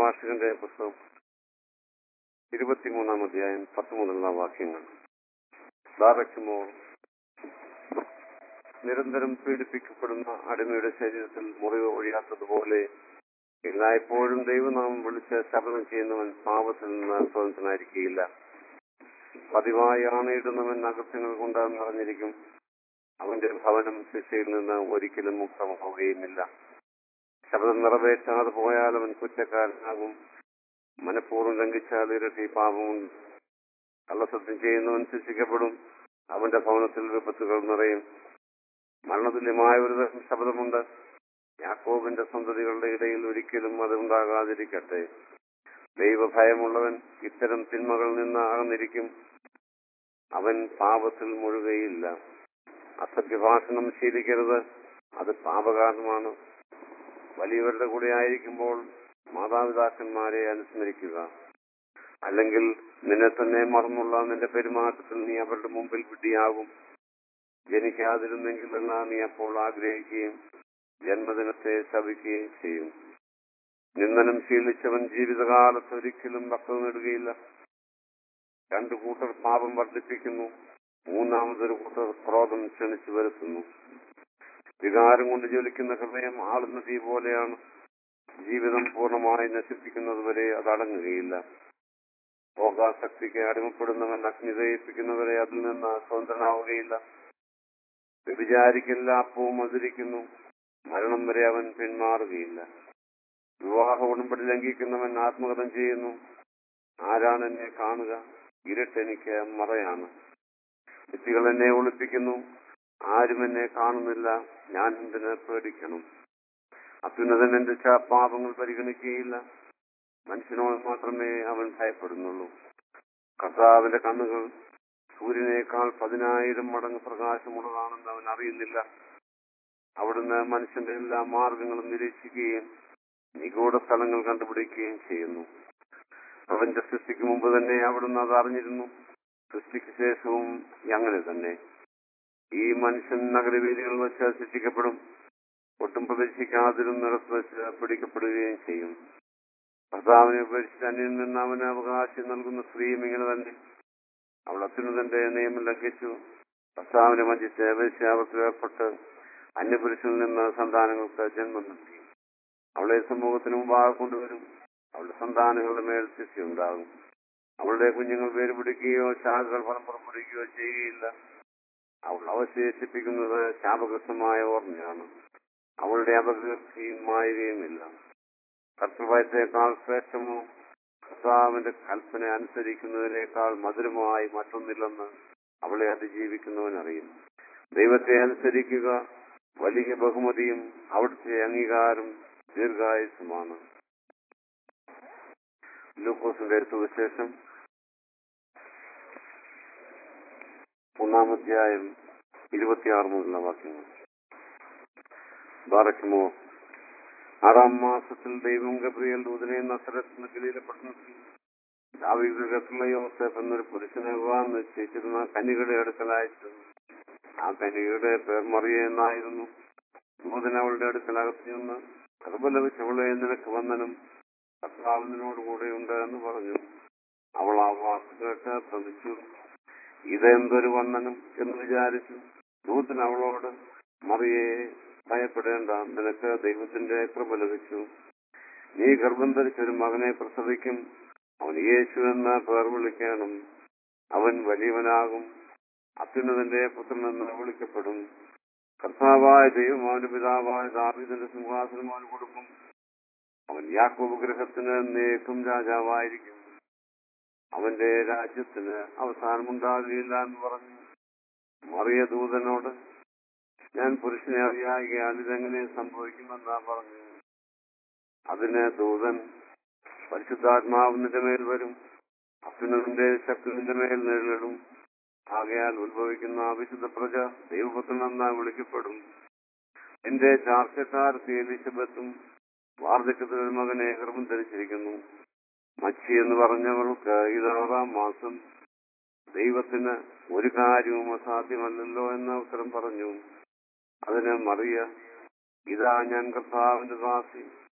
പ്രഭാഷകന്റെ പുസ്തകം ഇരുപത്തിമൂന്നാം അധ്യായം പത്ത് മുതലുള്ള വാക്യങ്ങൾ ദാറക്കുമോ നിരന്തരം പീഡിപ്പിക്കപ്പെടുന്ന അടിമയുടെ ശരീരത്തിൽ മുറിവ് ഒഴിയാത്തതുപോലെ എല്ലായ്പ്പോഴും ദൈവനാമം വിളിച്ച് ശപഥം ചെയ്യുന്നവൻ പാപത്തിൽ നിന്ന് സ്വതന്ത്രനായിരിക്കുകയില്ല പതിവായി ആണയിടുന്നവൻ അകൃത്യങ്ങൾ കൊണ്ട് നിറഞ്ഞിരിക്കും അവന്റെ ഭവനം ശിക്ഷയിൽ നിന്ന് ഒരിക്കലും മുക്തമാവുകയുമില്ല ശബ്ദം നിറവേറ്റാതെ പോയാൽ അവൻ കുറ്റക്കാരനാകും മനഃപൂർവ്വം ലംഘിച്ചാൽ ഇരട്ടി പാപമുണ്ട് കള്ളസത്യം ചെയ്യുന്നവൻ ശിക്ഷിക്കപ്പെടും അവന്റെ ഭവനത്തിൽ വിപത്തുകൾ നിറയും മരണതുല്യമായ ഒരു തരം ശബ്ദമുണ്ട് യാക്കോബിന്റെ സന്തതികളുടെ ഇടയിൽ ഒരിക്കലും അത് ഉണ്ടാകാതിരിക്കട്ടെ ദൈവഭയമുള്ളവൻ ഇത്തരം തിന്മകളിൽ നിന്ന് അകന്നിരിക്കും അവൻ പാപത്തിൽ മുഴുകയില്ല അസത്യഭാഷണം ശീലിക്കരുത് അത് പാപകാരണമാണ് വലിയവരുടെ കൂടെ ആയിരിക്കുമ്പോൾ മാതാപിതാക്കന്മാരെ അനുസ്മരിക്കുക അല്ലെങ്കിൽ നിന്നെ തന്നെ മറന്നുള്ള നിന്റെ പെരുമാറ്റത്തിൽ നീ അവരുടെ മുമ്പിൽ വിഡ്ഢിയാകും ജനിക്കാതിരുന്നെങ്കിൽ എന്ന് നീ അപ്പോൾ ആഗ്രഹിക്കുകയും ജന്മദിനത്തെ ശപിക്കുകയും ചെയ്യും നിന്ദനം ശീലിച്ചവൻ ജീവിതകാലത്ത് ഒരിക്കലും വക്ത നേടുകയില്ല രണ്ടു കൂട്ടർ പാപം വർദ്ധിപ്പിക്കുന്നു മൂന്നാമതൊരു കൂട്ടർ ക്രോധം ക്ഷണിച്ചു വരുത്തുന്നു വികാരം കൊണ്ട് ജ്വലിക്കുന്ന ഹൃദയം ആളുന്ന തീ പോലെയാണ് ജീവിതം പൂർണ്ണമായി നശിപ്പിക്കുന്നതുവരെ അത് അടങ്ങുകയില്ല ഭോഗാസക്തിക്ക് അടിമപ്പെടുന്നവൻ അഗ്നി ദയിപ്പിക്കുന്നവരെ അതിൽ നിന്ന് സ്വതന്ത്രനാവുകയില്ല വ്യഭിചാരിക്കില്ല അപ്പവും മധുരിക്കുന്നു മരണം വരെ അവൻ പിന്മാറുകയില്ല വിവാഹ ഉടമ്പടി ലംഘിക്കുന്നവൻ ആത്മകഥം ചെയ്യുന്നു ആരാണ് എന്നെ കാണുക ഇരുട്ടെനിക്ക് മറയാണ് വ്യക്തികൾ എന്നെ ഒളിപ്പിക്കുന്നു ആരും എന്നെ കാണുന്നില്ല ഞാൻ എന്തിന് പേടിക്കണം അത്യുന്നതൻ എന്റെ ച- പാപങ്ങൾ പരിഗണിക്കുകയില്ല മനുഷ്യനോട് മാത്രമേ അവൻ ഭയപ്പെടുന്നുള്ളൂ കർത്താവിന്റെ കണ്ണുകൾ സൂര്യനേക്കാൾ പതിനായിരം മടങ്ങ് പ്രകാശമുള്ളതാണെന്ന് അവൻ അറിയുന്നില്ല അവിടുന്ന് മനുഷ്യന്റെ എല്ലാ മാർഗങ്ങളും നിരീക്ഷിക്കുകയും നിഗൂഢ സ്ഥലങ്ങൾ കണ്ടുപിടിക്കുകയും ചെയ്യുന്നു പ്രപഞ്ച സൃഷ്ടിക്ക് മുമ്പ് തന്നെ അവിടുന്ന് അത് അറിഞ്ഞിരുന്നു സൃഷ്ടിക്ക് ശേഷവും അങ്ങനെ തന്നെ ഈ മനുഷ്യൻ നഗരവീതികൾ വെച്ച് ശിക്ഷിക്കപ്പെടും ഒട്ടും പ്രതീക്ഷിക്കാതിരുന്നിടത്ത് വെച്ച് പിടിക്കപ്പെടുകയും ചെയ്യും ഭർത്താവിനെ ഉപേക്ഷിച്ച് അന്യൻ നിന്ന് അവന് അവകാശം നൽകുന്ന സ്ത്രീയും ഇങ്ങനെ തന്നെ അവൾ അത്യുന്നതന്റെ നിയമം ലംഘിച്ചു ഭർത്താവിനെ വഞ്ചിച്ച് വേശ്യാവത്തിൽ ഏർപ്പെട്ട് അന്യപുരുഷനിൽ നിന്ന് സന്താനങ്ങൾക്ക് ജന്മം നൽകി അവളെ സമൂഹത്തിന് മുമ്പാകെ കൊണ്ടുവരും അവളുടെ സന്താനങ്ങളുടെ മേൽ ശിക്ഷയുണ്ടാകും അവളുടെ കുഞ്ഞുങ്ങൾ വേരുപിടിക്കുകയോ ശാഖകൾ ഫലം പുറപ്പെടുകയോ ചെയ്യുകയില്ല അവൾ അവശേഷിപ്പിക്കുന്നത് ശാപഗ്രസ്തമായ ഓർമ്മയാണ് അവളുടെ അപകീർത്തിയും മായുകയുമില്ല കർത്തൃഭയത്തെക്കാൾ ശ്രേഷ്ഠമോ കർത്താവിന്റെ കൽപ്പന അനുസരിക്കുന്നതിനേക്കാൾ മധുരമായി മറ്റൊന്നില്ലെന്ന് അവളെ അതിജീവിക്കുന്നവൻ അറിയും ദൈവത്തെ അനുസരിക്കുക വലിയ ബഹുമതിയും അവിടുത്തെ അംഗീകാരം ദീർഘായുസുമാണ് ലൂക്കോസിന്റെ സുവിശേഷം ഒന്നാമധ്യായം ഇരുപത്തിയാറ് മുതലുള്ള വാക്യങ്ങൾ ബാറക്കുമോ ആറാം മാസത്തിൽ ദൈവം ഗബ്രിയേൽ ദൂതനെ നസരത്തിന് ഗലീല പട്ടണത്തിൽ ദാവീദുള്ള യോസഫ് എന്നൊരു പുരുഷനെ വിവാഹം നിശ്ചയിച്ചിരുന്ന കനികയുടെ അടുക്കലായിട്ട് ആ കനികയുടെ പേർ മറിയ എന്നായിരുന്നു ദൂതൻ അവളുടെ അടുക്കലകത്ത് നിന്ന് ഗർഭലഭിച്ചവളെ നിനക്ക് വന്ദനം കർത്താവിനോട് കൂടെയുണ്ട് എന്ന് പറഞ്ഞു അവൾ ആ വാക്ക് കേട്ട് ശ്രമിച്ചു ഇതെന്തൊരു വന്ദനം എന്ന് വിചാരിച്ചു ദൂതൻ അവളോട് മറിയെ ഭയപ്പെടേണ്ട നിനക്ക് ദൈവത്തിന്റെ കൃപ ലഭിച്ചു നീ ഗർഭം ധരിച്ചൊരു മകനെ പ്രസവിക്കും അവൻ യേശു എന്ന പേർ വിളിക്കണം അവൻ വലിയവനാകും അത്യുന്നതന്റെ പുത്രൻ എന്ന് വിളിക്കപ്പെടും കർത്താവായ ദൈവം അവന്റെ പിതാവായ ദാവീദിന്റെ സിംഹാസനം അവന് കൊടുക്കും അവൻ യാക്കോബ് ഗൃഹത്തിന് നേക്കും രാജാവായിരിക്കും അവന്റെ രാജ്യത്തിന് അവസാനമുണ്ടാകുകയില്ല എന്ന് പറഞ്ഞു മറിയ ദൂതനോട് ഞാൻ പുരുഷനെ അറിയാകിയാൽ ഇതെങ്ങനെ സംഭവിക്കുമെന്നാ പറഞ്ഞു അതിന് ദൂതൻ പരിശുദ്ധാത്മാവ് നിന്റെ മേൽ വരും അത്യുന്നതിന്റെ ശക്തി നിന്റെ മേൽ നേരിടും ആകയാൽ ഉത്ഭവിക്കുന്ന വിശുദ്ധ പ്രജ ദൈവപുത്രൻ എന്നാ വിളിക്കപ്പെടും എന്റെ ചാർച്ചക്കാരത്തി എലിസബത്തും വാർദ്ധക്യത്തിൽ ഒരു മകനെ ഗർഭം ധരിച്ചിരിക്കുന്നു മച്ചി എന്ന് പറഞ്ഞവൾക്ക് ഇതാറാം മാസം ദൈവത്തിന് ഒരു കാര്യവും അസാധ്യമല്ലല്ലോ എന്ന ഉത്തരം പറഞ്ഞു അതിന് മറിയ ഇതാ ഞാൻ കർത്താവിന്റെ ദാസി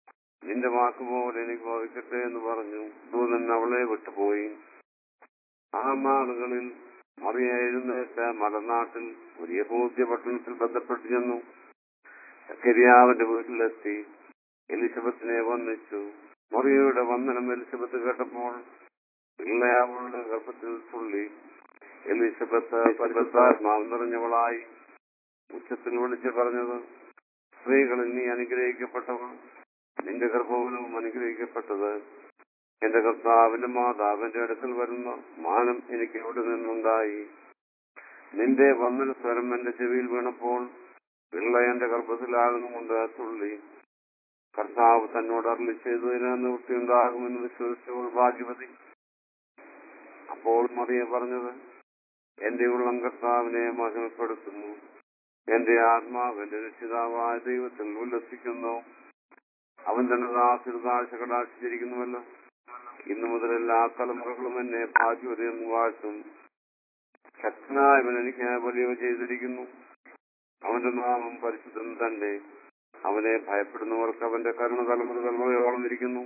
നിന്റെ വാക്ക് പോലെ എനിക്ക് ഭവിക്കട്ടെ എന്ന് പറഞ്ഞു ദൂതൻ അവളെ വിട്ടുപോയി ആ നാളുകളിൽ മറിയ എഴുന്നേറ്റ് മലനാട്ടിൽ ഒരു യഹൂദ്യ പട്ടണത്തിൽ ബന്ധപ്പെട്ടു ചെന്നു സക്കരിയാവിന്റെ വീട്ടിലെത്തി എലിസബത്തിനെ വന്നിച്ചു മറിയയുടെ വന്ദനം എലിസബത്ത് കേട്ടപ്പോൾ പിള്ളയാവളുടെ ഗർഭത്തിൽ തുള്ളി എലിസബത്ത് പരിശുദ്ധാത്മാവ് നിറഞ്ഞവളായി ഉച്ചത്തിൽ വിളിച്ച് പറഞ്ഞത് സ്ത്രീകളിൽ നീ അനുഗ്രഹിക്കപ്പെട്ടവൾ നിന്റെ ഗർഭവും അനുഗ്രഹിക്കപ്പെട്ടത് എന്റെ കർത്താവിന്റെ മാതാവിന്റെ അടുക്കൽ വരുന്ന മാനം എനിക്ക് എവിടെ നിന്നുണ്ടായി നിന്റെ വന്ദന സ്വരം എന്റെ ചെവിയിൽ വീണപ്പോൾ പിള്ള എന്റെ ഗർഭത്തിലാകുന്നുകൊണ്ട് തുള്ളി കർത്താവ് തന്നോട് അരളി ചെയ്തതിന് നിവൃത്തിയുണ്ടാകുമെന്ന് വിശ്വസിച്ചവൾ ഭാഗ്യവതി അപ്പോൾ മറിയ പറഞ്ഞത് എന്റെ ഉള്ളം കർത്താവിനെ മഹിമപ്പെടുത്തുന്നു എന്റെ ആത്മാവ് എന്റെ രക്ഷിതാവായ ദൈവത്തിൽ ഉല്ലസിക്കുന്നു അവൻ തന്റെ ദാസിൽ താഴ്ച കടാക്ഷിച്ചിരിക്കുന്നുവല്ലോ ഇന്നു മുതൽ എല്ലാ തലമുറകളും എന്നെ ഭാഗ്യവതിയെന്ന് വാഴ്ത്തും ശക്തനായവൻ എനിക്ക് വലിയവ ചെയ്തിരിക്കുന്നു അവന്റെ നാമം പരിശുദ്ധൻ തന്നെ അവനെ ഭയപ്പെടുന്നവർക്ക് അവന്റെ കരുണ തലമുറ തലമുറയോളം ഇരിക്കുന്നു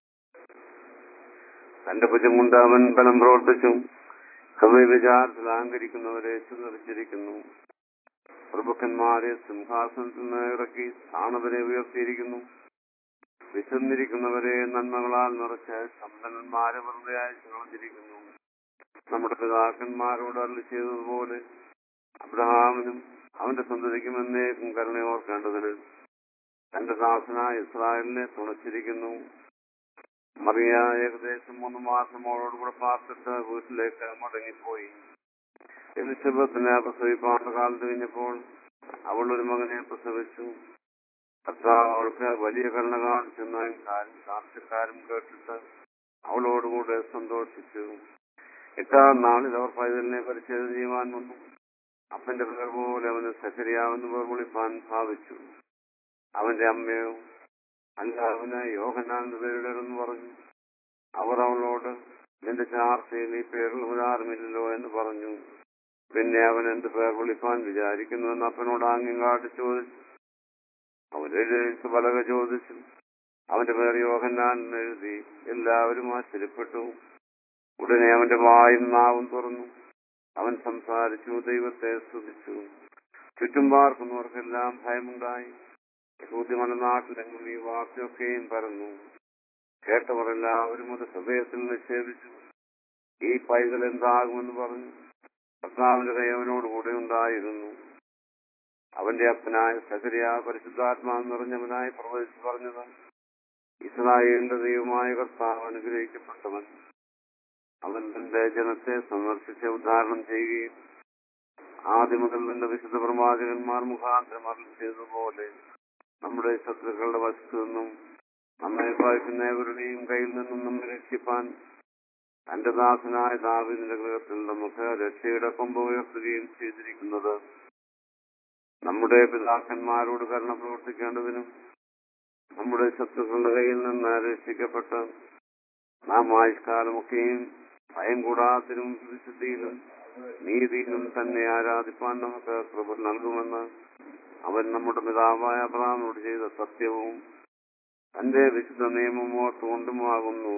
തന്റെ ഭുജം കൊണ്ട് അവൻ ബലം പ്രവർത്തിച്ചു ഹൃദയ വിചാരത്തിൽ അഹങ്കരിക്കുന്നവരെ ചിതറിച്ചിരിക്കുന്നു പ്രഭുക്കന്മാരെ സിംഹാസനത്തിൽ നിന്ന് ഇറക്കി സ്ഥാനവരെ ഉയർത്തിയിരിക്കുന്നു വിശന്നിരിക്കുന്നവരെ നന്മകളാൽ നിറച്ച് സമ്പന്നന്മാരെ വെറുതെ അയച്ചു കളഞ്ഞിരിക്കുന്നു നമ്മുടെ പിതാക്കന്മാരോട് അരളി ചെയ്തതുപോലെ അബ്രഹാമിനും അവന്റെ സന്തതിക്കും എന്നേക്കും കരുണയോർക്കേണ്ടതിന് തന്റെ ദാസനായ ഇസ്രായേലിനെ തുണച്ചിരിക്കുന്നു മറിയ ഏകദേശം മൂന്ന് മാസം അവളോടുകൂടെ പാർത്തിട്ട് വീട്ടിലേക്ക് മടങ്ങിപ്പോയി എലിസബത്തിനെ പ്രസവിപ്പാണ്ട കാലത്ത് കഴിഞ്ഞപ്പോൾ അവൾ ഒരു മകനെ പ്രസവിച്ചു കർത്താവ് അവൾക്ക് വലിയ കരുണ കാണിച്ചെന്ന കാര്യം സാക്ഷ്യക്കാരും കേട്ടിട്ട് അവളോടുകൂടെ സന്തോഷിച്ചു എട്ടാം നാളിൽ അവർ പൈതലിനെ പരിച്ഛേദന ചെയ്യുവാൻ വന്നു അപ്പന്റെ പേർ പോലെ അവന് സഹരിയാവെന്ന് പേർ വിളിപ്പാൻ ഭാവിച്ചു അവന്റെ അമ്മയോ അല്ല അവന് യോഹനാന്റെ പേരിടരുന്ന് പറഞ്ഞു അവർ അവളോട് നിന്റെ ചാർച്ചയിൽ ഈ പേരിൽ ഉദാരമില്ലല്ലോ എന്ന് പറഞ്ഞു പിന്നെ അവൻ എന്ത് പേർ വിളിപ്പാൻ വിചാരിക്കുന്നുവെന്ന് അപ്പനോട് ആംഗ്യം കാട്ടി ചോദിച്ചു അവൻ എഴുതി പലക ചോദിച്ചു അവന്റെ പേർ യോഹന്നാൻ എന്ന് എഴുതി എല്ലാവരും ആശ്ചര്യപ്പെട്ടു ഉടനെ അവന്റെ വായും നാവും തുറന്നു അവൻ സംസാരിച്ചു ദൈവത്തെ സ്തുതിച്ചു ചുറ്റും പാർക്കുന്നവർക്കെല്ലാം ഭയമുണ്ടായി യഹൂദി മലനാട്ടിലെങ്ങും ഈ വാർത്തയൊക്കെയും പരന്നു കേട്ടവർ എല്ലാവരും അത് ഹൃദയത്തിൽ നിക്ഷേപിച്ചു ഈ പൈതൽ എന്താകുമെന്ന് പറഞ്ഞു കർത്താവിന്റെ കൈ അവനോട് കൂടെ ഉണ്ടായിരുന്നു അവന്റെ അപ്പനായ സഹരിയ പരിശുദ്ധാത്മാവ് നിറഞ്ഞവനായി പ്രവചിച്ചു പറഞ്ഞത് ഇസ്രായേലിന്റെ ദൈവമായ കർത്താവ് അനുഗ്രഹിക്കപ്പെട്ടവൻ അവൻ തന്റെ ജനത്തെ സന്ദർശിച്ച് ഉദ്ധാരണം ചെയ്യുകയും ആദ്യം മുതൽ തന്റെ വിശുദ്ധ പ്രവാചകന്മാർ മുഖാന്തരം അരളി ചെയ്തതുപോലെ നമ്മുടെ ശത്രുക്കളുടെ വശത്തു നിന്നും നമ്മെ ഭയക്കുന്നവരുടെയും കയ്യിൽ നിന്നും നമ്മെ രക്ഷിപ്പാൻ തന്റെ ദാസനായ ദാവിദിന്റെ ഗൃഹത്തിൽ നമുക്ക് രക്ഷയുടെ കൊമ്പ് ഉയർത്തുകയും ചെയ്തിരിക്കുന്നത് നമ്മുടെ പിതാക്കന്മാരോട് കരുണ പ്രവർത്തിക്കേണ്ടതിനും നമ്മുടെ ശത്രുക്കളുടെ കയ്യിൽ നിന്ന് രക്ഷിക്കപ്പെട്ട് നാം ആയുഷ്കാലമൊക്കെയും ഭയം കൂടാത്തിനും വിശുദ്ധിയിലും നീതിയിലും തന്നെ ആരാധിപ്പാൻ നമുക്ക് കൃപ നൽകുമെന്ന് അവൻ നമ്മുടെ പിതാവായ അബ്രഹാമിനോട് ചെയ്ത സത്യവും തന്റെ വിശുദ്ധ നിയമവും ഓർത്തുകൊണ്ടുമാകുന്നു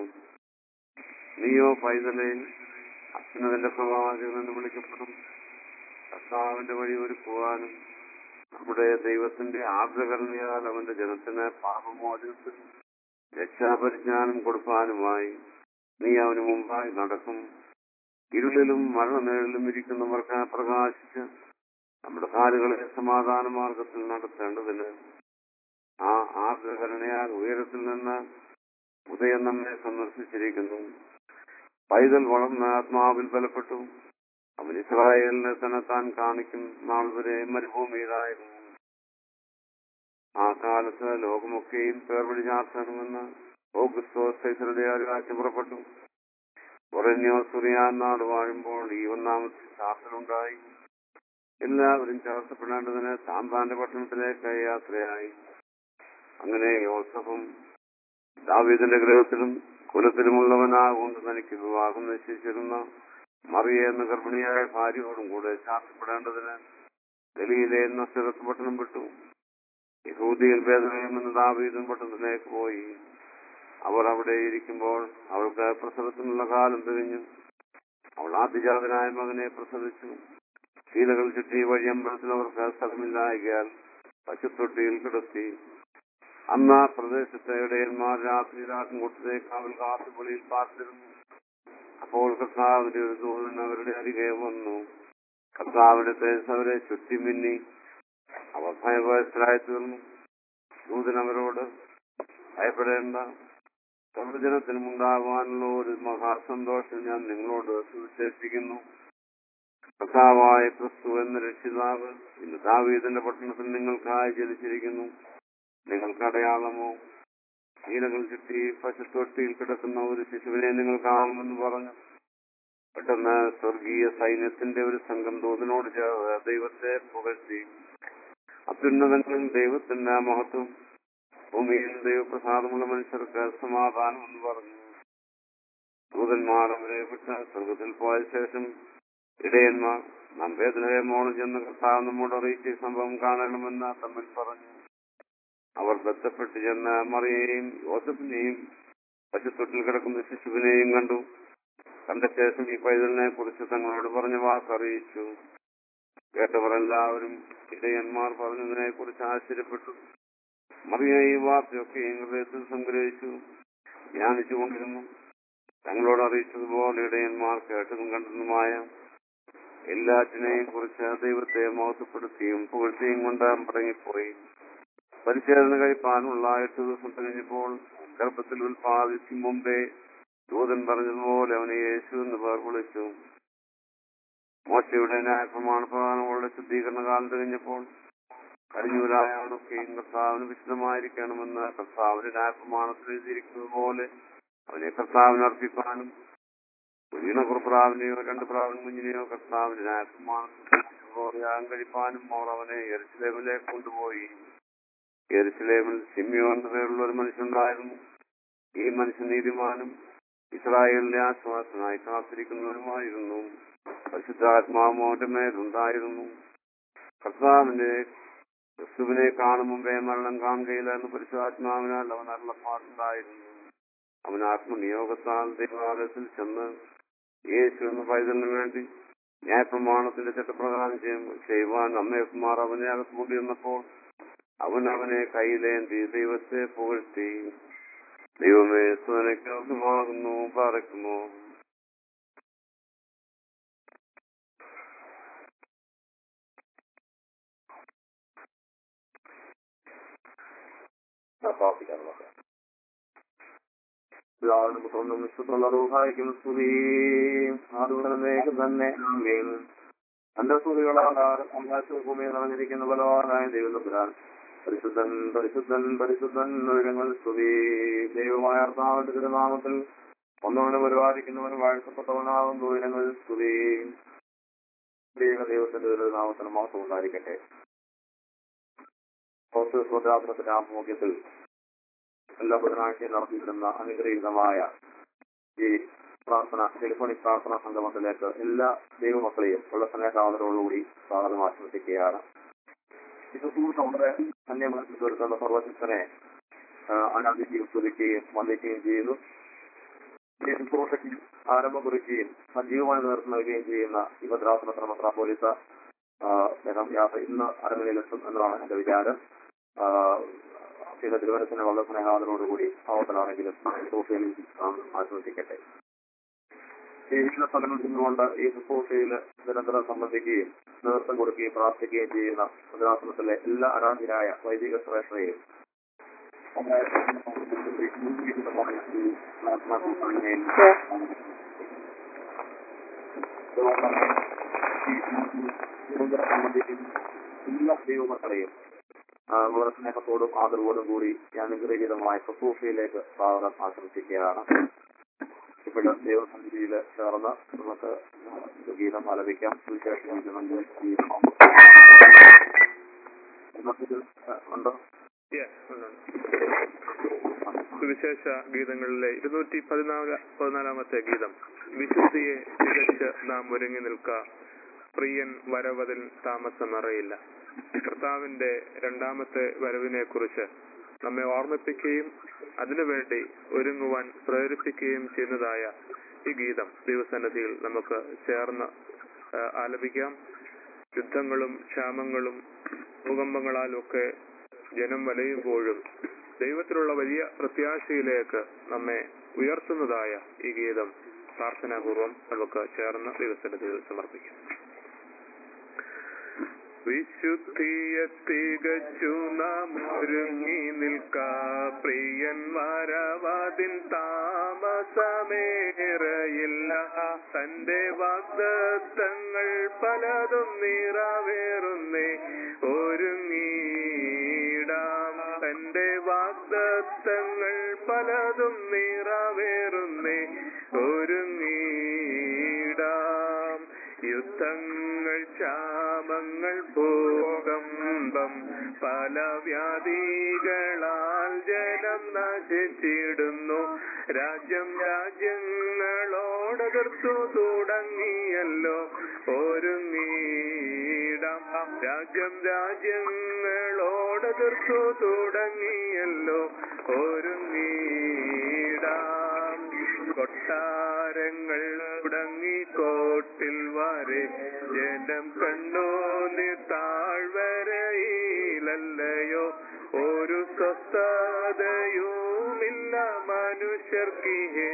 നീയോ പൈതലെ അത്യുന്നതന്റെ പ്രവാചകൻ എന്ന് വിളിക്കപ്പെടും കർത്താവിന്റെ വഴി ഒരുക്കുവാനും നമ്മുടെ ദൈവത്തിന്റെ ആർദ്രകരണയാൽ അവന്റെ ജനത്തിന് പാപമോചനത്തിനും രക്ഷാപരിജ്ഞാനം കൊടുക്കാനുമായി നീ അവന് മുമ്പായി നടക്കും ഇരുളിലും മരണനേഴിലും ഇരിക്കുന്നവർക്ക് പ്രകാശിച്ച് നമ്മുടെ കാലുകളെ സമാധാന മാർഗത്തിൽ നടത്തേണ്ടതിന് ആ ആർദ്രകരണയാൽ ഉയരത്തിൽ നിന്ന് ഉദയം നമ്മെ സന്ദർശിച്ചിരിക്കുന്നു പൈതൽ വളർന്ന ആത്മാവിൽ ബലപ്പെട്ടു അവൻ ഇസ്രായേലിനെ തന്നെ താൻ കാണിക്കും നാൾ വരെ മരുഭൂമിയിലായിരുന്നു ആ കാലത്ത് ലോകമൊക്കെയും പേർവിളി ചാർത്തണമെന്ന് ഓഗസ്റ്റോസ് കൈസറുടെ ആകാശം പുറപ്പെട്ടു ഒറന്യോ സുറിയാൻ നാട് വാഴുമ്പോൾ ഈ ഒന്നാമത്തെ ചാർത്തലുണ്ടായി എല്ലാവരും ചാർത്തപ്പെടേണ്ടതിന് സാമ്പാന്റെ പട്ടണത്തിലേക്ക് യാത്രയായി അങ്ങനെ യോസഫും ദാവീദിന്റെ ഗൃഹത്തിലും കുലത്തിലുമുള്ളവനാകൊണ്ട് തനിക്ക് വിവാഹം നിശ്ചയിച്ചിരുന്ന മറിയ എന്ന ഗർഭിണിയായ ഭാര്യയോടും കൂടെ ചാർത്തപ്പെടേണ്ടതിന് ഡൽഹിയിലെ നസ്രത്ത് പട്ടണം വിട്ടു യഹൂദിയിൽ ഭേദനയം എന്ന ദാവീദും പട്ടണത്തിലേക്ക് പോയി അവർ അവിടെ ഇരിക്കുമ്പോൾ അവൾക്ക് പ്രസവത്തിനുള്ള കാലം തിരിഞ്ഞു അവൾ ആദ്യജാതനായ മകനെ പ്രസവിച്ചു ശീലകൾ ചുറ്റി വഴിയമ്പലത്തിൽ അവർക്ക് സ്ഥലമില്ലായകയാൽ പശുത്തൊട്ടിയിൽ കിടത്തി അന്ന് ആ പ്രദേശത്തെ ഇടയന്മാർ രാത്രി രാട്ടിൻകൂട്ടത്തെ കാവൽ കാത്തുപൊളിയിൽ പാർത്തിരുന്നു അപ്പോൾ കർത്താവിന്റെ ഒരു ദൂതൻ അവരുടെ അരികെ വന്നു കർത്താവിന്റെ തേജസ് അവരെ ചുറ്റി മിന്നി അവർ ഭയഭയസ്ഥരായി തീർന്നു ദൂതൻ അവരോട് ഭയപ്പെടേണ്ട സർവജനത്തിനും ഉണ്ടാകുവാനുള്ള ഒരു മഹാസന്തോഷം ഞാൻ നിങ്ങളോട് സുവിശേഷിക്കുന്നു കർത്താവായ ക്രിസ്തു എന്ന രക്ഷിതാവ് ഇന്ന് ദാവീദിന്റെ പട്ടണത്തിൽ നിങ്ങൾക്കായി ജനിച്ചിരിക്കുന്നു നിങ്ങൾക്ക് അടയാളമോ ശീലകൾ ചുറ്റി പശുത്തൊട്ടിയിൽ കിടക്കുന്ന ഒരു ശിശുവിനെ നിങ്ങൾ കാണുമെന്ന് പറഞ്ഞു പെട്ടെന്ന് സ്വർഗീയ സൈന്യത്തിന്റെ ഒരു സംഘം ദൂതനോട് ചേർന്ന് ദൈവത്തെ പുകഴ്ത്തി അത്യുന്നതങ്ങളിൽ ദൈവത്തിന്റെ മഹത്വം ഭൂമിയിൽ ദൈവപ്രസാദമുള്ള മനുഷ്യർക്ക് സമാധാനം എന്ന് പറഞ്ഞു ദൂതന്മാർ അവരെ വിട്ട് സ്വർഗത്തിൽ പോയ ശേഷം ഇടയന്മാർ നാം വേദനയെ മോളിൽ ചെന്ന് കർത്താവ് നമ്മോട് അറിയിച്ച ഈ സംഭവം കാണണമെന്ന് തമ്മിൽ പറഞ്ഞു അവർ ബന്ധപ്പെട്ട് ചെന്ന് മറിയെയും യോസഫിനെയും പശുത്തൊട്ടിൽ കിടക്കുന്ന ശിശുവിനെയും കണ്ടു കണ്ട ശേഷം ഈ പൈതലിനെ കുറിച്ച് തങ്ങളോട് പറഞ്ഞ വാക്ക് അറിയിച്ചു കേട്ടവർ എല്ലാവരും ഇടയന്മാർ പറഞ്ഞതിനെ കുറിച്ച് ആശ്ചര്യപ്പെട്ടു മറിയ ഈ വാർത്തയൊക്കെ ഹൃദയത്തിൽ സംഗ്രഹിച്ചു ധ്യാനിച്ചുകൊണ്ടിരുന്നു തങ്ങളോട് അറിയിച്ചതുപോലെ ഇടയന്മാർ കേട്ടതും കണ്ടതുമായ എല്ലാറ്റിനെയും കുറിച്ച് ദൈവത്തെ മോശപ്പെടുത്തിയും പുകഴ്ത്തിയും കൊണ്ട് മടങ്ങിപ്പോയി പരിശോധന കഴിപ്പാനുള്ള എട്ട് ദിവസം കഴിഞ്ഞപ്പോൾ ഗർഭത്തിൽ ഉൽപ്പാദിക്കും മുമ്പേ ദൂതൻ പറഞ്ഞതുപോലെ അവനെ യേശു എന്ന് പേർ വിളിച്ചു മോശയുടെ ന്യായപ്രമാണ പ്രധാനമുള്ള ശുദ്ധീകരണ കാലം കഴിഞ്ഞപ്പോൾ കഴിഞ്ഞൂരായാണൊക്കെയും കർത്താവിന് വിശദമായിരിക്കണമെന്ന് കർത്താവിന്റെ ന്യായപ്രമാണത്തിൽ എഴുതിയിരിക്കുന്നത് പോലെ അവനെ കർത്താവിന് അർപ്പിക്കാനും വീണക്കുറപ്രാവിനെയോ രണ്ട് പ്രാവിൻ കുഞ്ഞിനെയോ കർത്താവിന്റെ ന്യായപ്രമാണത്തിൽ യാഗം കഴിപ്പാനും അവർ അവനെ എരിശിലേമിലേക്ക് കൊണ്ടുപോയി എരിശിലേമിൽ സിമ്യോ എന്ന പേരുള്ള ഒരു മനുഷ്യനുണ്ടായിരുന്നു ഈ മനുഷ്യൻ നീതിമാനും ഇസ്രായേലിന്റെ ആശ്വാസനായി കാത്തിരിക്കുന്നവരുമായിരുന്നു പരിശുദ്ധാത്മാവും അവന്റെ മേലുണ്ടായിരുന്നു കർത്താവിന്റെ ക്രിസ്തുവിനെ കാണും മുമ്പേ മരണം കാണുകയില്ല എന്ന് പരിശുദ്ധാത്മാവിനാൽ അവൻ അരുളപ്പാടുണ്ടായിരുന്നു അവൻ ആത്മനിയോഗത്താൽ ദേവാലയത്തിൽ ചെന്ന് യേശു എന്ന പൈതലിന് വേണ്ടി ന്യായപ്രമാണത്തിന്റെ ചട്ടപ്രകാരം ചെയ്യും- ചെയ്യുവാൻ അമ്മയക്കുമാർ അവനെ അകത്ത് കൊണ്ടുവന്നപ്പോൾ അവൻ അവനെ കയ്യിലേന്തി ദൈവത്തെ പുകഴ്ത്തി ദൈവമേ സ്തുതനയ്ക്കാകുന്നു പാറയ്ക്കുമോ പ്രാർത്ഥിക്കാനുള്ളത് പിതാവിനും പുത്രനും വിശുദ്ധുള്ള റൂഹായിക്കും സ്തുതിയും ആദൂരമേക്ക് തന്നെ ആമേൻ തന്റെ സ്തുതികളാൽ ഭൂമിയിൽ നിറഞ്ഞിരിക്കുന്ന ബലവാനായ ദൈവപുരാൻ പരിശുദ്ധൻ പരിശുദ്ധൻ പരിശുദ്ധൻ ഉയരങ്ങൾ സ്തുതി ദൈവമായ അർത്ഥാവിന്റെ തിരുനാമത്തിൽ ഒന്നവനെ പരിപാലിക്കുന്നവന് വാഴ്ത്തപ്പെട്ടവനാകും ഉയരങ്ങൾ സ്തുതി ദൈവ ദൈവത്തിന്റെ തിരുനാമത്തിന് മാത്രം ഉണ്ടായിരിക്കട്ടെ സ്വരാത്രത്തിന്റെ ആഭിമുഖ്യത്തിൽ എല്ലാ ബുധനാഴ്ചയും നടത്തിയിരുന്ന അനുഗ്രഹീതമായ ഈ പ്രാർത്ഥന ടെലിഫോണിക് പ്രാർത്ഥനാ സംഗമത്തിലേക്ക് എല്ലാ ദൈവമക്കളെയും ഉള്ള സ്നേഹാവതരോടുകൂടി സ്വാഗതം ആശംസിക്കുകയാണ് ഇത് നമ്മുടെ അന്യമനസ്സിൽ തീർക്കുന്ന സർവശക്തനെ അനാദിക്കുകയും സ്തുതിക്കുകയും വന്ദിക്കുകയും ചെയ്യുന്നു ഈ ശുശ്രൂഷയ്ക്ക് ആരംഭം കുറിക്കുകയും സജീവമായി നേതൃത്വം നൽകുകയും ചെയ്യുന്ന ഈ ഭദ്രാസന ശ്രമത്ര പോലീസ് അദ്ദേഹം യാത്ര ഇന്ന് അരമനയിലെത്തും എന്നതാണ് എന്റെ വിചാരം ചില തിരുവനന്തപുരത്തിന് വളരെ സ്നേഹാദരോടുകൂടി ഭാവത്തിലാണെങ്കിലും ശുശ്രൂഷയിൽ ആശ്വസിക്കട്ടെ ഈ വിവിധ സ്ഥലങ്ങളിൽ നിന്നുകൊണ്ട് ഈ ശുശ്രൂഷയിൽ നിരന്തരം സംബന്ധിക്കുകയും നേതൃത്വം കൊടുക്കുകയും പ്രാർത്ഥിക്കുകയും ചെയ്യുന്ന ഭദ്രാസനത്തിലെ എല്ലാ ആരാധ്യരായ വൈദിക ശ്രേഷ്ഠരെയും എല്ലാ ദൈവമക്കളെയും വളരെ സ്നേഹത്തോടും ആദരവോടും കൂടി ഞാൻ അനുഗ്രഹീതമായ ശുശ്രൂഷയിലേക്ക് സ്വാഗതം ആശംസിക്കുകയാണ് ഇപ്പോൾ ദൈവസന്നിധിയിൽ ചേർന്ന് നമുക്ക് ഗീതം ആലപിക്കാം സുവിശേഷം ഉണ്ടോ സുവിശേഷ ഗീതങ്ങളിലെ ഇരുന്നൂറ്റി പതിനാല് പതിനാലാമത്തെ ഗീതം വിശുദ്ധിയെ തികച്ച് നാം ഒരുങ്ങി നിൽക്ക പ്രിയൻ വരവതിൽ താമസം അറിയില്ല കർത്താവിന്റെ രണ്ടാമത്തെ വരവിനെ കുറിച്ച് നമ്മെ ഓർമ്മിപ്പിക്കുകയും അതിനുവേണ്ടി ഒരുങ്ങുവാൻ പ്രേരിപ്പിക്കുകയും ചെയ്യുന്നതായ ഈ ഗീതം ദൈവസന്നിധിയിൽ നമുക്ക് ചേർന്ന് ആ, ആലപിക്കാം യുദ്ധങ്ങളും ക്ഷാമങ്ങളും ഭൂകമ്പങ്ങളാലും ഒക്കെ ജനം വലയുമ്പോഴും ദൈവത്തിലുള്ള വലിയ പ്രത്യാശയിലേക്ക് നമ്മെ ഉയർത്തുന്നതായ ഈ ഗീതം പ്രാർത്ഥനാപൂർവം നമുക്ക് ചേർന്ന് ദൈവസന്നിധിയിൽ സമർപ്പിക്കാം വിശുദ്ധിയെ തികച്ചു നാം ഒരുങ്ങി നിൽക്ക പ്രിയൻ വരവതിൻ താമസമേറയില്ല തന്റെ വാഗ്ദത്തങ്ങൾ പലതും നിറവേറുന്നേ ഒരുങ്ങിടാം തന്റെ വാഗ്ദത്തങ്ങൾ പലതും നിറവേറുന്നേ ഒരുങ്ങിടാം യുദ്ധങ്ങൾ ക്ഷാമങ്ങൾ ഭൂകമ്പം പല വ്യാധികളാൽ ജനം നശിച്ചിടുന്നു രാജ്യം രാജ്യങ്ങളോടകർത്തു തുടങ്ങിയല്ലോ ഒരുങ്ങിടാം രാജ്യം രാജ്യങ്ങളോടകർത്തു തുടങ്ങിയല്ലോ ഒരുങ്ങിടാം കൊട്ടാരങ്ങൾ തുടങ്ങി കോട്ടിൽ വരെ ജനം കണ്ണോ നീ താഴ്വരയിലല്ലയോ ഒരു സ്വസ്ഥതയുമില്ല മനുഷ്യർക്കിഹെ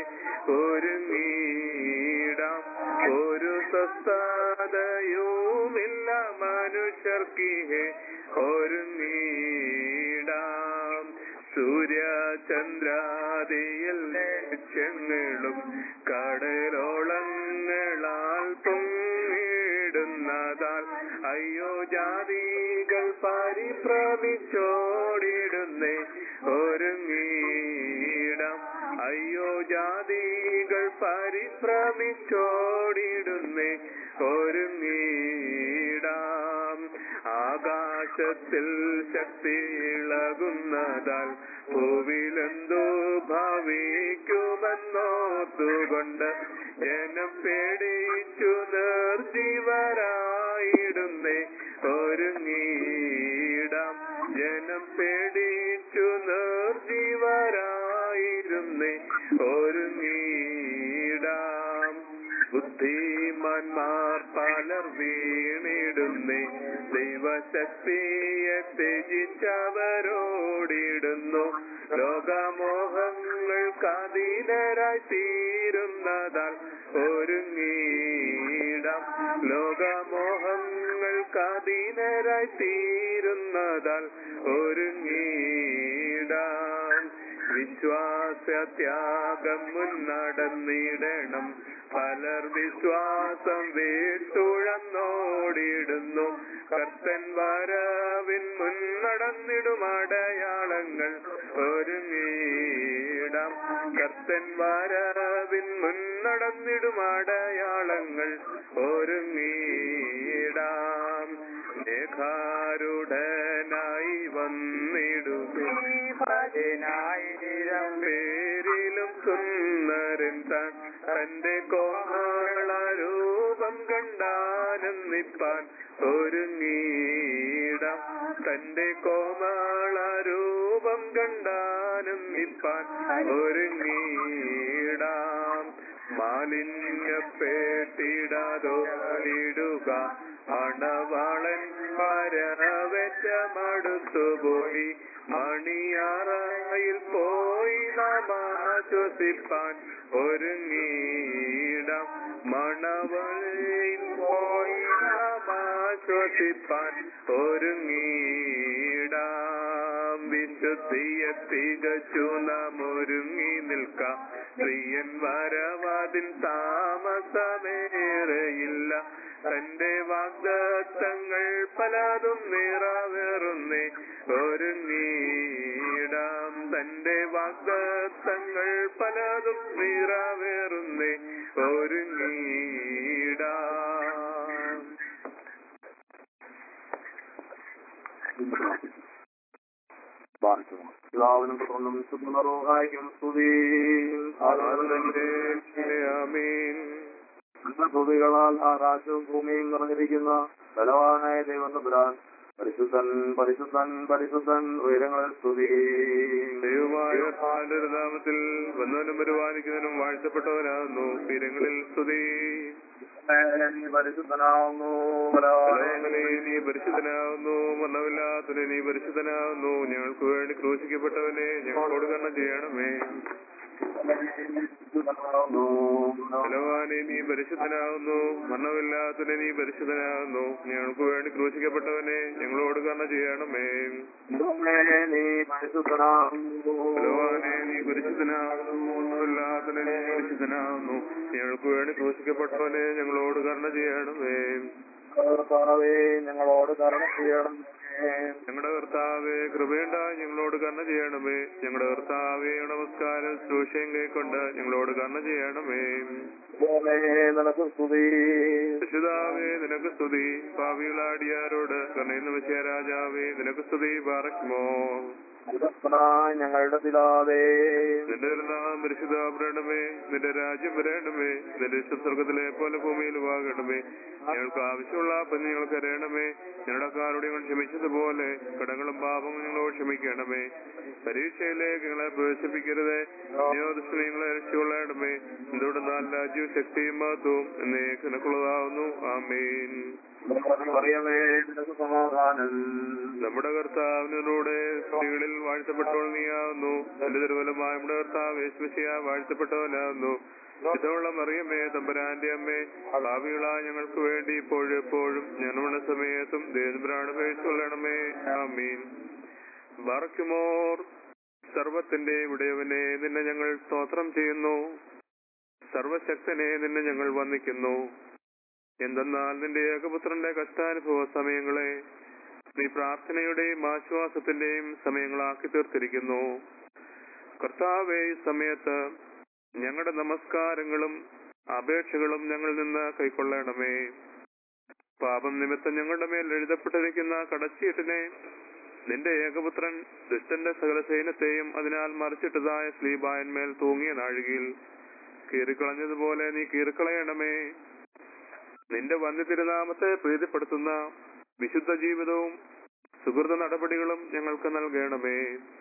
ഒരുങ്ങിടാം ഒരു സ്വസ്ഥതയുമില്ല മനുഷ്യർക്കിഹെ ഒരുങ്ങിടാം സൂര്യചന്ദ്രാദിയിൽ ലക്ഷ്യങ്ങളും കടലോളങ്ങളാൽ പൊങ്ങിടുന്നതാൽ അയ്യോ ജാതികൾ പരിഭ്രമിച്ചോടിടുന്നേ ഒരുങ്ങിയിടം അയ്യോ ജാതികൾ പരിഭ്രമിച്ചോടിടുന്നേ ഒരുങ്ങിയിടാം ആകാശത്തിൽ ശക്തി ഇളകുന്നതാൽ ഭൂവിലെന്തോ ഭാവിക്കുമെന്നോർത്തുകൊണ്ട് ജനം പേടിച്ചു നിർജീവരായിടുന്നേ ഒരുങ്ങിയിടാം ജനം പേടിച്ചു നിർജീവരായിരുന്നേ ഒരുങ്ങിയിടാം ബുദ്ധിമാന്മാർ പലർ വീണിടുന്നേ ദൈവശക്തിയെ ത്യജിച്ചവരോടിടുന്നു ലോകമോഹങ്ങൾക്ക് അധീനരായി തീരുന്നതാൽ ഒരുങ്ങിയിടാം ലോകമോഹങ്ങൾക്ക് അധീനരായി തീരുന്നതാൽ ഒരുങ്ങിയിടാം വിശ്വാസത്യാഗം മുന്നടന്നിടണം പലർ വിശ്വാസം വീട്ടുഴന്നോടിടുന്നു കർത്തൻ വരവിൻ മുന്നടന്നിടും അടയാളങ്ങൾ ഒരുങ്ങിയിടാം കർത്തൻ വരവിൻ മുന്നടന്നിടും അടയാളങ്ങൾ ഒരുങ്ങിയിടാം മേഘാരുടനായി വന്നിടുമേ പതിനായിരം പേരിലും സുന്ദരൻ താൻ തന്റെ കോമളരൂപം കണ്ടാനന്ദിപ്പാൻ ഒരുങ്ങീടം തന്റെ കോമളരൂപം കണ്ടാനന്ദിപ്പാൻ ഒരുങ്ങീടാം മാലിന്യപ്പെട്ടിടാതോടിടുക മണവാളൻ പരവറ്റമടുത്തുപോയി മണിയാറയിൽ പോയി നാം ആശ്വസിപ്പാൻ ഒരുങ്ങീടം മണവളിൽ പോയി നാം ആശ്വസിപ്പാൻ ഒരുങ്ങീടാം വിശുദ്ധിയെ തികച്ചു നാം ഒരുങ്ങി നിൽക്കാം പ്രിയൻ വരവാതിൻ താമസമേറെയില്ല തന്റെ വാഗ്ദത്തങ്ങൾ പലതും നിറവേറുന്നേ ഒരുങ്ങീടാം തന്റെ വാഗ്ദത്തങ്ങൾ പലതും നിറവേറുന്നേ ഒരുങ്ങീടാം പിതാവിനും സ്വന്തം സുന്ദറോഹായും സ്തുതി ആമീൻ സ്തുതികളാൽ ആകാശവും ഭൂമിയും നിറഞ്ഞിരിക്കുന്ന ബലവാനായ ദൈവം തമ്പുരാൻ പരിശുദ്ധൻ പരിശുദ്ധൻ പരിശുദ്ധൻ ഉയരങ്ങളിൽ സ്തുതി ദൈവമായ കർത്താവിന്റെ ഒരു നാമത്തിൽ വന്നവനും പരിപാലിക്കുന്നതിനും വാഴ്ത്തപ്പെട്ടവനാകുന്നു പീരങ്ങളിൽ സ്തുതി നീ പരിശുദ്ധനാവുന്നു ബലവാനേ, ബലവാനെ നീ പരിശുദ്ധനാകുന്നു മരണമില്ലാത്തവനെ നീ പരിശുദ്ധനാകുന്നു ഞങ്ങൾക്ക് വേണ്ടി ക്രൂശിക്കപ്പെട്ടവനെ ഞങ്ങളോട് കണ്ണ ചെയ്യണമേ പരിശുദ്ധനാവുന്നു ബലവാനെ നീ പരിശുദ്ധനാകുന്നു മരണമില്ലാത്തവനെ നീ പരിശുദ്ധനാകുന്നു ഞങ്ങൾക്ക് വേണ്ടി ക്രൂശിക്കപ്പെട്ടവനെ ഞങ്ങളോട് കണ്ണ ചെയ്യണമേ ബലവാനേ, നീ പരിശുദ്ധനാവുന്നു ബലവാനെ നീ പരിശുദ്ധനാകുന്നു മരണമില്ലാത്തവനെ നീ പരിശുദ്ധനാകുന്നു ഞങ്ങൾക്ക് വേണ്ടി ക്രൂശിക്കപ്പെട്ടവനെ ഞങ്ങളോട് കരുണ ചെയ്യണമേ കർത്താവേ ഞങ്ങളോട് കരുണ ചെയ്യണമേ ഞങ്ങളുടെ കർത്താവെ കൃപയുണ്ടായി ഞങ്ങളോട് കരുണ ചെയ്യണമേ ഞങ്ങളുടെ കർത്താവെ നമസ്കാരം ശുശ്രൂഷയും കൈക്കൊണ്ട് ഞങ്ങളോട് കരുണ ചെയ്യണമേ ദൈവമേ, നിനക്ക് സ്തുതി രക്ഷിതാവേ നിനക്ക് സ്തുതി പാവികളാടിയാരോട് കണ്ണീന്ന് വെച്ച രാജാവേ നിനക്ക് സ്തുതി പാറയ്ക്കുമോ വിദഗ്ധനായ ഞങ്ങളുടെ പിതാവേ നിന്റെ ഒരു നാം പരിശുദ്ധാപരണമേ നിന്റെ രാജ്യം വരേണമേ നിന്റെ ഇഷ്ടം സ്വർഗത്തിലെ പോലെ ഭൂമിയിൽ വാകണമേ ഞങ്ങൾക്ക് ആവശ്യമുള്ള അപ്പം ഞങ്ങൾക്ക് അറിയണമേ ഞങ്ങളുടെ കാരോട് ഞങ്ങൾ ക്ഷമിച്ചതുപോലെ കടങ്ങളും പാപങ്ങളും ഞങ്ങളോട് ക്ഷമിക്കണമേ പരീക്ഷയിലേക്ക് ഞങ്ങളെ പ്രവേശിപ്പിക്കരുത് നിയോദൃഷ്ടി ഞങ്ങളെ രക്ഷകൊള്ളണമേ എന്തുകൊണ്ടെന്നാൽ രാജ്യവും ശക്തിയും മഹത്വവും എന്നേക്ക് നിനക്കുള്ളതാവുന്നു ആമേൻ അറിയമേ നിനക്ക് സമാധാനം നമ്മുടെ കർത്താവിനോടെ സ്ത്രീകളിൽ വാഴ്ത്തപ്പെട്ടവൾ നീയാവുന്നു എന്റെ തിരുവലമായ നമ്മുടെ കർത്താവ് യേശുമിശിയ വാഴ്ത്തപ്പെട്ടവനാകുന്നു ഇതോള്ള മറിയമേ തമ്പുരാന്റെ അമ്മേ ഭാവികളായ ഞങ്ങൾക്ക് വേണ്ടി ഇപ്പോഴും എപ്പോഴും ഞങ്ങളുടെ സമയത്തും ദേവബ്രാണ് പേഴ്ചൊല്ലണമേ ആമീൻ ബാറക്കുമോർ സർവത്തിന്റെ ഉടയവനെ നിന്നെ ഞങ്ങൾ സ്തോത്രം ചെയ്യുന്നു സർവശക്തനെ നിന്നെ ഞങ്ങൾ വന്ദിക്കുന്നു എന്തെന്നാൽ നിന്റെ ഏകപുത്രന്റെ കഷ്ടാനുഭവ സമയങ്ങളെ നീ പ്രാർത്ഥനയുടെയും ആശ്വാസത്തിന്റെയും സമയങ്ങളാക്കി തീർത്തിരിക്കുന്നു കർത്താവെ ഈ സമയത്ത് ഞങ്ങളുടെ നമസ്കാരങ്ങളും അപേക്ഷകളും ഞങ്ങളിൽ നിന്ന് കൈക്കൊള്ളണമേ പാപം നിമിത്തം ഞങ്ങളുടെ മേൽ എഴുതപ്പെട്ടിരിക്കുന്ന കടച്ചീട്ടിനെ നിന്റെ ഏകപുത്രൻ ദുഷ്ടന്റെ സകല സൈന്യത്തെയും അതിനാൽ മറിച്ചിട്ടതായ സ്ലീബായന്മേൽ തൂങ്ങിയ നാഴികയിൽ കീറിക്കളഞ്ഞതുപോലെ നീ കീറിക്കളയണമേ നിന്റെ വന്യ തിരുനാമത്തെ പ്രീതിപ്പെടുത്തുന്ന വിശുദ്ധ ജീവിതവും സുഹൃത നടപടികളും ഞങ്ങൾക്ക് നൽകണമേ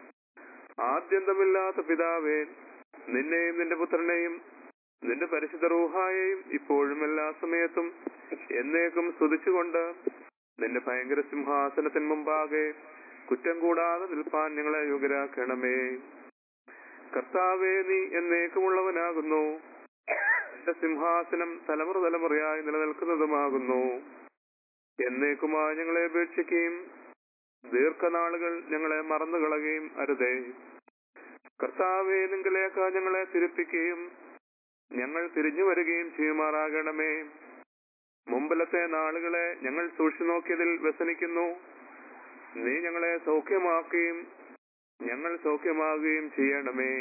ആദ്യന്തമില്ലാത്ത പിതാവേ നിന്നെയും നിന്റെ പുത്രനെയും നിന്റെ പരിശുദ്ധ റൂഹായെയും ഇപ്പോഴും എല്ലാ സമയത്തും എന്നേക്കും സ്തുതിച്ചുകൊണ്ട് നിന്റെ ഭയങ്കര സിംഹാസനത്തിന് മുമ്പാകെ കുറ്റം കൂടാതെ നിൽപ്പാൻ ഞങ്ങളെ യോഗ്യരാക്കണമേ കർത്താവേ നീ എന്നേക്കുമുള്ളവനാകുന്നു നിന്റെ സിംഹാസനം തലമുറ തലമുറയായി നിലനിൽക്കുന്നതുമാകുന്നു എന്നേക്കുമായി ഞങ്ങളെ ഉപേക്ഷിക്കുകയും ദീർഘനാളുകൾ ഞങ്ങളെ മറന്നു കളയുകയും അരുതേ കർത്താവെ നിങ്കിലേക്ക് ഞങ്ങളെ തിരിപ്പിക്കുകയും ഞങ്ങൾ തിരിഞ്ഞു വരികയും ചെയ്യുമാറാകണമേ മുമ്പിലത്തെ നാളുകളെ ഞങ്ങൾ സൂക്ഷിച്ചു നോക്കിയതിൽ വ്യസനിക്കുന്നു നീ ഞങ്ങളെ സൗഖ്യമാക്കുകയും ഞങ്ങൾ സൗഖ്യമാകുകയും ചെയ്യണമേ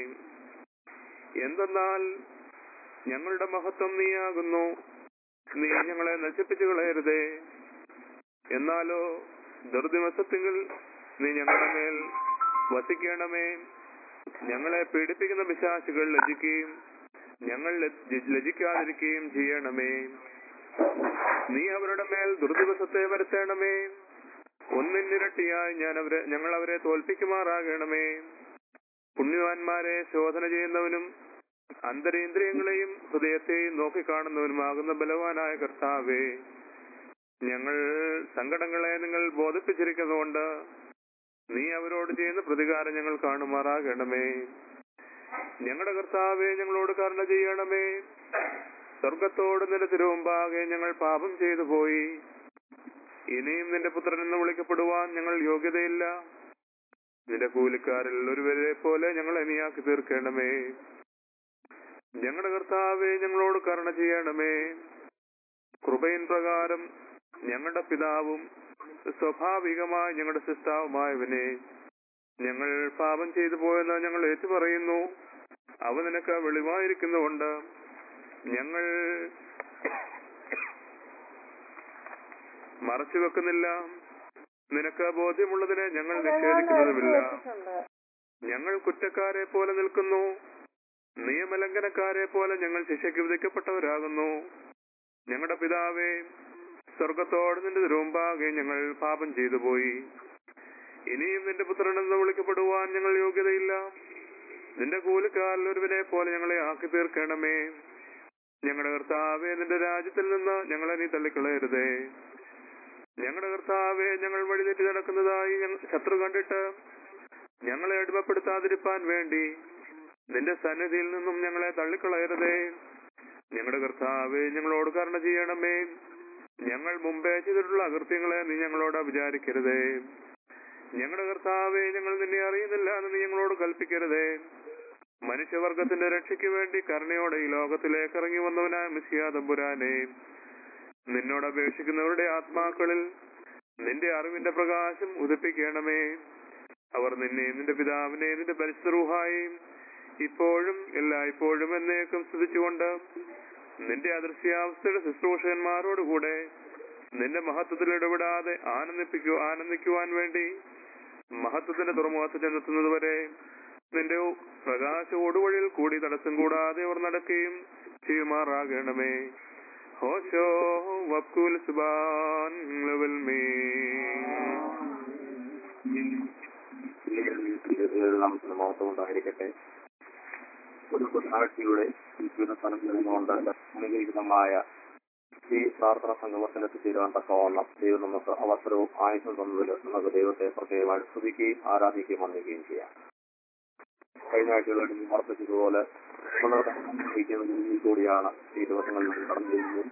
എന്തെന്നാൽ ഞങ്ങളുടെ മഹത്വം നീയാകുന്നു നീ ഞങ്ങളെ നശിപ്പിച്ചു കളയരുതേ എന്നാലോ ദുർദിവസത്തിൽ നീ ഞങ്ങളുടെ മേൽ വസിക്കണമേ ഞങ്ങളെ പീഡിപ്പിക്കുന്ന പിശാചുകൾ ലജിക്കുകയും ഞങ്ങൾ ലജ്ജ- ലജിക്കാതിരിക്കുകയും ചെയ്യണമേ നീ അവരുടെ മേൽ ദുർദിവസത്തെ വരുത്തണമേ ഒന്നിനിരട്ടിയായി ഞാൻ അവരെ ഞങ്ങൾ അവരെ തോൽപ്പിക്കുമാറാകണമേ പുണ്യവാന്മാരെ ശോധന ചെയ്യുന്നവനും അന്തരേന്ദ്രിയങ്ങളെയും ഹൃദയത്തെയും നോക്കിക്കാണുന്നവനുമാകുന്ന ബലവാനായ കർത്താവേ ഞങ്ങൾ സങ്കടങ്ങളെ നിങ്ങൾ ബോധിപ്പിച്ചിരിക്കുന്നതുകൊണ്ട് നീ അവരോട് ചെയ്യുന്ന പ്രതികാരം ഞങ്ങൾ കാണുമാറാകണമേ ഞങ്ങളുടെ കർത്താവെ ഞങ്ങളോട് കരുണ ചെയ്യണമേ സ്വർഗത്തോട് നിന്റെ തിരുമുമ്പാകെ ഞങ്ങൾ പാപം ചെയ്തു പോയി ഇനിയും നിന്റെ പുത്രൻ എന്ന് വിളിക്കപ്പെടുവാൻ ഞങ്ങൾ യോഗ്യതയില്ല നിന്റെ കൂലിക്കാരിൽ ഒരുവരെ പോലെ ഞങ്ങൾ ഇനിയാക്കി തീർക്കണമേ ഞങ്ങളുടെ കർത്താവെ ഞങ്ങളോട് കരുണ ചെയ്യണമേ കൃപയിൻ പ്രകാരം ഞങ്ങളുടെ പിതാവും സ്വാഭാവികമായി ഞങ്ങളുടെ സിസ്താവുമായവനെ ഞങ്ങൾ പാപം ചെയ്തു പോയെന്ന് ഞങ്ങൾ ഏറ്റുപറയുന്നു അവ നിനക്ക് വെളിവായിരിക്കുന്നുകൊണ്ട് ഞങ്ങൾ മറച്ചു വെക്കുന്നില്ല നിനക്ക് ബോധ്യമുള്ളതിനെ ഞങ്ങൾ നിഷേധിക്കുന്നതുമില്ല ഞങ്ങൾ കുറ്റക്കാരെ പോലെ നിൽക്കുന്നു നിയമലംഘനക്കാരെ പോലെ ഞങ്ങൾ ശിക്ഷയ്ക്ക് വിധിക്കപ്പെട്ടവരാകുന്നു ഞങ്ങളുടെ പിതാവേ സ്വർഗത്തോട് നിന്റെ തിരുമുമ്പാകെ ഞങ്ങൾ പാപം ചെയ്തു പോയി ഇനിയും നിന്റെ പുത്രനെന്ന് വിളിക്കപ്പെടുവാൻ ഞങ്ങൾ യോഗ്യതയില്ല നിന്റെ കൂലിക്കാരിൽ ഒരുവനെ പോലെ ഞങ്ങളെ ആക്കി തീർക്കണമേ ഞങ്ങളുടെ കർത്താവെ നിന്റെ രാജ്യത്തിൽ നിന്ന് ഞങ്ങളെ നീ തള്ളിക്കളയരുതേ ഞങ്ങളുടെ കർത്താവെ ഞങ്ങൾ വഴിതെറ്റി നടക്കുന്നതായി ഞങ്ങ- ശത്രു കണ്ടിട്ട് ഞങ്ങളെ അടിമപ്പെടുത്താതിരിപ്പാൻ വേണ്ടി നിന്റെ സന്നിധിയിൽ നിന്നും ഞങ്ങളെ തള്ളിക്കളയരുതേ ഞങ്ങളുടെ കർത്താവെ ഞങ്ങളോട് കരുണ ചെയ്യണമേ ഞങ്ങൾ മുമ്പേ ചെയ്തിട്ടുള്ള അകൃത്യങ്ങളെ നീ ഞങ്ങളോട് വിചാരിക്കരുതേ ഞങ്ങളുടെ കർത്താവെ ഞങ്ങൾ നിന്നെ അറിയുന്നില്ല എന്ന് നീ ഞങ്ങളോട് കൽപ്പിക്കരുതേ മനുഷ്യവർഗത്തിന്റെ രക്ഷയ്ക്ക് വേണ്ടി കരുണയോടെ ഈ ലോകത്തിലേക്ക് ഇറങ്ങി വന്നവനായ മിസിയാ തമ്പുരാനെ നിന്നോട് അപേക്ഷിക്കുന്നവരുടെ ആത്മാക്കളിൽ നിന്റെ അറിവിന്റെ പ്രകാശം ഉദിപ്പിക്കണമേ അവർ നിന്നെ നിന്റെ പിതാവിനെ നിന്റെ പരിശുദ്ധരൂഹായും ഇപ്പോഴും എല്ലായ്പ്പോഴും എന്നേക്കും സ്തുതിച്ചുകൊണ്ട് നിന്റെ അദൃശ്യാവസ്ഥയുടെ ശുശ്രൂഷകന്മാരോടുകൂടെ നിന്റെ മഹത്വത്തിൽ ഇടപെടാതെ ആനന്ദിപ്പിക്കു ആനന്ദിക്കുവാൻ വേണ്ടി മഹത്വത്തിന്റെ തുറമുഖത്ത് ചെന്നെത്തുന്നത് വരെ നിന്റെ പ്രകാശ ഓടുവഴിയിൽ കൂടി തടസ്സം കൂടാതെ അവർ നടക്കുകയും ചെയ്യുമാറാകണമേ ഹോശോ വക്കുൽ സുബാൻ ലെവൽ മേ നാമത്തിന് മഹത്വം ഉണ്ടായിരിക്കട്ടെ ഒരു ബുധനാഴ്ചയുടെ ജീവിത സ്ഥലം നിന്നുകൊണ്ട് അനുഗ്രഹീതമായ ഈ പ്രാർത്ഥന സംഗമത്തിന് എത്തിച്ചേരുവാൻ തക്കവണ്ണം ദൈവം നമുക്ക് അവസരവും ആയുധം തന്നതിൽ നമുക്ക് ദൈവത്തെ പ്രത്യേകമായി സ്തുതിക്കുകയും ആരാധിക്കുകയും വന്നിക്കുകയും ചെയ്യാം കഴിഞ്ഞ ആഴ്ചകളിൽ ഓർപ്പിച്ചതുപോലെ വളരെ അനുഗ്രഹിക്കുന്നതിൽ കൂടിയാണ് ഈ ദിവസങ്ങളിൽ നമ്മൾ കടന്നു ചെയ്യുന്നത്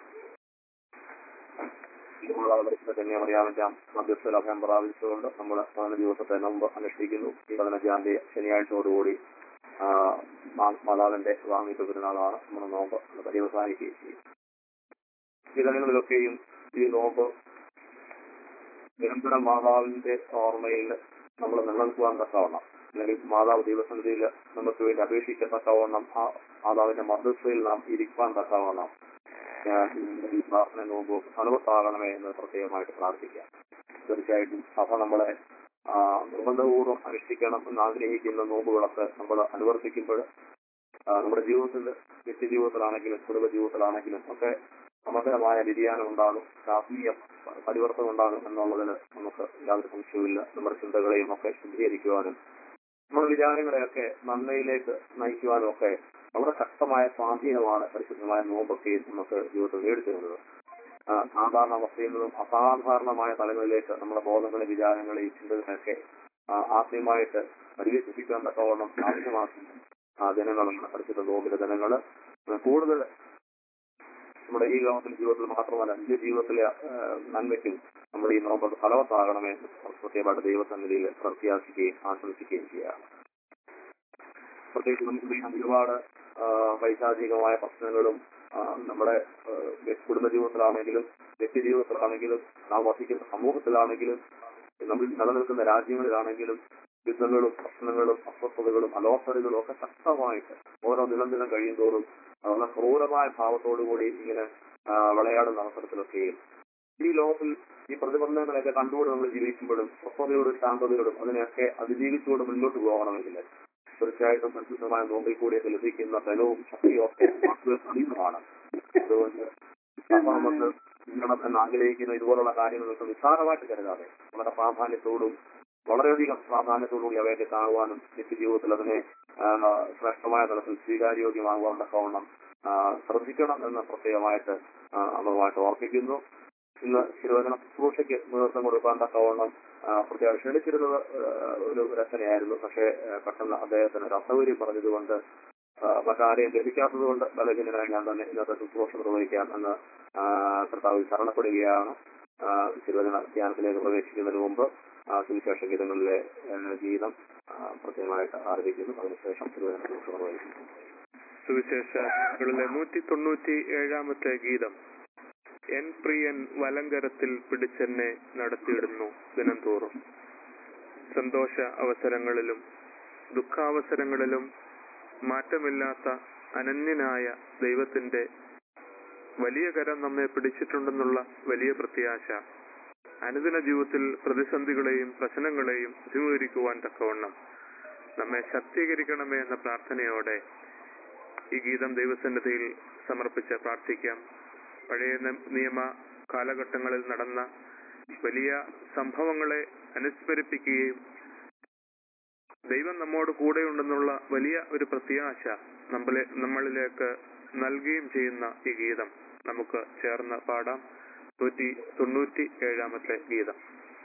കന്യാമറിയാമിന്റെ മധ്യസ്ഥ അഭയം പ്രാപിച്ചുകൊണ്ട് നമ്മൾ പതിനഞ്ച് ദിവസത്തെ നോമ്പ് അനുഷ്ഠിക്കുന്നു ഈ പതിനഞ്ചാം തീയതി ശനിയാഴ്ചയോടുകൂടി ആ, മാ- മാതാവിന്റെ വാങ്ങിച്ച പെരുന്നാളാണ് നമ്മുടെ നോമ്പ് പര്യവസാനിക്കുകയും ചെയ്യും ഈ ദിനങ്ങളിലൊക്കെയും ഈ നോമ്പ് നിരന്തരം മാതാവിന്റെ ഓർമ്മയിൽ നമ്മൾ നിലനിൽക്കുവാൻ തക്കവണ്ണം അല്ലെങ്കിൽ മാതാവ് ദൈവസന്നിധിയിൽ നമുക്ക് വേണ്ടി അപേക്ഷിക്കത്തക്കവണ്ണം ആ മാതാവിന്റെ മധ്യസ്ഥയിൽ നാം ഇരിക്കുവാൻ തക്കവണ്ണം ഞാൻ ഈ പ്രാർത്ഥന നോമ്പ് ഫലവത്താകണമേ എന്ന് പ്രത്യേകമായിട്ട് പ്രാർത്ഥിക്കാം തീർച്ചയായിട്ടും സഭ നമ്മളെ ആ, നിർബന്ധപൂർവ്വം അനുഷ്ഠിക്കണം എന്ന് ആഗ്രഹിക്കുന്ന നോമ്പുകളൊക്കെ നമ്മൾ അനുവർത്തിക്കുമ്പോൾ ആ, നമ്മുടെ ജീവിതത്തിൽ വ്യക്തിജീവിതത്തിലാണെങ്കിലും കുടുംബ ജീവിതത്തിലാണെങ്കിലും ഒക്കെ സമഗ്രമായ വ്യതിയാനം ഉണ്ടാകും ആത്മീയ പരിവർത്തനം ഉണ്ടാകും എന്നുള്ളതിന് നമുക്ക് യാതൊരു സംശയവുമില്ല നമ്മുടെ ചിന്തകളെയും ഒക്കെ ശുദ്ധീകരിക്കുവാനും നമ്മുടെ വിചാരങ്ങളെയൊക്കെ നന്മയിലേക്ക് നയിക്കുവാനും ഒക്കെ വളരെ ശക്തമായ സ്വാധീനമാണ് പരിശുദ്ധമായ നോമ്പൊക്കെയും നമുക്ക് ജീവിതത്തിൽ നേടിത്തരുന്നത് ആ, സാധാരണ അവസ്ഥയിൽ നിന്നും അസാധാരണമായ തലങ്ങളിലേക്ക് നമ്മുടെ ബോധങ്ങളെ വിചാരങ്ങളെയും ചിന്തകളെയൊക്കെ ആ, ആത്മീയമായിട്ട് പരിവേശിപ്പിക്കാൻ തക്കവണ്ണം ആവശ്യമാക്കുന്ന ആ ദിനങ്ങളാണ് പരിശുദ്ധ നോമ്പിന്റെ ദിനങ്ങള് കൂടുതൽ നമ്മുടെ ഈ ലോകത്തിലെ ജീവിതത്തിൽ മാത്രമല്ല നിന്റെ ജീവിതത്തിലെ ആ, നന്മയ്ക്കും നമ്മുടെ ഈ നോമ്പ് ഫലവത്താകണമേ എന്ന് പ്രത്യേകമായിട്ട് ദൈവസന്നിധിയിൽ പ്രത്യാശിക്കുകയും ആശംസിക്കുകയും ചെയ്യാം പ്രത്യേകിച്ച് നമുക്ക് ഈ ഒരുപാട് ആ, പൈശാചികമായ പ്രശ്നങ്ങളും ആ, നമ്മുടെ ആ, കുടുംബ ജീവിതത്തിലാണെങ്കിലും വ്യക്തി ജീവിതത്തിലാണെങ്കിലും നാം വസിക്കുന്ന സമൂഹത്തിലാണെങ്കിലും നമ്മൾ നിലനിൽക്കുന്ന രാജ്യങ്ങളിലാണെങ്കിലും യുദ്ധങ്ങളും പ്രശ്നങ്ങളും അസ്വസ്ഥതകളും അലോസരകളും ഒക്കെ ശക്തമായിട്ട് ഓരോ ദിനം ദിനം കഴിയുന്തോറും വളരെ ക്രൂരമായ ഭാവത്തോടുകൂടി ഇങ്ങനെ ആ, വിളയാടുന്ന അവസരത്തിലൊക്കെയും ഈ ലോകത്തിൽ ഈ പ്രതിബന്ധങ്ങളൊക്കെ കണ്ടുകൊണ്ട് നമ്മൾ ജീവിക്കുമ്പോഴും സ്വസ്ഥതയോടും ശാന്തതയോടും അതിനെയൊക്കെ അതിജീവിച്ചുകൊണ്ട് മുന്നോട്ട് പോകണമെങ്കിൽ തീർച്ചയായിട്ടും പരിശുദ്ധമായ നോമ്പിൽ കൂടിയൊക്കെ ലഭിക്കുന്ന ബലവും ശക്തിയും ഒക്കെ നമുക്ക് അറിയുന്നതാണ് അതുകൊണ്ട് സഭ നമുക്ക് ചെയ്യണം എന്ന് ആഗ്രഹിക്കുന്ന ഇതുപോലുള്ള കാര്യങ്ങൾക്ക് നിസ്സാരമായിട്ട് കരുതാതെ വളരെ പ്രാധാന്യത്തോടും വളരെയധികം പ്രാധാന്യത്തോടുകൂടി അവയൊക്കെ കാണുവാനും നിത്യജീവിതത്തിൽ അതിനെ ആ, ശ്രേഷ്ഠമായ തലത്തിൽ സ്വീകാര്യോഗ്യമാകുവാൻ തക്കവണ്ണം ആ, ശ്രദ്ധിക്കണം എന്ന് പ്രത്യേകമായിട്ട് ആ, അമ്മമായിട്ട് ഓർപ്പിക്കുന്നു ഇന്ന് തിരുവചന ശുശ്രൂഷയ്ക്ക് നേതൃത്വം കൊടുക്കാൻ തക്കവണ്ണം ആ, പ്രത്യേകം ക്ഷണിച്ചിരുന്നത് ആ, ഒരു രചനയായിരുന്നു പക്ഷേ ആ, പെട്ടെന്ന് അദ്ദേഹത്തിന് ഒരു അസൗകര്യം പറഞ്ഞതുകൊണ്ട് ആ, മറ്റാരെയും ലഭിക്കാത്തത് കൊണ്ട് ബലഹീനനായി ഞാൻ തന്നെ ഇന്നത്തെ ശുശ്രൂഷ നിർവഹിക്കാം എന്ന് ആ, കർത്താവിൽ ശരണപ്പെടുകയാണ് ആ, തിരുവചന ധ്യാനത്തിലേക്ക് പ്രവേശിക്കുന്നതിന് മുമ്പ് ആ, സുവിശേഷ ഗീതങ്ങളിലെ ആ, ഗീതം ആ, പ്രത്യേകമായിട്ട് ആരംഭിക്കുന്നു അതിനുശേഷം തിരുവചന ശുശ്രൂഷ നിർവഹിക്കുന്നു സുവിശേഷങ്ങളിലെ നൂറ്റി തൊണ്ണൂറ്റി ഏഴാമത്തെ ഗീതം എൻ പ്രിയൻ വലങ്കരത്തിൽ പിടിച്ചെന്നെ നടത്തിയിടുന്നു ദിനം തോറും സന്തോഷ അവസരങ്ങളിലും ദുഃഖാവസരങ്ങളിലും മാറ്റമില്ലാത്ത അനന്യനായ ദൈവത്തിന്റെ വലിയ കരം നമ്മെ പിടിച്ചിട്ടുണ്ടെന്നുള്ള വലിയ പ്രത്യാശ അനുദിന ജീവിതത്തിൽ പ്രതിസന്ധികളെയും പ്രശ്നങ്ങളെയും അഭിമുഖീകരിക്കുവാൻ തക്കവണ്ണം നമ്മെ ശക്തീകരിക്കണമേ എന്ന പ്രാർത്ഥനയോടെ ഈ ഗീതം ദൈവസന്നിധിയിൽ സമർപ്പിച്ച് പ്രാർത്ഥിക്കാം പഴയ ന- നിയമ കാലഘട്ടങ്ങളിൽ നടന്ന വലിയ സംഭവങ്ങളെ അനുസ്മരിപ്പിക്കുകയും ദൈവം നമ്മോട് കൂടെയുണ്ടെന്നുള്ള വലിയ ഒരു പ്രത്യാശ നമ്മളെ നമ്മളിലേക്ക് നൽകുകയും ചെയ്യുന്ന ഈ ഗീതം നമുക്ക് ചേർന്ന് പാടാം നൂറ്റി തൊണ്ണൂറ്റി ഏഴാമത്തെ ഗീതം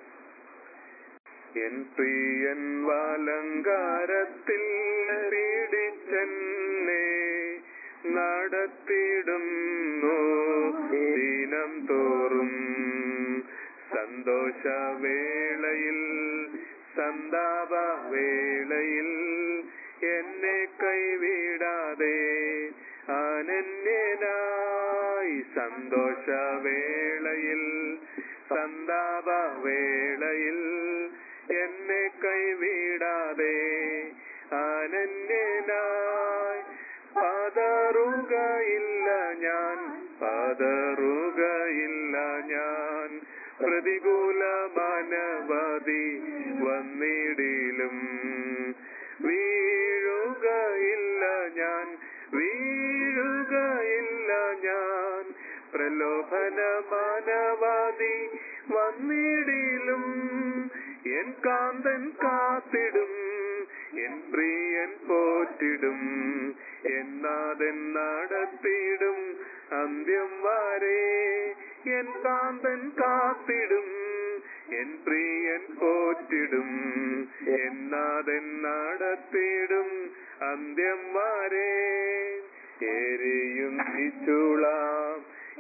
എൻ പ്രിയൻ വാലങ്കാരത്തിൽ പീഡിച്ചെന്നെ നടത്തിയിടുന്നു ദിനം തോറും സന്തോഷവേളയിൽ സന്താപവേളയിൽ എന്നെ കൈവിടാതെ അനന്യനായി സന്തോഷവേളയിൽ സന്താപവേളയിൽ എന്നെ കൈവിടാതെ അനന്യനായി പതറുകയില്ല ഞാൻ പതറുകയില്ല ഞാൻ പ്രതികൂല മനവധി വന്നിടിലും വീഴുകയില്ല ഞാൻ വീഴുകയില്ല ഞാൻ പ്രലോഭന മാനവാദി വന്നിടിലും എൻ കാന്തൻ കാത്തിടും എൻ പ്രിയൻ പോറ്റിടും എന്നാതെൻ നടത്തിയിടും അന്ത്യം വരെ എൻ കാന്തൻ കാത്തിടും എൻ പ്രിയൻ പോറ്റിടും എന്നാതെൻ നടത്തിയിടും അന്ത്യം വരെ എരിയും ചുളാം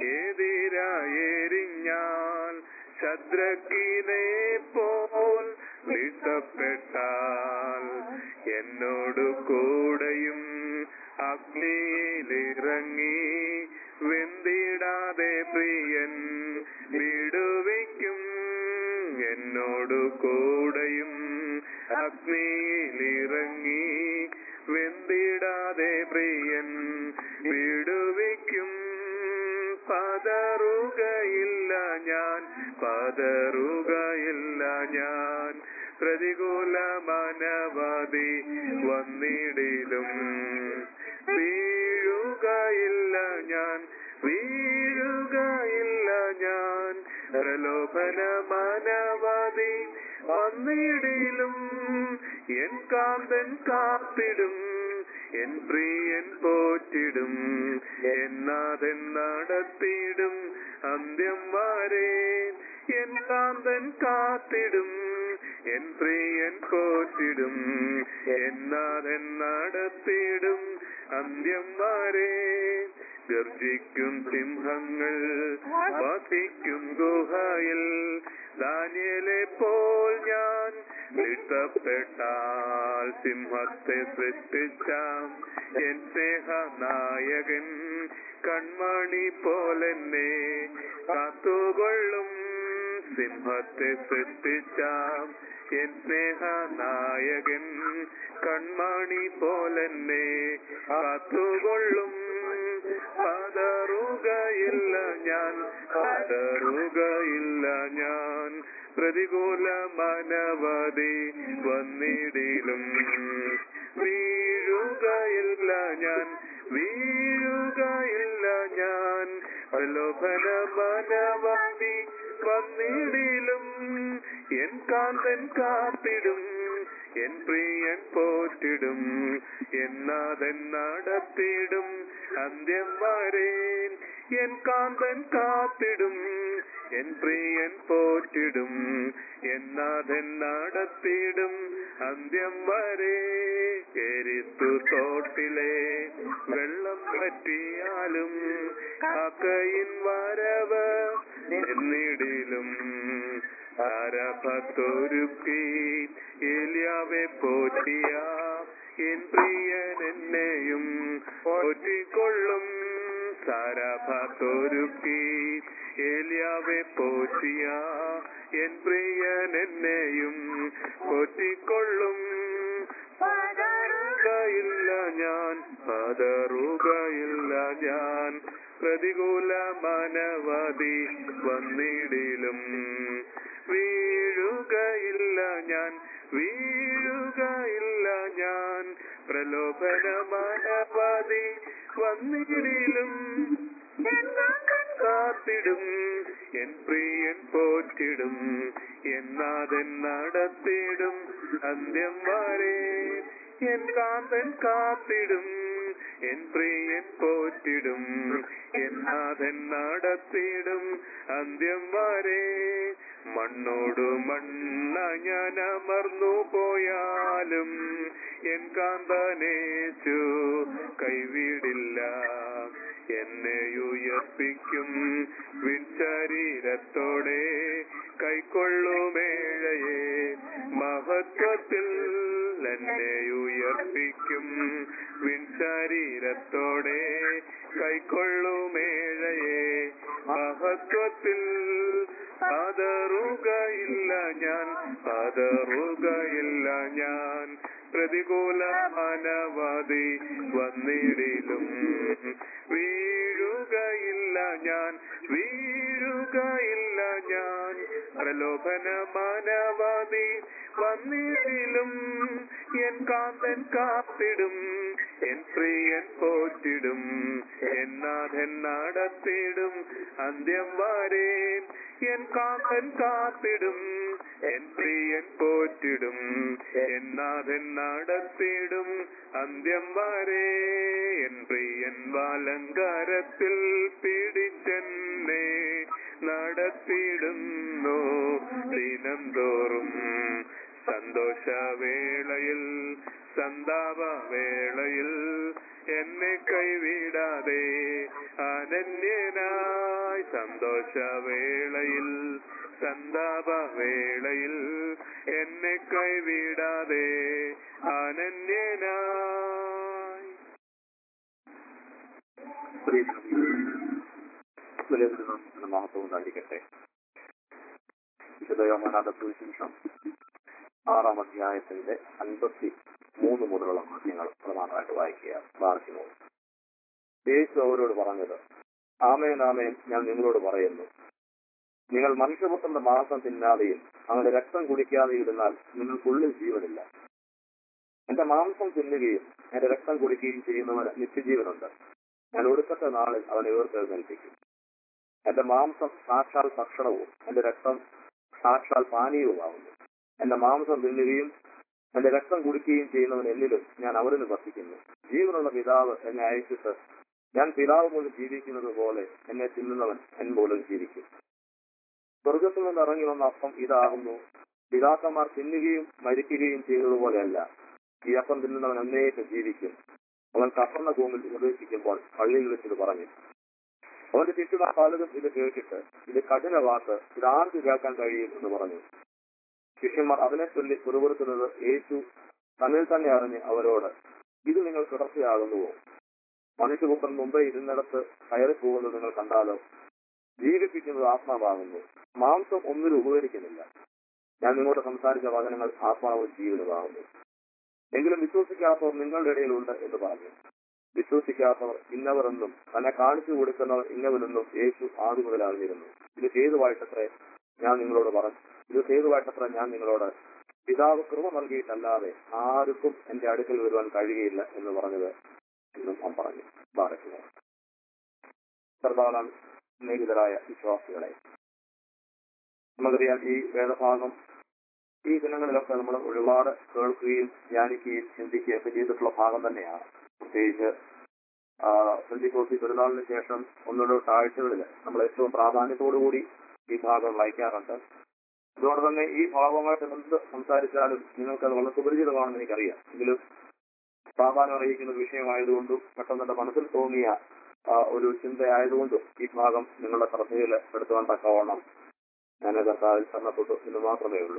എതിരായെരിഞ്ഞാൽ ശദ്രക്കിനെ പോൽ വീഴ്ത്തപ്പെട്ടാൽ എന്നോട് കൂടെയും അഗ്നിയിലിറങ്ങി വെന്തിടാതെ പ്രിയൻ വിടുവിക്കും എന്നോട് കൂടെയും അഗ്നിയിലിറങ്ങി വെന്തിടാതെ പ്രിയൻ വിടുവിക്കും പതറുകയില്ല ഞാൻ പതറുകയില്ല ഞാൻ പ്രതികൂല മനവധി വന്നിടിലും വീഴുകയില്ല ഞാൻ വീഴുകയില്ല ഞാൻ പ്രലോഭന മനവധി വന്നിടിലും എൻ കാന്തൻ കാത്തിടും എൻ പ്രിയൻ പോറ്റിടും എന്നാഥൻ നടത്തിയിടും അന്ത്യം വരെ എൻ കാന്തൻ കാത്തിടും എൻ പ്രിയൻ പോറ്റിടും എന്നാഥൻ നടത്തിയിടും അന്ത്യം വരെ ഗർജിക്കും സിംഹങ്ങൾ വസിക്കും ഗുഹയിൽ ദാനിയലെ പോൽ ഞാൻ വിട്ടപ്പെട്ടാൽ സിംഹത്തെ സൃഷ്ടിച്ചാം എൻ സ്നേഹനായകൻ കൺമണി പോലെന്നെ കാത്തുകൊള്ളും സിംഹത്തെ സൃഷ്ടിച്ചാം എൻ സ്നേഹനായകൻ കൺമണി പോലെന്നെ കാത്തുകൊള്ളും പതറുകയില്ല ഞാൻ പതറുകയില്ല ഞാൻ പ്രതികൂല മനവധി വന്നിടിലും വീഴുകയില്ല ഞാൻ വീഴുകയില്ല ഞാൻ പ്രലോഭന മനവധി വന്നിടിലും എൻ കാന്തൻ കാത്തിടും എൻ പ്രിയൻ പോറ്റിടും എന്നാഥൻ നടത്തിയിടും അന്ത്യം വരെ എൻ കാന്തൻ കാത്തിടും എൻ പ്രിയൻ പോറ്റിടും എന്നാഥൻ നടത്തിയിടും അന്ത്യം വരെ എരിത്തു തോട്ടിലെ വെള്ളം പറ്റിയാലും കാക്കയിൻ വരവ് എന്നിടിലും ആരഭത്തൊരുക്കി ഏലിയാവെ പോറ്റിയ എൻ പ്രിയൻ എന്നെയും പോറ്റിക്കൊള്ളും സാരാഭാത്തൊരുക്കി ഏലിയാവെ പോറ്റിയ എൻ പ്രിയൻ എന്നെയും പോറ്റിക്കൊള്ളും പതറുകയില്ല ഞാൻ പതറുകയില്ല ഞാൻ പ്രതികൂല മനവധി വന്നിടിലും വീഴുകയില്ല ഞാൻ വീഴുകയില്ല ഞാൻ പ്രലോഭന മനവധി വന്നിടിലും കാത്തിടും എൻ പ്രിയൻ പോറ്റിടും എന്നാഥൻ നടത്തിടും അന്ത്യം വരെ എൻ കാന്തൻ കാത്തിടും എൻ പ്രിയൻ പോറ്റിടും എന്നാഥൻ നടത്തിടും അന്ത്യം വരെ മണ്ണോട് മണ്ണ ഞാൻ അമർന്നു പോയാലും എൻ കാന്തനേച്ചു കൈവിടില്ല എന്നെ ഉയർപ്പിക്കും വിൻശരീരത്തോടെ കൈക്കൊള്ളുമേഴയെ മഹത്വത്തിൽ എന്നെ ഉയർപ്പിക്കും വിൻശരീരത്തോടെ കൈക്കൊള്ളുമേഴയെ മഹത്വത്തിൽ പതറുകയില്ല ഞാൻ പതറുകയില്ല ഞാൻ പ്രതികൂല അനവധി വന്നിടിലും വീഴുകയില്ല ഞാൻ വീഴുകയില്ല ഞാൻ പ്രലോഭന മാനവധി വന്നിടിലും എൻ കാന്തൻ കാത്തിടും എൻ പ്രിയൻ പോറ്റിടും എന്നാഥൻ നടത്തിടും അന്ത്യം വരെ എൻ കാന്തൻ കാത്തിടും എൻ പ്രിയൻ പോറ്റിടും എന്നാഥൻ നടത്തിടും അന്ത്യം വരെ എൻ പ്രിയൻ വാലങ്കാരത്തിൽ പിടിച്ചെന്നെ നടത്തിടുന്നു ദിനം തോറും സന്തോഷവേളയിൽ സന്താപവേളയിൽ എന്നെ കൈവിടാതെ അനന്യനായി സന്തോഷവേളയിൽ സന്താപവേളയിൽ എന്നെ കൈവിടാതെ അനന്യനായി മഹത്വം ഉണ്ടായിരിക്കട്ടെ വിശുദ്ധയോമനാഥ സുവിശേഷം ആറാം അധ്യായത്തിന്റെ അൻപത്തി മൂന്ന് മുതലുള്ള വാക്യങ്ങൾ പ്രധാനമായിട്ട് വായിക്കുക വാർക്കുന്നു യേശു അവരോട് പറഞ്ഞത് ആമേൻ ആമേൻ ഞാൻ നിങ്ങളോട് പറയുന്നു നിങ്ങൾ മനുഷ്യപുത്രന്റെ മാംസം തിന്നാതെയും അവന്റെ രക്തം കുടിക്കാതെയും ഇരുന്നാൽ നിങ്ങൾക്കുള്ളിൽ ജീവനില്ല എന്റെ മാംസം തിന്നുകയും എന്റെ രക്തം കുടിക്കുകയും ചെയ്യുന്നവന് നിത്യജീവനുണ്ട് ഞാൻ ഒടുക്കത്തെ നാളിൽ അവനെ ഉയർത്തെഴുന്നേൽപ്പിക്കും എന്റെ മാംസം സാക്ഷാൽ ഭക്ഷണവും എന്റെ രക്തം സാക്ഷാൽ പാനീയവുമാകുന്നു എന്റെ മാംസം തിന്നുകയും എന്റെ രക്തം കുടിക്കുകയും ചെയ്യുന്നവൻ എന്നിലും ഞാൻ അവരിൽ വസിക്കുന്നു ജീവനുള്ള പിതാവ് എന്നെ അയച്ചിട്ട് ഞാൻ പിതാവ് പോലും ജീവിക്കുന്നത് പോലെ എന്നെ തിന്നുന്നവൻ എൻ പോലും ജീവിക്കും സ്വർഗത്തിൽ നിന്ന് ഇറങ്ങി വന്ന അപ്പം ഇതാകുന്നു പിതാക്കന്മാർ തിന്നുകയും മരിക്കുകയും ചെയ്തതുപോലെയല്ല ഈ അപ്പം തിന്നുന്നവൻ എന്നേക്കും ജീവിക്കും അവൻ കപ്പർന്ന ഭൂമിൽ ഉപദേശിക്കുമ്പോൾ പള്ളിയിൽ വെച്ചിത് പറഞ്ഞു അവന്റെ ചുറ്റുമാർ പലതും ഇത് കേട്ടിട്ട് ഇത് കഠിന വാക്ക് ഇത് ആർക്ക് കേൾക്കാൻ കഴിയും എന്ന് പറഞ്ഞു ശിഷ്യന്മാർ അതിനെ ചൊല്ലി കുറുകുറുക്കുന്നത് യേശു തന്നിൽ തന്നെ അറിഞ്ഞ് അവരോട് ഇത് നിങ്ങൾ തുടർച്ചയാകുന്നുവോ മനുഷ്യപുത്രൻ മുമ്പേ ഇരുന്നിടത്ത് കയറി പോകുന്നത് നിങ്ങൾ കണ്ടാലോ ജീവിപ്പിക്കുന്നത് ആത്മാവാകുന്നു മാംസം ഒന്നിനും ഉപകരിക്കുന്നില്ല ഞാൻ നിങ്ങളോട് സംസാരിച്ച വചനങ്ങൾ ആത്മാവും ജീവിതമാകുന്നു എങ്കിലും വിശ്വസിക്കാത്തവർ നിങ്ങളുടെ ഇടയിലുണ്ട് എന്ന് പറഞ്ഞു വിശ്വസിക്കാത്തവർ ഇന്നവർ എന്നും തന്നെ കാണിച്ചു കൊടുക്കുന്നവർ ഇന്നവരെന്നും യേശു ആദ്യം മുതൽ അറിഞ്ഞിരുന്നു ഇത് ചെയ്തുവായിട്ടത്രേ ഞാൻ നിങ്ങളോട് പറഞ്ഞു ഇത് ചെയ്തുവായിട്ടത്ര ഞാൻ നിങ്ങളോട് പിതാവ് കൃപ നൽകിയിട്ടല്ലാതെ ആർക്കും എന്റെ അടുക്കൽ വരുവാൻ കഴിയുകയില്ല എന്ന് പറഞ്ഞത് എന്നും അവൻ പറഞ്ഞു ബാറയ്ക്കുക സർദാനാൻ സ്നേഹിതരായ വിശ്വാസികളെ നമുക്കറിയാം ഈ വേദഭാഗം ഈ ദിനങ്ങളിലൊക്കെ നമ്മൾ ഒരുപാട് കേൾക്കുകയും ധ്യാനിക്കുകയും ചിന്തിക്കുകയും ഒക്കെ ചെയ്തിട്ടുള്ള ഭാഗം തന്നെയാണ് പ്രത്യേകിച്ച് പെന്തിക്കോസി പെരുന്നാളിന് ശേഷം ഒന്നുകൂടെ ആഴ്ചകളിൽ നമ്മൾ ഏറ്റവും പ്രാധാന്യത്തോടുകൂടി ഈ ഭാഗം വായിക്കാറുണ്ട് അതുകൊണ്ട് തന്നെ ഈ ഭാഗമായിട്ട് എന്ത് സംസാരിച്ചാലും നിങ്ങൾക്ക് അത് വളരെ സുപരിചിതമാണെന്ന് എനിക്കറിയാം എങ്കിലും പ്രാധാന്യം അറിയിക്കുന്ന വിഷയമായതുകൊണ്ടും പെട്ടെന്ന് എന്റെ മനസ്സിൽ തോന്നിയ ആ, ഒരു ചിന്തയായതുകൊണ്ടും ഈ ഭാഗം നിങ്ങളുടെ ശ്രദ്ധയിൽ പെടുത്തുവാൻ തക്കവണ്ണം ഞാൻ കർത്താവിൽ ശരണപ്പെട്ടു എന്ന് മാത്രമേ ഉള്ളൂ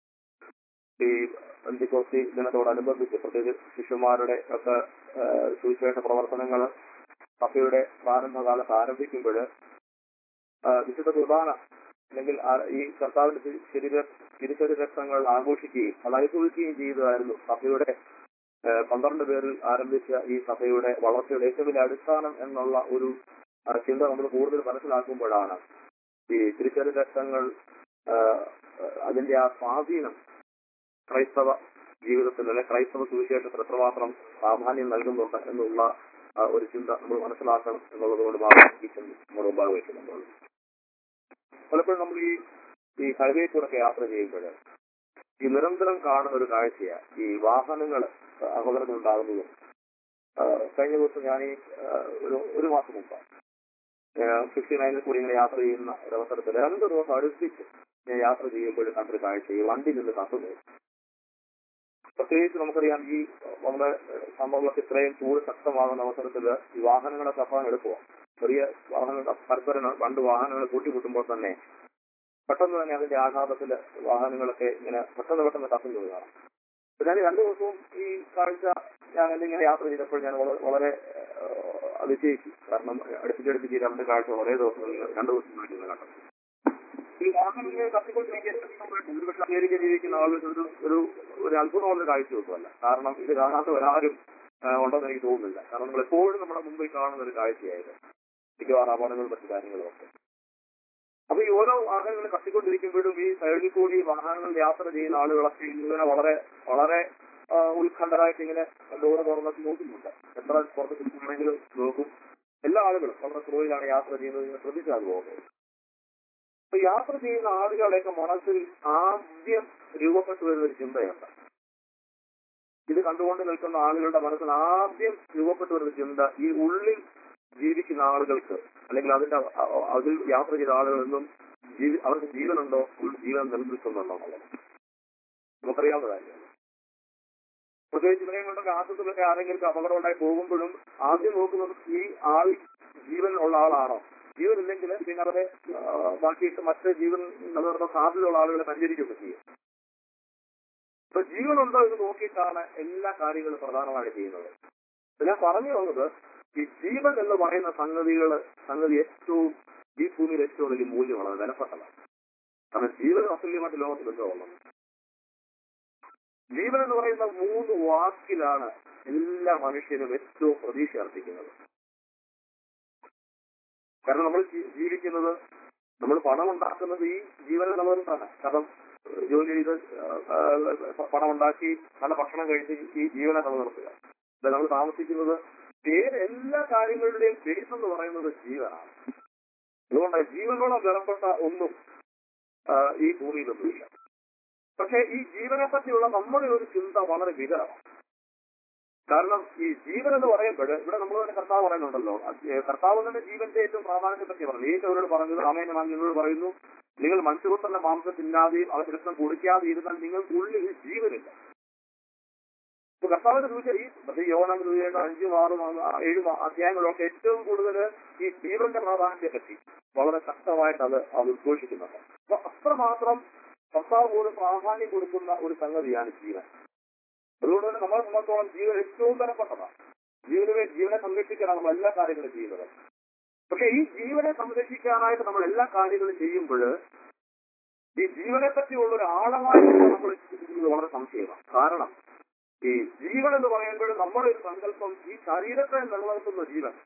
ഈ പെന്തിക്കോസ്തി ദിനത്തോടനുബന്ധിച്ച് പ്രത്യേകിച്ച് ശിശുമാരുടെ ഒക്കെ ആ, സുവിശേഷ പ്രവർത്തനങ്ങൾ സഭയുടെ പ്രാരംഭകാലത്ത് ആരംഭിക്കുമ്പോൾ വിശുദ്ധ കുർബാന അല്ലെങ്കിൽ ആ- ഈ കർത്താവിന്റെ തി- ശരീര തിരിച്ചടി രക്തങ്ങൾ ആഘോഷിക്കുകയും അത് അനുഭവിക്കുകയും ചെയ്തതായിരുന്നു സഭയുടെ ആ, പന്ത്രണ്ട് പേരിൽ ആരംഭിച്ച ഈ സഭയുടെ വളർച്ചയുടെ ഏറ്റവും വലിയ അടിസ്ഥാനം എന്നുള്ള ഒരു ആ, ചിന്ത നമ്മൾ കൂടുതൽ മനസ്സിലാക്കുമ്പോഴാണ് ഈ തിരിച്ചടി രക്തങ്ങൾ ആ, അതിന്റെ ആ സ്വാധീനം ക്രൈസ്തവ ജീവിതത്തിൽ അല്ലെങ്കിൽ ക്രൈസ്തവ സുവിശേഷത്തിൽ എത്രമാത്രം പ്രാധാന്യം നൽകുന്നുണ്ട് എന്നുള്ള ആ ഒരു ചിന്ത നമ്മൾ മനസ്സിലാക്കണം എന്നുള്ളത് കൊണ്ട് മാത്രം ഈ ചിന്ത നമ്മുടെ മുമ്പാകെ വയ്ക്കുന്നുണ്ട് പലപ്പോഴും നമ്മൾ ഈ ഈ ഹൈവേ കൂടെ യാത്ര ചെയ്യുമ്പോൾ ഈ നിരന്തരം കാണുന്ന ഒരു കാഴ്ചയാ ഈ വാഹനങ്ങൾ അപകടങ്ങൾ ഉണ്ടാകുന്നതും ആ, കഴിഞ്ഞ ദിവസം ഞാൻ ഈ ആ, ഒരു ഒരു മാസം മുമ്പ് ഫിഫ്റ്റി നയനിൽ കൂടി ഇങ്ങനെ യാത്ര ചെയ്യുന്ന ഒരു അവസരത്തിൽ രണ്ട് ദിവസം അടുപ്പിച്ച് ഞാൻ യാത്ര ചെയ്യുമ്പോൾ കണ്ടൊരു കാഴ്ച ഈ വണ്ടി നിന്ന് കത്തുന്നത് പ്രത്യേകിച്ച് നമുക്കറിയാം ഈ നമ്മുടെ സംഭവങ്ങളൊക്കെ ഇത്രയും ചൂട് ശക്തമാകുന്ന അവസരത്തിൽ ഈ വാഹനങ്ങളെ കപ്പാൻ എളുപ്പമാണ് ചെറിയ വാഹനങ്ങൾ പരസ്പരം പണ്ട് വാഹനങ്ങൾ കൂട്ടിമുട്ടുമ്പോൾ തന്നെ പെട്ടെന്ന് തന്നെ അതിന്റെ ആഘാതത്തിൽ വാഹനങ്ങളൊക്കെ ഇങ്ങനെ പെട്ടെന്ന് പെട്ടെന്ന് കത്തുന്നത് കാണാം അപ്പൊ ഞാൻ രണ്ടു ദിവസവും ഈ കാഴ്ച ഞാൻ ഇങ്ങനെ യാത്ര ചെയ്തപ്പോൾ ഞാൻ വളരെ- വളരെ ഏഹ്, അതിശയിച്ചു കാരണം അടുപ്പിച്ചടുപ്പിച്ച് ഈ രണ്ട് കാഴ്ച ഒരേ ദിവസം രണ്ടു ദിവസം വേണ്ടി കണ്ടു ഈ വാഹനങ്ങൾ കത്തിക്കൊണ്ടിരിക്കുന്ന ഒരുപക്ഷെ അമേരിക്ക ജീവിക്കുന്ന ആളുകൾ ഒരു ഒരു ഒരു അത്ഭുതമുള്ള കാഴ്ച ഒന്നുമല്ല കാരണം ഇത് കാണാത്തവരാരും ആ, ഉണ്ടെന്ന് എനിക്ക് തോന്നുന്നില്ല കാരണം നമ്മൾ എപ്പോഴും നമ്മുടെ മുമ്പിൽ കാണുന്ന ഒരു കാഴ്ചയായിരുന്നു മിക്കവാറും അപകടങ്ങളും മറ്റു കാര്യങ്ങളും ഒക്കെ അപ്പൊ ഈ ഓരോ വാഹനങ്ങൾ കത്തിക്കൊണ്ടിരിക്കുമ്പോഴും ഈ സൈഡിൽ കൂടി വാഹനങ്ങൾ യാത്ര ചെയ്യുന്ന ആളുകളൊക്കെ ഇങ്ങനെ വളരെ വളരെ ആ, ഉത്കണ്ഠരായിട്ട് ഇങ്ങനെ ഡോറ് തുറന്നൊക്കെ നോക്കുന്നുണ്ട് എത്ര പുറത്ത് കിട്ടുകയാണെങ്കിലും നോക്കും എല്ലാ ആളുകളും വളരെ സ്ലോയിലാണ് യാത്ര ചെയ്യുന്നത് ഇങ്ങനെ ശ്രദ്ധിച്ചാണ് പോകുന്നത് അപ്പൊ യാത്ര ചെയ്യുന്ന ആളുകളുടെയൊക്കെ മനസ്സിൽ ആദ്യം രൂപപ്പെട്ടു വരുന്ന ഒരു ചിന്തയുണ്ട് ഇത് കണ്ടുകൊണ്ട് നിൽക്കുന്ന ആളുകളുടെ മനസ്സിൽ ആദ്യം രൂപപ്പെട്ടു വരുന്ന ചിന്ത ഈ ഉള്ളിൽ ജീവിക്കുന്ന ആളുകൾക്ക് അല്ലെങ്കിൽ അതിന്റെ അ- അ- അതിൽ യാത്ര ചെയ്ത ആളുകളൊന്നും ജീവി അവർക്ക് ജീവനുണ്ടോ ഉൾ- ജീവൻ നിലനിൽക്കുന്നുണ്ടോ എന്നുള്ളത് നമുക്കറിയാവുന്ന കാര്യമാണ് പ്രത്യേകിച്ച് ഇവരെയും കൊണ്ടൊക്കെ ആശുപത്രിയിലൊക്കെ ആരെങ്കിലും അപകടം ഉണ്ടായി പോകുമ്പോഴും ആദ്യം നോക്കുന്നത് ഈ ആൾ ജീവൻ ഉള്ള ആളാണോ ജീവനില്ലെങ്കിൽ പിന്നെ അവരെ ആ, ബാക്കിയിട്ട് മറ്റ് ജീവൻ നിലനിർത്താൻ സാധ്യതയുള്ള ആളുകളെ പരിചരിക്കുകയൊക്കെ ചെയ്യും അപ്പൊ ജീവനുണ്ടോ എന്ന് നോക്കിയിട്ടാണ് എല്ലാ കാര്യങ്ങളും പ്രധാനമായിട്ട് ചെയ്യുന്നത് അപ്പൊ ഞാൻ പറഞ്ഞു വന്നത് ഈ ജീവൻ എന്ന് പറയുന്ന സംഗതികള് സംഗതി ഏറ്റവും ഈ ഭൂമിയിൽ ഏറ്റവും വലിയ മൂല്യമുള്ളത് വിലപ്പെട്ടതാണ് കാരണം ജീവൻ അസല്യമായിട്ട് ലോകത്തിൽ എന്തോ ഉള്ളത് ജീവൻ എന്ന് പറയുന്ന മൂന്ന് വാക്കിലാണ് എല്ലാ മനുഷ്യരും ഏറ്റവും പ്രതീക്ഷ അർപ്പിക്കുന്നത് കാരണം നമ്മൾ ജീ- ജീവിക്കുന്നത് നമ്മൾ പണം ഉണ്ടാക്കുന്നത് ഈ ജീവനെ നിലനിർത്താനാണ് കാരണം ഏഹ് ജോലി ചെയ്ത് ഏഹ് പണം ഉണ്ടാക്കി നല്ല ഭക്ഷണം കഴിച്ച് ഈ ജീവനെ നിലനിർത്തുക അല്ല നമ്മൾ താമസിക്കുന്നത് പേര് എല്ലാ കാര്യങ്ങളുടെയും ബേസ് എന്ന് പറയുന്നത് ജീവനാണ് അതുകൊണ്ട് ജീവനോളം ബലപ്പെട്ട ഒന്നും ആഹ് ഈ ഭൂമിയിലൊന്നുമില്ല പക്ഷെ ഈ ജീവനെ പറ്റിയുള്ള നമ്മുടെ ഒരു ചിന്ത വളരെ വികലമാണ് കാരണം ഈ ജീവൻ എന്ന് പറയുമ്പോൾ ഇവിടെ നമ്മൾ തന്നെ കർത്താവ് പറയുന്നുണ്ടല്ലോ അത് കർത്താവ് തന്നെ ജീവന്റെ ഏറ്റവും പ്രാധാന്യത്തെ പറ്റി പറഞ്ഞു ഈ അവരോട് പറഞ്ഞത് അമേന നിങ്ങളോട് പറയുന്നു നിങ്ങൾ മനുഷ്യപുത്രന്റെ മാംസം തിന്നാതെയും അവരുടെ രക്തം കുടിക്കാതെ ഇരുന്നാൽ നിങ്ങൾക്ക് ഉള്ളിൽ ജീവനില്ല ഇപ്പൊ കർത്താവിന്റെ സൂചന ഈ പ്രതി യോനം സൂചന അഞ്ചും ആറും ആ- ഏഴും അധ്യായങ്ങളൊക്കെ ഏറ്റവും കൂടുതൽ ഈ ജീവന്റെ പ്രാധാന്യത്തെ പറ്റി വളരെ ശക്തമായിട്ട് അത് അത് ഉദ്ഘോഷിക്കുന്നുണ്ട് അപ്പൊ അത്രമാത്രം കർത്താവ് പോലും പ്രാധാന്യം കൊടുക്കുന്ന ഒരു സംഗതിയാണ് ജീവൻ അതുകൊണ്ട് തന്നെ നമ്മളെ സംബന്ധിച്ചോളം ജീവൻ ഏറ്റവും ബലപ്പെട്ടതാണ് ജീവനെ ജീവനെ സംരക്ഷിക്കാനാണ് നമ്മൾ എല്ലാ കാര്യങ്ങളും ചെയ്യുന്നത് പക്ഷെ ഈ ജീവനെ സംരക്ഷിക്കാനായിട്ട് നമ്മൾ എല്ലാ കാര്യങ്ങളും ചെയ്യുമ്പോൾ ഈ ജീവനെ പറ്റിയുള്ള ഒരു ആഴമായ ചിന്ത നമ്മൾ ചിന്തിക്കുന്നത് വളരെ സംശയമാണ് കാരണം ഈ ജീവൻ എന്ന് പറയുമ്പോൾ നമ്മുടെ ഒരു സങ്കല്പം ഈ ശരീരത്തെ നിലനിർത്തുന്ന ജീവൻ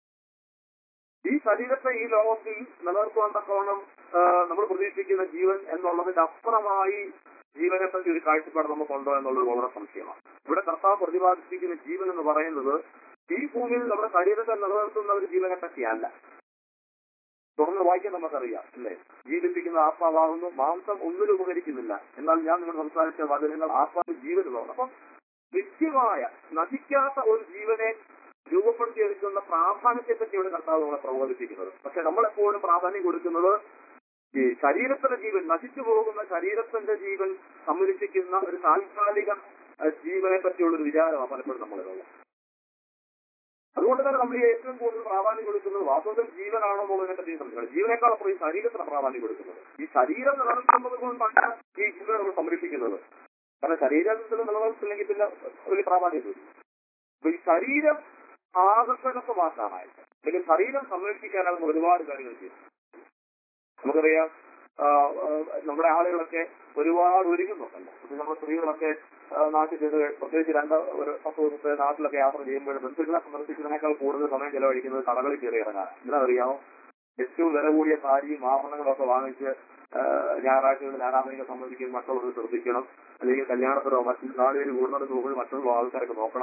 ഈ ശരീരത്തെ ഈ ലോകത്തിൽ നിലനിർത്തുവാൻ തക്കവണ്ണം ആ, നമ്മൾ പ്രതീക്ഷിക്കുന്ന ജീവൻ എന്നുള്ളതിന്റെ അപ്പുറമായി ജീവനെ പറ്റി ഒരു കാഴ്ചപ്പാട് നമുക്കുണ്ടോ എന്നുള്ളത് വളരെ സംശയമാണ് ഇവിടെ കർത്താവ് പ്രതിപാദിച്ചിരിക്കുന്ന ജീവൻ എന്ന് പറയുന്നത് ഈ ഭൂമിയിൽ നമ്മുടെ ശരീരത്തെ നിലനിർത്തുന്ന ഒരു ജീവനെ പറ്റിയല്ല തുറന്ന് വായിക്കാൻ നമുക്കറിയാം അല്ലേ ജീവിപ്പിക്കുന്ന ആത്മാവാകുന്നു മാംസം ഒന്നിനും ഉപകരിക്കുന്നില്ല എന്നാൽ ഞാൻ നിങ്ങൾ സംസാരിച്ച വചനങ്ങൾ ആത്മാവ് ജീവനുള്ളതാണ് അപ്പം നിത്യമായ നശിക്കാത്ത ഒരു ജീവനെ രൂപപ്പെടുത്തിയെടുക്കുന്ന പ്രാധാന്യത്തെ പറ്റിയാണ് കർത്താവ് നമ്മളെ പ്രബോധിപ്പിക്കുന്നത് പക്ഷെ നമ്മളെപ്പോഴും പ്രാധാന്യം കൊടുക്കുന്നത് ഈ ശരീരത്തിന്റെ ജീവൻ നശിച്ചു പോകുന്ന ശരീരത്തിന്റെ ജീവൻ സംരക്ഷിക്കുന്ന ഒരു താൽക്കാലിക അഹ് ജീവനെ പറ്റിയുള്ള ഒരു വിചാരമാണ് പലപ്പോഴും നമ്മളിലുള്ളത് അതുകൊണ്ട് തന്നെ നമ്മൾ ഈ ഏറ്റവും കൂടുതൽ പ്രാധാന്യം കൊടുക്കുന്നത് വാസ്തവത്തിൽ ജീവനാണോ എന്നുള്ളതിനെ പറ്റി സംസാരിക്കണം ജീവനേക്കാൾ അപ്പുറം ഈ ശരീരത്തിന് പ്രാധാന്യം കൊടുക്കുന്നത് ഈ ശരീരം നിലനിർത്തുന്നത് കൊണ്ടാണ് ഈ ജീവനെ നമ്മൾ സംരക്ഷിക്കുന്നത് കാരണം ശരീരത്തിൽ നിലനിർത്തില്ലെങ്കിൽ പിന്നെ വലിയ പ്രാധാന്യം വരും അപ്പൊ ഈ ശരീരം ആകർഷകമാക്കാനായിട്ട് അല്ലെങ്കിൽ ശരീരം സംരക്ഷിക്കാനാണ് നമ്മൾ ഒരുപാട് കാര്യങ്ങൾ ചെയ്യുന്നത് നമുക്കറിയാം ആ, ആ, നമ്മുടെ ആളുകളൊക്കെ ഒരുപാട് ഒരുങ്ങുന്നുണ്ടല്ലോ ഇപ്പൊ നമ്മുടെ സ്ത്രീകളൊക്കെ ആ, നാട്ടിൽ ചെന്ന് പ്രത്യേകിച്ച് രണ്ട് ഒരു പത്ത് ദിവസത്തെ നാട്ടിലൊക്കെ യാത്ര ചെയ്യുമ്പോൾ ബന്ധുക്കളെ സന്ദർശിക്കുന്നതിനേക്കാൾ കൂടുതൽ സമയം ചെലവഴിക്കുന്നത് കടകളിൽ കയറി ഇറങ്ങാൻ എന്താ അറിയാമോ ഏറ്റവും വില കൂടിയ സാരിയും ആഭരണങ്ങളും ഒക്കെ വാങ്ങിച്ച് ആ, ഞായറാഴ്ചകളിൽ ആരാധനയെ സംബന്ധിക്കും മറ്റുള്ളവർ ശ്രദ്ധിക്കണം അല്ലെങ്കിൽ കല്യാണത്തിനോ മറ്റു നാളുകളിൽ കൂടുന്നത് പോകുമ്പോൾ മറ്റുള്ള ആൾക്കാരൊക്കെ നോക്കണം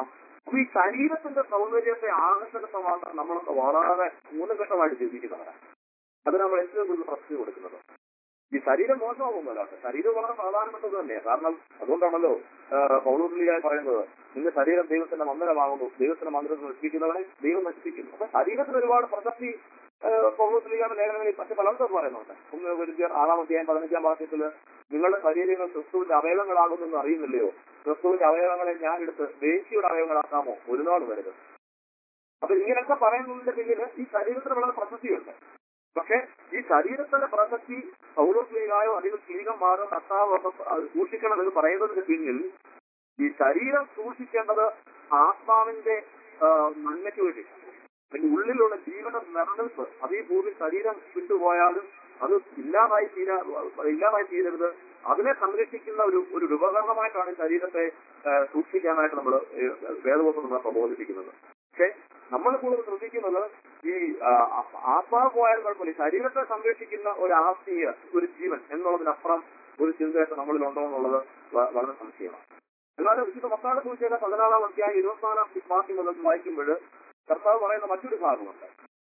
അപ്പൊ ഈ ശരീരത്തിന്റെ സൗന്ദര്യത്തെ ആകർഷകത്വമാക്കാൻ നമ്മളൊക്കെ വളരെ മൂലഘട്ടമായിട്ട് ചിന്തിക്കുന്നവരാണ് അത് നമ്മൾ ഏറ്റവും കൂടുതൽ പ്രശ്നം കൊടുക്കുന്നത് ഈ ശരീരം മോശമാകുന്നല്ല ശരീരം വളരെ പ്രധാനപ്പെട്ടത് തന്നെയാണ് കാരണം അതുകൊണ്ടാണല്ലോ പൗർണമിയായി പറയുന്നത് നിന്റെ ശരീരം ദൈവത്തിന്റെ മന്ദിരമാകുന്നു ദൈവത്തിന്റെ മന്ദിരത്തിൽ നശിപ്പിക്കുന്നവനെ ദൈവം നശിപ്പിക്കുന്നു അപ്പൊ ശരീരത്തിന് ഒരുപാട് പ്രസക്തി പൗർണമിയുടെ ലേഖനങ്ങളിൽ മറ്റു പലർക്കും പറയുന്നുണ്ട് ഒന്ന് ഒരു ആറാം അധ്യായം പതിനഞ്ചാം വാക്യത്തില് നിങ്ങളുടെ ശരീരങ്ങൾ ക്രിസ്തുവിന്റെ അവയവങ്ങളാകുന്നെന്ന് അറിയുന്നില്ലയോ ക്രിസ്തുവിന്റെ അവയവങ്ങളെ ഞാൻ എടുത്ത് ദേശീയുടെ അവയവങ്ങളാക്കാമോ ഒരു നാൾ വരരുത് അപ്പൊ ഇങ്ങനെയൊക്കെ പറയുന്നതിന്റെ പിന്നിൽ ഈ ശരീരത്തിന് വളരെ പ്രസക്തിയുണ്ട് പക്ഷെ ഈ ശരീരത്തിന്റെ പ്രസക്തി പൗരോസ്ലികായോ അല്ലെങ്കിൽ സ്ത്രീകന്മാരോ കർത്താവോ ഒക്കെ അത് സൂക്ഷിക്കണം എന്ന് പറയുന്നതിന് പിന്നിൽ ഈ ശരീരം സൂക്ഷിക്കേണ്ടത് ആത്മാവിന്റെ ആ, നന്മയ്ക്ക് വേണ്ടി അല്ലെങ്കിൽ ഉള്ളിലുള്ള ജീവന നിലനിൽപ്പ് അത് ഈ ഭൂമി ശരീരം വിട്ടുപോയാലും അത് ഇല്ലാതായി തീരാ ഇല്ലാതായി തീരരുത് അതിനെ സംരക്ഷിക്കുന്ന ഒരു ഒരു ഉപകരണമായിട്ടാണ് ശരീരത്തെ ആ, സൂക്ഷിക്കാനായിട്ട് നമ്മൾ വേദപുസ്തകം നമ്മളെ പ്രബോധിപ്പിക്കുന്നത് പക്ഷെ നമ്മൾ കൂടുതൽ ശ്രദ്ധിക്കുന്നത് ഈ ആ, ആത്മാവ് പോയാലും കുഴപ്പമില്ല ഈ ശരീരത്തെ സംരക്ഷിക്കുന്ന ഒരു ആത്മീയ ഒരു ജീവൻ എന്നുള്ളതിനപ്പുറം ഒരു ചിന്തയൊക്കെ നമ്മളിലുണ്ടോ എന്നുള്ളത് വ- വളരെ സംശയമാണ് എന്നാലും വിശുദ്ധ മത്താടെ സൂചിച്ച പതിനാറാം അധ്യായം ഇരുപത്തിനാലാം വാക്യം മുതൽ വായിക്കുമ്പോൾ കർത്താവ് പറയുന്ന മറ്റൊരു ഭാഗമുണ്ട്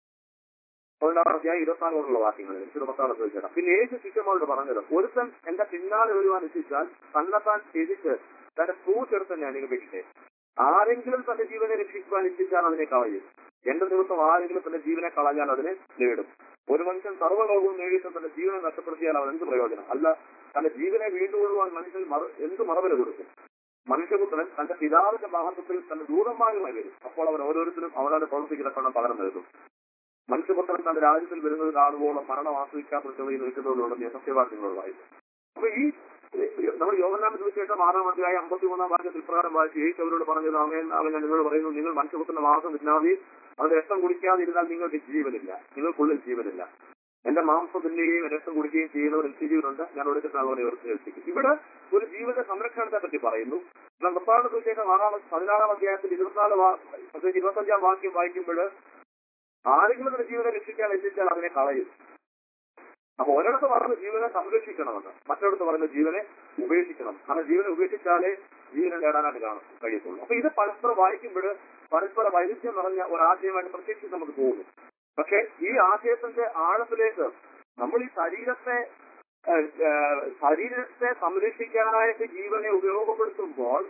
പതിനാറാം അധ്യായം ഇരുപത്തിനാല് മുതലുള്ള വാക്യങ്ങളിൽ വിശുദ്ധ മത്താടെ സൂചിച്ച പിന്നെ യേശു ശിഷ്യന്മാരോട് പറഞ്ഞത് ഒരുത്തൻ എന്റെ പിന്നാലെ വരുവാൻ ഇച്ഛിച്ചാൽ തന്നെത്താൻ ത്യജിച്ച് തന്റെ പൂച്ചെടുത്ത് തന്നെ അനുഗമിക്കട്ടെ ആരെങ്കിലും തന്റെ ജീവനെ രക്ഷിക്കുവാൻ ഇച്ഛിച്ചാൽ അതിനെ കളയും എന്റെ നിമിത്തം ആരെങ്കിലും തന്റെ ജീവനെ കളഞ്ഞാൽ അതിനെ നേടും ഒരു മനുഷ്യൻ സർവ്വലോകവും നേടിയിട്ട് തന്റെ ജീവനെ നഷ്ടപ്പെടുത്തിയാൽ അവൻ എന്ത് പ്രയോജനം അല്ല തന്റെ ജീവനെ വീണ്ടുകൊള്ളുവാൻ മനുഷ്യൻ മറ- എന്ത് മറവില കൊടുക്കും മനുഷ്യപുത്രൻ തന്റെ പിതാവിന്റെ മഹത്വത്തിൽ തന്റെ ദൂതന്മാരുമായി വരും അപ്പോൾ അവൻ ഓരോരുത്തരും അവനവന്റെ പ്രവർത്തിക്കുന്ന പണം പകരം നൽകും മനുഷ്യപുത്രൻ തന്റെ രാജ്യത്തിൽ വരുന്നത് കാണുവോളം മരണം ആസ്വദിക്കാത്ത ചെറിയ നിൽക്കുന്നവരോട് സത്യവാക്യങ്ങളോട് വായിക്കും അപ്പൊ ഈ നമ്മൾ യോഗനാമ തീർച്ചയായിട്ടും ആറാം അധ്യായം അമ്പത്തിമൂന്നാം വാക്യത്തിൽ പ്രകാരം വായിച്ചു യേശു അവരോട് പറഞ്ഞത് അവൻ അവൻ ഞാൻ നിങ്ങളോട് പറയുന്നു നിങ്ങൾ മനുഷ്യപുത്രന്റെ മാസം തിന്നാതെ അവന്റെ രക്തം കുടിക്കാതിരുന്നാൽ നിങ്ങൾക്ക് ജീവനില്ല നിങ്ങൾക്കുള്ളിൽ ജീവനില്ല എന്റെ മാംസം തിന്നുകയും രക്തം കുടിക്കുകയും ചെയ്യുന്നവർ നിത്യജീവനുണ്ട് ഞാൻ ഒടുക്കത്തെ അവനെ ഉയർത്തിയേൽപ്പിക്കും ഇവിടെ ഒരു ജീവന്റെ സംരക്ഷണത്തെ പറ്റി പറയുന്നു എന്നാൽ നിർത്താണ്ട് തീർച്ചയായിട്ടും ആറാം പതിനാറാം അധ്യായത്തിൽ ഇരുപത്തിനാല് വാ- പ്രത്യേകിച്ച് ഇരുപത്തഞ്ചാം വാക്യം വായിക്കുമ്പോൾ ആരെങ്കിലും ഒരു ജീവനെ രക്ഷിക്കാൻ എത്തിച്ചാൽ അതിനെ കളയും അപ്പൊ ഒരിടത്ത് പറയുന്ന ജീവനെ സംരക്ഷിക്കണമെന്ന് മറ്റൊരിടത്ത് പറയുന്ന ജീവനെ ഉപേക്ഷിക്കണം കാരണം ജീവനെ ഉപേക്ഷിച്ചാലേ ജീവനെ നേടാനായിട്ട് കാണും കഴിയത്തുള്ളൂ അപ്പൊ ഇത് പരസ്പരം വായിക്കുമ്പോൾ പരസ്പര വൈരുദ്ധ്യം നിറഞ്ഞ ഒരു ആശയമായിട്ട് പ്രത്യേകിച്ച് നമുക്ക് തോന്നും പക്ഷെ ഈ ആശയത്തിന്റെ ആഴത്തിലേക്ക് നമ്മൾ ഈ ശരീരത്തെ ഏഹ്, ഏഹ്, ശരീരത്തെ സംരക്ഷിക്കാനായിട്ട് ജീവനെ ഉപയോഗപ്പെടുത്തുമ്പോൾ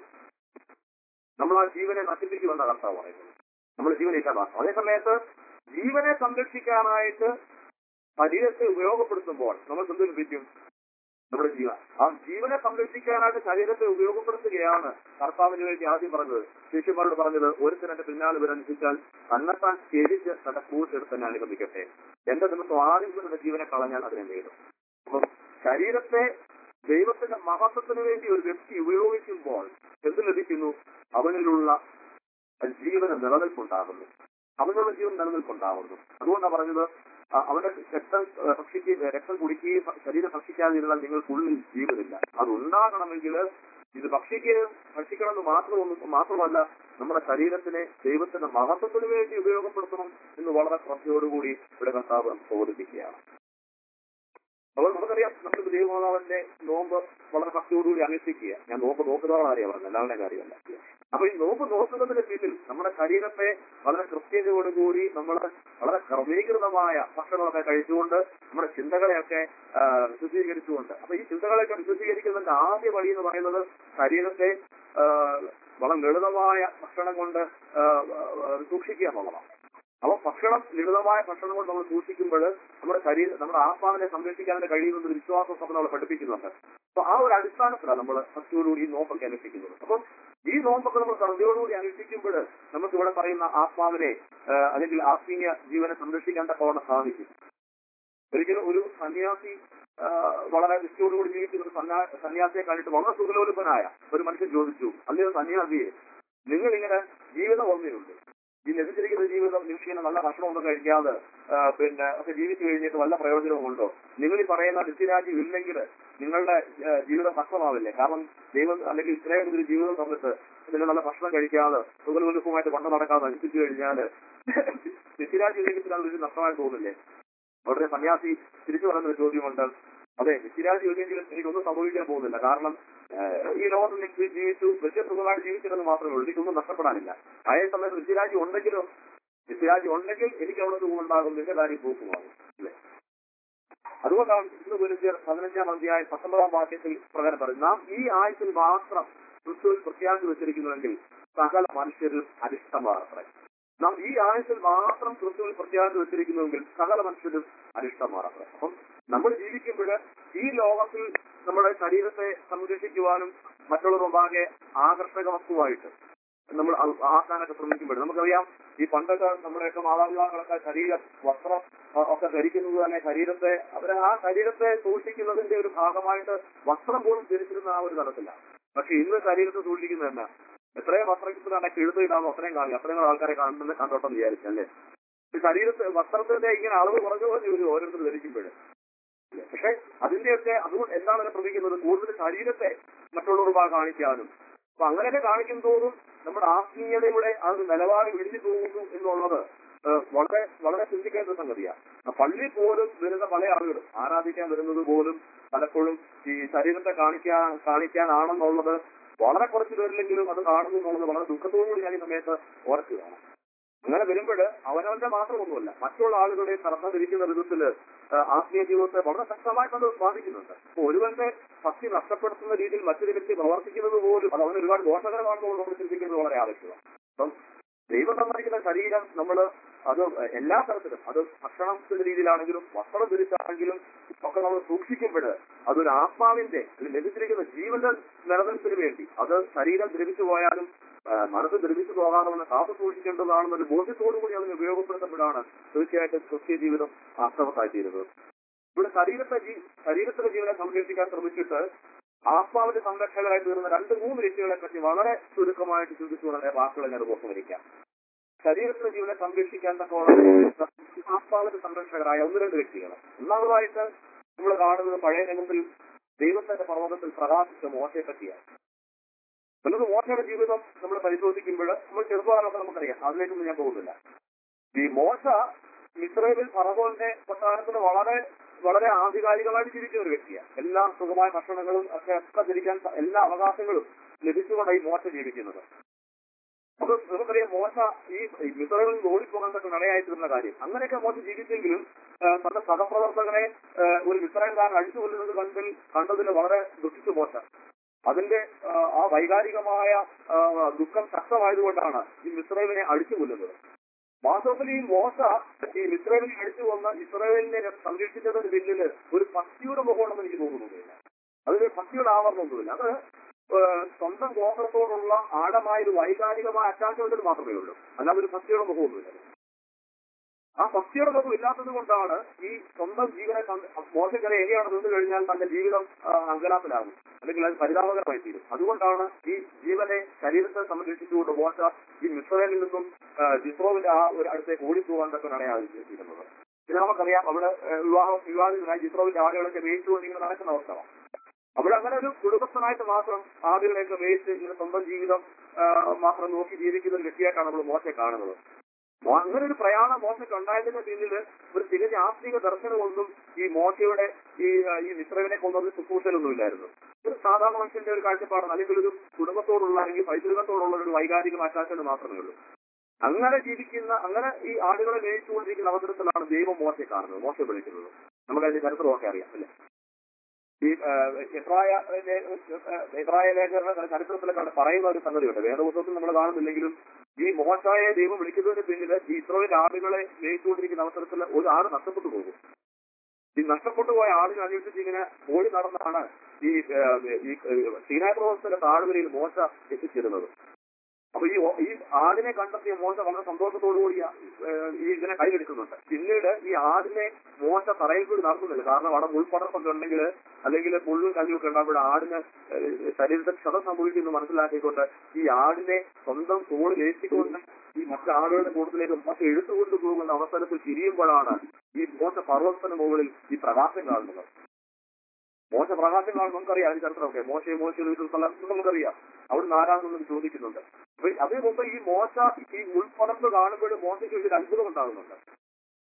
നമ്മൾ ആ ജീവനെ നശിപ്പിക്കുമെന്ന കർത്താവ് പറയുന്നത് നമ്മൾ ജീവനെ ഇല്ലാതാക്കും അതേ സമയത്ത് ജീവനെ സംരക്ഷിക്കാനായിട്ട് ശരീരത്തെ ഉപയോഗപ്പെടുത്തുമ്പോൾ നമ്മൾ എന്ത് ലഭിക്കും നമ്മുടെ ജീവൻ ആ ജീവനെ സംരക്ഷിക്കാനായിട്ട് ശരീരത്തെ ഉപയോഗപ്പെടുത്തുകയാണ് കർത്താവിന് വേണ്ടി ആദ്യം പറഞ്ഞത് ശിഷ്യന്മാരോട് പറഞ്ഞത് ഒരുത്തൻ എന്റെ പിന്നാലെ വരനുസരിച്ചാൽ തന്നെത്താൻ ഛേദിച്ച് തന്റെ കൂട്ടെടുത്ത് തന്നെ അനുഗമിക്കട്ടെ എന്റെ ദിവസം ആരെങ്കിലും എന്റെ ജീവനെ കളഞ്ഞാൽ അതിനെ നേടും അപ്പം ശരീരത്തെ ദൈവത്തിന്റെ മഹത്വത്തിന് വേണ്ടി ഒരു വ്യക്തി ഉപയോഗിക്കുമ്പോൾ എന്ത് ലഭിക്കുന്നു അവനിലുള്ള ജീവന നിലനിൽപ്പുണ്ടാകുന്നു അവനുള്ള ജീവൻ നിലനിൽപ്പുണ്ടാകുന്നു അതുകൊണ്ടാണ് പറഞ്ഞത് ആ, അവന്റെ രക്തം ഏഹ്, ഭക്ഷിക്കുകയും രക്തം കുടിക്കുകയും ശരീരം ഭക്ഷിക്കാതിരുന്നാൽ നിങ്ങൾക്കുള്ളിൽ ജീവനില്ല അത് ഉണ്ടാകണമെങ്കിൽ ഇത് ഭക്ഷിക്കുകയും ഭക്ഷിക്കണമെന്ന് മാത്രമൊന്നും മാത്രമല്ല നമ്മുടെ ശരീരത്തിനെ ദൈവത്തിന്റെ മഹത്വത്തിന് വേണ്ടി ഉപയോഗപ്പെടുത്തണം എന്ന് വളരെ ശ്രദ്ധയോടുകൂടി ഇവിടെ കർത്താവ് ബോധിപ്പിക്കുകയാണ് അപ്പോൾ നമുക്കറിയാം നമുക്ക് ദൈവമാതാവിന്റെ നോമ്പ് വളരെ ഭക്തിയോടുകൂടി അനുഷ്ഠിക്കുക ഞാൻ നോമ്പ് നോക്കുന്നതാണ് അറിയാം പറഞ്ഞത് എല്ലാവരുടെ കാര്യമല്ല അപ്പൊ ഈ നോമ്പ് നോക്കുന്നതിന് പിന്നിൽ നമ്മുടെ ശരീരത്തെ വളരെ കൃത്യതയോടുകൂടി നമ്മൾ വളരെ ക്രമീകൃതമായ ഭക്ഷണമൊക്കെ കഴിച്ചുകൊണ്ട് നമ്മുടെ ചിന്തകളെയൊക്കെ ആ, വിശുദ്ധീകരിച്ചുകൊണ്ട് അപ്പൊ ഈ ചിന്തകളെയൊക്കെ വിശുദ്ധീകരിക്കുന്നതിന്റെ ആദ്യ വഴി എന്ന് പറയുന്നത് ശരീരത്തെ ആ, വളരെ ലളിതമായ ഭക്ഷണം കൊണ്ട് ആ, ആ, സൂക്ഷിക്കുക എന്നുള്ളതാണ് അപ്പൊ ഭക്ഷണം ലളിതമായ ഭക്ഷണം കൊണ്ട് നമ്മൾ സൂക്ഷിക്കുമ്പോൾ നമ്മുടെ ശരീരം നമ്മുടെ ആത്മാവിനെ സംരക്ഷിക്കാനുള്ള കഴിയുന്ന ഒരു വിശ്വാസം നമ്മൾ നമ്മളെ പഠിപ്പിക്കുന്നുണ്ട് അപ്പൊ ആ ഒരു അടിസ്ഥാനത്തിലാണ് നമ്മൾ ഭക്തിയോടുകൂടി ഈ നോമ്പൊക്കെ അനുഷ്ഠിക്കുന്നത് അപ്പം ഈ നോമ്പൊക്കെ നമ്മൾ ശ്രദ്ധയോടുകൂടി അനുഷ്ഠിക്കുമ്പോൾ നമുക്ക് ഇവിടെ പറയുന്ന ആത്മാവിനെ ആ, അല്ലെങ്കിൽ ആത്മീയ ജീവനെ സംരക്ഷിക്കാൻ തക്കവണ്ണം സാധിക്കും ഒരിക്കലും ഒരു സന്യാസി ആ, വളരെ നിഷ്ഠയോടുകൂടി ജീവിക്കുന്ന ഒരു സന്യാ- സന്യാസിയെ കണ്ടിട്ട് വളരെ സുഖലോലുപനായ ഒരു മനുഷ്യൻ ചോദിച്ചു അല്ലെങ്കിൽ സന്യാസിയെ നിങ്ങൾ ഇങ്ങനെ ജീവിതം ഓർമ്മയുണ്ട് ഈ ലഭിച്ചിരിക്കുന്ന ജീവിതം നിമിഷം നല്ല ഭക്ഷണമൊന്നും കഴിക്കാതെ ആ, പിന്നെ ഒക്കെ ജീവിച്ചു കഴിഞ്ഞിട്ട് വല്ല പ്രയോജനവുമുണ്ടോ നിങ്ങൾ ഈ പറയുന്ന നിത്യരാജ്യം ഇല്ലെങ്കിൽ നിങ്ങളുടെ ആ, ജീവിതം നഷ്ടമാവില്ലേ കാരണം ദൈവം അല്ലെങ്കിൽ ഇത്രയും ഒരു ജീവിതം തന്നിട്ട് നിങ്ങൾ നല്ല ഭക്ഷണം കഴിക്കാതെ സുഖലോലുപ്പമായിട്ട് കൊണ്ടു നടക്കാതെ നശിപ്പിച്ചു കഴിഞ്ഞാൽ നിത്യരാജ്യം ഇല്ലെങ്കിൽ ഒരു നഷ്ടമായി തോന്നില്ലേ ഉടനെ സന്യാസി തിരിച്ചു പറയുന്ന ഒരു ചോദ്യമുണ്ട് അതെ നിത്യരാജ്യം ഇല്ലെങ്കിലും എനിക്കൊന്നും സംഭവിക്കാൻ പോകുന്നില്ല കാരണം ഏഹ് ഈ ലോകത്തിൽ എനിക്ക് ജീവിച്ചു വലിയ സുഖമായിട്ട് ജീവിച്ചില്ലെന്ന് മാത്രമേ ഉള്ളൂ എനിക്കൊന്നും നഷ്ടപ്പെടാനില്ല അതേ സമയത്ത് നിത്യരാജ്യം ഉണ്ടെങ്കിലോ നിത്യരാജ്യം ഉണ്ടെങ്കിൽ എനിക്ക് അവിടെ സുഖമുണ്ടാകും നിന്റെ കാര്യം പൂക്കുമാകും അല്ലേ അതുകൊണ്ടാണ് ഇന്ന് ഗുരുജർ പതിനഞ്ചാം അധ്യായം പത്തൊമ്പതാം വാക്യത്തിൽ പ്രകാരം പറയും നാം ഈ ആഴ്ചയിൽ മാത്രം ക്രിസ്തുവിൽ പ്രത്യാശ വെച്ചിരിക്കുന്നുവെങ്കിൽ സകല മനുഷ്യരിൽ അരിഷ്ടമാറത്രേ നാം ഈ ആഴ്ചയിൽ മാത്രം ക്രിസ്തുവിൽ പ്രത്യാശ വെച്ചിരിക്കുന്നുവെങ്കിൽ സകല മനുഷ്യരും അരിഷ്ടമാറത്രേ അപ്പം നമ്മൾ ജീവിക്കുമ്പോൾ ഈ ലോകത്തിൽ നമ്മുടെ ശരീരത്തെ സംരക്ഷിക്കുവാനും മറ്റുള്ളവർ മുമ്പാകെ ആകർഷക വസ്തുവായിട്ട് നമ്മൾ ആ- ആക്കാനൊക്കെ ശ്രമിക്കുമ്പോൾ നമുക്കറിയാം ഈ പണ്ടൊക്കെ നമ്മുടെയൊക്കെ മാതാപിതാക്കളൊക്കെ ശരീര വസ്ത്രം അ- ഒക്കെ ധരിക്കുന്നത് തന്നെ ശരീരത്തെ അവരെ ആ ശരീരത്തെ സൂക്ഷിക്കുന്നതിന്റെ ഒരു ഭാഗമായിട്ട് വസ്ത്രം പോലും ധരിച്ചിരുന്ന ആ ഒരു തലത്തില്ല പക്ഷെ ഇന്ന് ശരീരത്തെ സൂക്ഷിക്കുന്നത് തന്നെ എത്രയും വസ്ത്രത്തിലാണ് കിഴുത്തിടാമോ അത്രയും കാണില്ല അത്രയും ആൾക്കാരെ കാണുന്നത് കണ്ടോട്ടെന്ന് വിചാരിച്ചല്ലേ ഈ ശരീരത്തെ വസ്ത്രത്തിന്റെ ഇങ്ങനെ അളവ് കുറഞ്ഞു കുറഞ്ഞു വരും ഓരോരുത്തർ ധരിക്കുമ്പോഴും പക്ഷെ അതിന്റെയൊക്കെ അതുകൊണ്ട് എന്താണ് അതിനെ പ്രതിക്കുന്നത് കൂടുതൽ ശരീരത്തെ മറ്റുള്ളവരുമായി കാണിക്കാനും അപ്പൊ അങ്ങനെയൊക്കെ കാണിക്കും തോറും നമ്മുടെ ആത്മീയതയുടെ ആ ഒരു നിലവാരം ഇടിഞ്ഞു പോകുന്നു എന്നുള്ളത് ഏഹ്, വളരെ വളരെ ചിന്തിക്കേണ്ട ഒരു സംഗതിയാണ് ആ പള്ളിയിൽ പോലും വരുന്ന പല ആളുകളും ആരാധിക്കാൻ വരുന്നത് പോലും പലപ്പോഴും ഈ ശരീരത്തെ കാണിക്കാൻ കാണിക്കാനാണെന്നുള്ളത് വളരെ കുറച്ച് പേരിലെങ്കിലും അത് കാണുന്നു എന്നുള്ളത് വളരെ ദുഃഖത്തോടുകൂടി ഞാൻ ഈ സമയത്ത് ഓർക്കുകയാണ് അങ്ങനെ വരുമ്പോൾ അവനവന്റെ മാത്രമൊന്നുമല്ല മറ്റുള്ള ആളുകളുടെ ശ്രദ്ധ തിരിക്കുന്ന വിധത്തിൽ ആത്മീയ ജീവിതത്തെ വളരെ ശക്തമായിട്ട് അത് ബാധിക്കുന്നുണ്ട് അപ്പൊ ഒരുവന്റെ ഭക്തി നഷ്ടപ്പെടുത്തുന്ന രീതിയിൽ മറ്റൊരു വ്യക്തി പ്രവർത്തിക്കുന്നത് പോലും അത് അവന് ഒരുപാട് ദോഷകരമാണെന്ന് നമ്മൾ ചിന്തിക്കുന്നത് വളരെ ആവശ്യമാണ് അപ്പം ദൈവം തന്നിരിക്കുന്ന ശരീരം നമ്മൾ അത് എല്ലാ തരത്തിലും അത് ഭക്ഷണത്തിന്റെ രീതിയിലാണെങ്കിലും വസ്ത്രം ധരിച്ചാണെങ്കിലും ഒക്കെ നമ്മൾ സൂക്ഷിക്കുമ്പോൾ അതൊരു ആത്മാവിന്റെ അല്ലെങ്കിൽ ലഭിച്ചിരിക്കുന്ന ജീവന്റെ നിലനിൽപ്പിന് വേണ്ടി അത് ശരീരം ദ്രവിച്ചു പോയാലും ആ, മനസ്സ് ദ്രവിച്ചു പോകാമെന്ന് കാത്തു സൂക്ഷിക്കേണ്ടതാണെന്നൊരു ബോധ്യത്തോടുകൂടി അതിന് ഉപയോഗപ്പെടുത്തുമ്പോഴാണ് തീർച്ചയായിട്ടും ക്രിസ്ത്യ ജീവിതം അർത്ഥവത്തായിത്തീരുന്നത് ഇവിടെ ശരീരത്തെ ജീ- ശരീരത്തിന്റെ ജീവനെ സംരക്ഷിക്കാൻ ശ്രമിച്ചിട്ട് ആത്മാവിന്റെ സംരക്ഷകരായി തീർന്ന രണ്ട് മൂന്ന് വ്യക്തികളെ പറ്റി വളരെ ചുരുക്കമായിട്ട് ചിന്തിച്ചുകൊണ്ട് വാക്കുകളെ ഞാൻ ഓർത്തുവരിക്കാം ശരീരത്തിന്റെ ജീവനെ സംരക്ഷിക്കാൻ തക്കോളം ആത്മാവിന്റെ സംരക്ഷകരായ ഒന്ന് രണ്ട് വ്യക്തികൾ ഒന്നാമതായിട്ട് നമ്മൾ കാണുന്നത് പഴയ രംഗത്തിൽ ദൈവത്തിന്റെ പർവ്വതത്തിൽ പ്രകാശിച്ച മോശയെ പറ്റിയാണ് നമുക്ക് മോശയുടെ ജീവിതം നമ്മൾ പരിശോധിക്കുമ്പോൾ നമ്മൾ ചെറുപ്പകാലമൊക്കെ നമുക്കറിയാം അതിലേക്കൊന്നും ഞാൻ പോകുന്നില്ല ഈ മോശ ഇസ്രയേലിൽ ഫറവോന്റെ കൊട്ടാരത്തിൽ വളരെ വളരെ ആധികാരികമായിട്ട് ജീവിക്കുന്ന ഒരു വ്യക്തിയാണ് എല്ലാ സുഖമായ ഭക്ഷണങ്ങളും ഒക്കെ ഒക്കെ ധരിക്കാൻ സ- എല്ലാ അവകാശങ്ങളും ലഭിച്ചുകൊണ്ടാണ് ഈ മോശ ജീവിക്കുന്നത് അപ്പൊ നമുക്കറിയാം മോശ ഈ മിസറകളിൽ നിന്ന് ഓടിപ്പോകാൻ തക്ക നടയായിത്തീർന്ന കാര്യം അങ്ങനെയൊക്കെ മോശ ജീവിച്ചെങ്കിലും ആ, തന്റെ സഹപ്രവർത്തകനെ ആ, ഒരു മിസറൈൻകാരൻ അഴിച്ചു കൊല്ലുന്നത് കണ്ടിൽ കണ്ടതിൽ വളരെ ദുഃഖിച്ചു മോശ അതിന്റെ ആ, ആ വൈകാരികമായ ആ, ദുഃഖം ശക്തമായതുകൊണ്ടാണ് ഈ മിസ്രൈമിനെ അടിച്ചു കൊല്ലുന്നത് വാസ്തവത്തിൽ ഈ മോശ ഈ മിസ്രൈമിനെ അടിച്ചു കൊന്ന ഇസ്രായേലിനെ സംരക്ഷിച്ചതിന് പിന്നില് ഒരു ഭക്തിയുടെ മുഖമാണെന്ന് എനിക്ക് തോന്നുന്നില്ല അതിന് ഭക്തിയുടെ ആവരണമൊന്നുമില്ല അത് ഏഹ്, സ്വന്തം ഗോത്രത്തോടുള്ള ആഴമായ ഒരു വൈകാരികമായ അറ്റാച്ച്മെന്റിൽ മാത്രമേ ഉള്ളൂ അല്ലാതെ ഒരു ഭക്തിയുടെ മുഖമൊന്നുമില്ല ആ ഭക്തിയുടെ മുഖം ഇല്ലാത്തത് കൊണ്ടാണ് ഈ സ്വന്തം ജീവനെ മോശക്കര എങ്ങനെയാണ് നിന്ന് കഴിഞ്ഞാൽ തന്റെ ജീവിതം ആ, അങ്കലാപ്പിലാകും അല്ലെങ്കിൽ അത് പരിതാപകരമായി തീരും അതുകൊണ്ടാണ് ഈ ജീവനെ ശരീരത്തെ സംരക്ഷിച്ചുകൊണ്ട് മോശ ഈ മിസ്രൈലിൽ നിന്നും ആ, ജിസ്രോവിന്റെ ആ ഒരു അടുത്തേക്ക് ഓടിപ്പോകാൻ തക്ക നടയാതിരിക്കുന്നത് പിന്നെ നമുക്കറിയാം അവിടെ ഏഹ്, വിവാഹം വിവാഹിതനായി ജിസ്രോവിന്റെ ആടുകളൊക്കെ മേയിച്ചുകൊണ്ട് ഇങ്ങനെ നടക്കുന്ന അവസ്ഥയാണ് അവിടെ അങ്ങനെ ഒരു കുടുംബസ്ഥനായിട്ട് മാത്രം ആദ്യങ്ങളെയൊക്കെ മേയിച്ച് ഇങ്ങനെ സ്വന്തം ജീവിതം ആ, മാത്രം നോക്കി ജീവിക്കുന്ന ഒരു വ്യക്തിയായിട്ടാണ് നമ്മൾ മോശയെ കാണുന്നത് മോ- അങ്ങനെ ഒരു പ്രയാണം മോശയ്ക്ക് ഉണ്ടായതിന്റെ പിന്നിൽ ഒരു തികഞ്ഞ ആത്മീക ദർശനമൊന്നും ഈ മോശയുടെ ഈ ആ, ഈ മിശ്രവിനെ കൊണ്ടൊരു ശുശ്രൂഷയിലൊന്നും ഇല്ലായിരുന്നു ഒരു സാധാരണ മനുഷ്യന്റെ ഒരു കാഴ്ചപ്പാടാണ് അല്ലെങ്കിൽ ഒരു കുടുംബത്തോടുള്ള അല്ലെങ്കിൽ പൈതൃകത്തോടുള്ള ഒരു വൈകാരിക അറ്റാച്ച്മെന്റ് മാത്രമേ ഉള്ളൂ അങ്ങനെ ജീവിക്കുന്ന അങ്ങനെ ഈ ആടുകളെ മേയിച്ചുകൊണ്ടിരിക്കുന്ന അവസരത്തിലാണ് ദൈവം മോശയെ കാണുന്നത് മോശയെ വിളിക്കുന്നത് നമുക്കതിന്റെ ചരിത്രമൊക്കെ അറിയാം അല്ലേ ഈ എബ്രായ എബ്രായ ലേഖകരുടെ ചരിത്രത്തിലൊക്കെ അവിടെ പറയുന്ന ഒരു സംഗതിയുണ്ട് വേദപുസ്തകത്തിൽ നമ്മൾ കാണുന്നില്ലെങ്കിലും ഈ മോശയെ ദൈവം വിളിക്കുന്നതിന് പിന്നിൽ ഈ ഇസ്രോയിലെ ആടുകളെ മേയിച്ചുകൊണ്ടിരിക്കുന്ന അവസരത്തിൽ ഒരു ആട് നഷ്ടപ്പെട്ടു പോകും ഈ നഷ്ടപ്പെട്ടു പോയ ആടിനെ അന്വേഷിച്ച് ഇങ്ങനെ ഓടി നടന്നാണ് ഈ ഏഹ്, ഈ സീനായ പ്രവർത്തന താഴ്വരയിൽ മോശ എത്തിച്ചിരുന്നത് അപ്പൊ ഈ ഓ- ഈ ആടിനെ കണ്ടെത്തിയ മോശ വളരെ സന്തോഷത്തോടുകൂടി ആ, ഏഹ്, ഈ ഇതിനെ കൈയെടുക്കുന്നുണ്ട് പിന്നീട് ഈ ആടിനെ മോശ തറയിൽ കൂടി നടത്തുന്നില്ല കാരണം അവിടെ മുൾപടർപ്പൊക്കെ ഉണ്ടെങ്കിൽ അല്ലെങ്കിൽ പുല്ലും കല്ലുമൊക്കെ ഉണ്ടാകുമ്പോൾ ആടിന് ഏഹ്, ശരീരത്തിൽ ക്ഷതം സംഭവിക്കുന്നു മനസ്സിലാക്കിക്കൊണ്ട് ഈ ആടിനെ സ്വന്തം തോളിൽ ഏറ്റിക്കൊണ്ട് ഈ മറ്റു ആടുകളുടെ കൂട്ടത്തിലേക്ക് മോശ എടുത്തുകൊണ്ട് പോകുന്ന അവസരത്തിൽ തിരിയുമ്പോഴാണ് ഈ മോശ പർവ്വതത്തിന് മുകളിൽ ഈ പ്രകാശം കാണുന്നത് മോശ പ്രകാശം കാണുമ്പോൾ നമുക്കറിയാം അതിന് ചരിത്രമൊക്കെ മോശയെ മോശ സ്ഥലം നമുക്കറിയാം അവിടുന്ന് ആരാണെന്നൊന്നും ചോദിക്കുന്നുണ്ട് അപ്പൊ അതിനു മുമ്പ് ഈ മോശ ഈ ഉൾപ്പടർപ്പ് കാണുമ്പോൾ മോശയ്ക്ക് ഒരു അത്ഭുതം ഉണ്ടാകുന്നുണ്ട്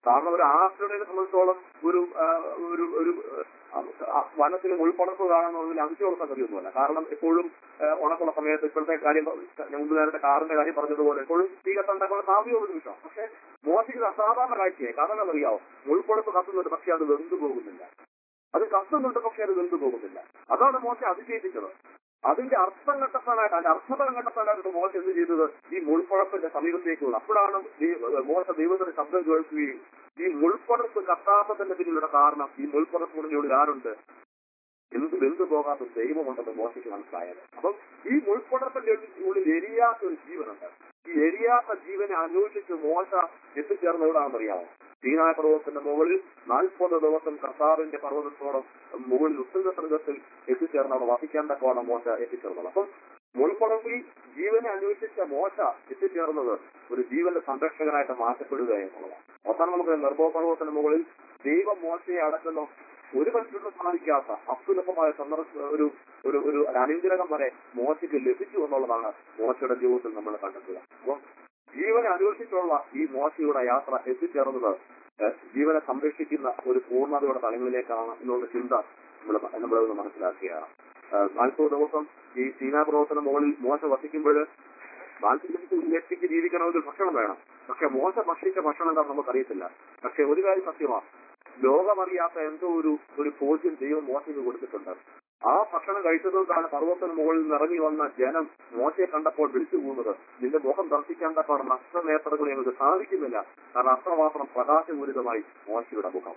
കാരണം ഒരു ആശ്രയെ സംബന്ധിച്ചോളം ഒരു ആ, ഒരു ഒരു ആ, വനത്തിൽ ഉൾപ്പടപ്പ് കാണുന്നതിൽ അതിശയോളം സംഗതിയൊന്നുമല്ല കാരണം എപ്പോഴും ആ, ഉണക്കുള്ള സമയത്ത് ഇപ്പോഴത്തെ കാര്യം ഞാൻ മുമ്പ് നേരത്തെ കാറിന്റെ കാര്യം പറഞ്ഞതുപോലെ എപ്പോഴും തീ കത്തുണ്ടാക്കുന്ന സാധ്യത നിമിഷം പക്ഷെ മോശിക്ക് അസാധാരണ കാഴ്ചയായി കാരണം എന്താണെന്നറിയാവോ ഉൾപ്പടപ്പ് കത്തുന്നുണ്ട് പക്ഷെ അത് വെന്തു പോകുന്നില്ല അത് കത്തുന്നുണ്ട് പക്ഷെ അത് വെന്തു പോകുന്നില്ല അതാണ് മോശം അതിജയിപ്പിച്ചത് അതിന്റെ അർത്ഥം കണ്ടെത്താനായിട്ട് അതിന്റെ അർത്ഥതലം കണ്ടെത്താനായിട്ട് മോശം എന്ത് ചെയ്തത് ഈ മുൾപ്പടപ്പിന്റെ സമീപത്തേക്കുള്ള അപ്പോഴാണ് ദൈവ- മോശ ദൈവത്തിന്റെ ശബ്ദം കേൾക്കുകയും ഈ മുൾപ്പടപ്പ് കത്താത്തതിന്റെ പിന്നിലുള്ള കാരണം ഈ മുൾപ്പടപ്പിനുള്ളിൽ ആരുണ്ട് എന്ത് വെന്തു പോകാത്ത ഒരു ദൈവമുണ്ടെന്ന് മോശയ്ക്ക് മനസ്സിലായത് അപ്പം ഈ മുൾപ്പടപ്പിന്റെ ഉള്ളിൽ എരിയാത്ത ഒരു ജീവനുണ്ട് ഈ എരിയാത്ത ജീവനെ അന്വേഷിച്ച് മോശ എത്തിച്ചേർന്ന എവിടാണെന്നറിയാമോ സീനായ പർവ്വതത്തിന്റെ മുകളിൽ നാൽപ്പത് ദിവസം കർത്താവിന്റെ പർവ്വതത്തോളം മുകളിൽ ഉത്തര സ്വർഗത്തിൽ എത്തിച്ചേർന്ന് അവിടെ വസിക്കാൻ തക്കോണം മോശ എത്തിച്ചേർന്നത് അപ്പം മുൾപ്പടമ്പിൽ ജീവനെ അന്വേഷിച്ച മോശ എത്തിച്ചേർന്നത് ഒരു ജീവന്റെ സംരക്ഷകനായിട്ട് മാറ്റപ്പെടുക എന്നുള്ളതാണ് അവസാനം നമുക്ക് നിർഭവ പർവ്വതത്തിന്റെ മുകളിൽ ദൈവം മോശയെ അടക്കുന്ന ഒരു മനുഷ്യർക്കും സാധിക്കാത്ത അസുലഭമായ സന്ദർശ ഒരു ഒരു ഒരു അനുഗ്രഹം വരെ മോശയ്ക്ക് ലഭിച്ചു എന്നുള്ളതാണ് മോശയുടെ ജീവിതത്തിൽ നമ്മൾ കണ്ടെത്തുക അപ്പം ജീവനെ അന്വേഷിച്ചുള്ള ഈ മോശയുടെ യാത്ര എത്തിച്ചേർന്നത് ഏഹ്, ജീവനെ സംരക്ഷിക്കുന്ന ഒരു പൂർണ്ണതയുടെ തലങ്ങളിലേക്കാണ് എന്നുള്ള ചിന്ത നമ്മൾ നമ്മളൊന്ന് മനസ്സിലാക്കുകയാണ് ഏഹ്, നാൽപ്പത് ദിവസം ഈ സീനാപ്രവർത്തന മുകളിൽ മോശ വസിക്കുമ്പോൾ നാൽപ്പത് വ്യക്തിക്ക് ജീവിക്കണമെങ്കിൽ ഭക്ഷണം വേണം പക്ഷെ മോശ ഭക്ഷിച്ച ഭക്ഷണം എന്താണെന്ന് നമുക്കറിയത്തില്ല പക്ഷെ ഒരു കാര്യം സത്യമാണ് ലോകമറിയാത്ത എന്തോ ഒരു ഒരു ഭോജ്യം ദൈവം മോശയ്ക്ക് കൊടുത്തിട്ടുണ്ട് ആ ഭക്ഷണം കഴിച്ചതുകൊണ്ടാണ് പർവ്വതത്തിന് മുകളിൽ നിന്ന് ഇറങ്ങി വന്ന ജനം മോശയെ കണ്ടപ്പോൾ വിളിച്ചു പോകുന്നത് നിന്റെ മുഖം ദർശിക്കാൻ തക്കവണ്ണം അത്ര നേത്രങ്ങൾ ഞങ്ങൾക്ക് സാധിക്കുന്നില്ല കാരണം അത്രമാത്രം പ്രകാശപൂരിതമായി മോശയുടെ മുഖം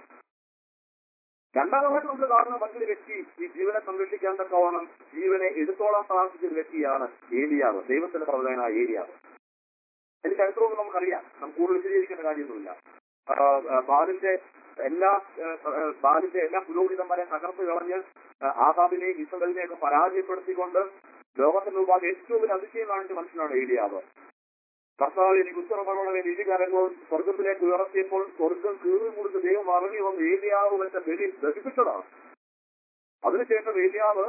രണ്ടാമതായിട്ട് നമ്മൾ കാണുന്ന മറ്റൊരു വ്യക്തി ഈ ജീവനെ സംരക്ഷിക്കാൻ തക്കവണ്ണം ജീവനെ എടുത്തോളാൻ സാധിച്ച ഒരു വ്യക്തിയാണ് ഏലിയാവ് ദൈവത്തിന്റെ പ്രവചനായ ഏലിയാവ് അതിന്റെ ചരിത്രമൊന്നും നമുക്കറിയാം നമുക്ക് കൂടുതൽ വിശദീകരിക്കേണ്ട കാര്യമൊന്നുമില്ല ആ, ആ, ബാലിന്റെ എല്ലാ ആ, ആ, ബാലിന്റെ എല്ലാ പുരോഹിതന്മാരെ തകർത്ത് കളഞ്ഞ് ആ, ആദാമിനെയും ഇസബലിനെയും ഒക്കെ പരാജയപ്പെടുത്തിക്കൊണ്ട് ലോകത്തിന് മുമ്പാകെ ഏറ്റവും വലിയ അതിശയം കാണിച്ച മനുഷ്യനാണ് ഏലിയാവ് കർത്താവ് എനിക്ക് ഉത്തരവണമേ നീതികാരങ്ങളും സ്വർഗത്തിലേക്ക് ഉയർത്തിയപ്പോൾ സ്വർഗം കീറി മുറിച്ച് ദൈവം ഇറങ്ങി വന്ന് ഏലിയാവ് വെച്ച ബലി ദഹിപ്പിച്ചതാണ് അതിനുശേഷം ഏലിയാവ്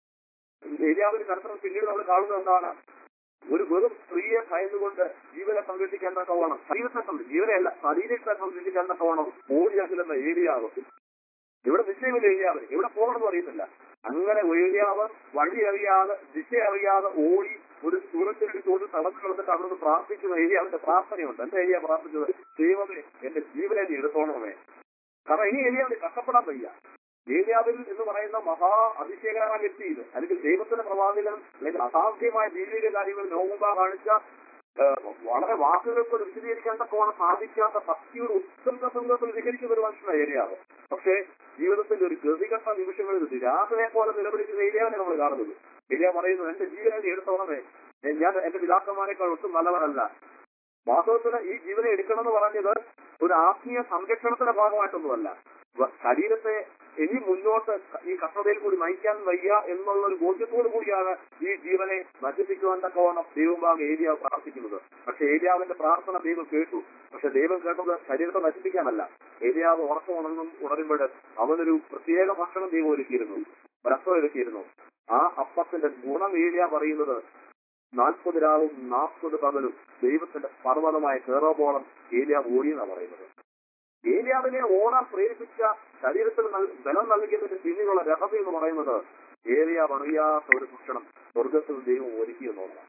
ഏലിയാവിന്റെ ചരിത്രം പിന്നീട് നമ്മൾ കാണുന്നത് എന്താണ് ഒരു വെറും സ്ത്രീയെ ഭയന്നുകൊണ്ട് ജീവനെ സംരക്ഷിക്കാൻ തക്കവണ്ണം ശരീരത്തെ സംരക്ഷിക്കും ജീവനെയല്ല ശരീരത്തെ സംരക്ഷിക്കാൻ തക്കവണ്ണം ഓടിയാകില്ലെന്ന ഏലിയാവ് ഇവിടെ നിശ്ചയമില്ല ഏലിയാവ് ഇവിടെ പോകണമെന്ന് അറിയത്തില്ല അങ്ങനെ ഏലിയാവ് വഴി അറിയാതെ ദിശ അറിയാതെ ഓടി ഒരു സൂറത്തിനടുത്തോട് തളർന്നു കിടന്നിട്ട് അവിടെ നിന്ന് പ്രാർത്ഥിക്കുന്ന ഏലിയാവിന്റെ പ്രാർത്ഥനയുണ്ട് എന്താ ഏലിയ പ്രാർത്ഥിച്ചത് ദൈവമേ എന്റെ ജീവനെ നീ എടുത്തോണമേ കാരണം ഇനി ഏലിയാവിന് കഷ്ടപ്പെടാൻ വയ്യ ഏലിയാവിൽ എന്ന് പറയുന്ന മഹാ അതിശയകരമായ വ്യക്തി ഇത് അല്ലെങ്കിൽ ദൈവത്തിന്റെ പ്രവാചകൻ അല്ലെങ്കിൽ അസാധ്യമായ ദൈവിക കാര്യങ്ങൾ നോമ്പ കാണിച്ച ആ, വളരെ വാക്കുകൾക്ക് വിശദീകരിക്കാൻ തക്കവണ്ണം സാധിക്കാത്ത ഭക്തിയുടെ ഉത്തമ സന്ദർഭത്തിൽ വിഹരിക്കുന്ന ഒരു മനുഷ്യനാണ് ഏരിയാവ് പക്ഷേ ജീവിതത്തിന്റെ ഒരു ഗതികെട്ട നിമിഷങ്ങളിൽ രാജനെ പോലെ നിലവിളിക്കുന്ന ഏരിയാവിനെ നമ്മൾ കാണുന്നത് ഏരിയ പറയുന്നു എന്റെ ജീവനെ നീ എടുത്തോളമേ ഞാൻ എന്റെ പിതാക്കന്മാരെക്കാൾ ഒട്ടും നല്ലവരല്ല വാസ്തവത്തിന് ഈ ജീവനെ എടുക്കണമെന്ന് പറഞ്ഞത് ഒരു ആത്മീയ സംരക്ഷണത്തിന്റെ ഭാഗമായിട്ടൊന്നുമല്ല വ- ശരീരത്തെ ഇനി മുന്നോട്ട് ഈ കഷ്ടതയിൽ കൂടി നയിക്കാൻ വയ്യ എന്നുള്ള ഒരു ബോധ്യത്തോടു കൂടിയാണ് ഈ ജീവനെ നശിപ്പിക്കുവാൻ തക്കവണ്ണം ദൈവമാകെ ഏരിയാവ് പ്രാർത്ഥിക്കുന്നത് പക്ഷെ ഏരിയാവിന്റെ പ്രാർത്ഥന ദൈവം കേട്ടു പക്ഷെ ദൈവം കേട്ടത് ശരീരത്തെ നശിപ്പിക്കാനല്ല ഏരിയാവ് ഉറക്കം ഉണർന്നും ഉണരുമ്പോൾ അവനൊരു പ്രത്യേക ഭക്ഷണം ദൈവം ഒരുക്കിയിരുന്നു ഒരപ്പം ഒരുക്കിയിരുന്നു ആ അപ്പത്തിന്റെ ഗുണം ഏരിയ പറയുന്നത് നാൽപ്പത് രാവും നാൽപ്പത് പകലും ദൈവത്തിന്റെ പർവ്വതമായ കേറോബോളം ഏലിയ ഓടിയെന്നാണ് പറയുന്നത് ഏലിയാവിനെ ഓടാൻ പ്രേരിപ്പിച്ച ശരീരത്തിൽ നൽ- ബലം നൽകിയതിന്റെ പിന്നിലുള്ള രഹസ്യം എന്ന് പറയുന്നത് ഏലിയ അറിയാത്ത ഒരു ഭക്ഷണം സ്വർഗത്തിൽ ദൈവം ഒരുക്കി എന്നുള്ളതാണ്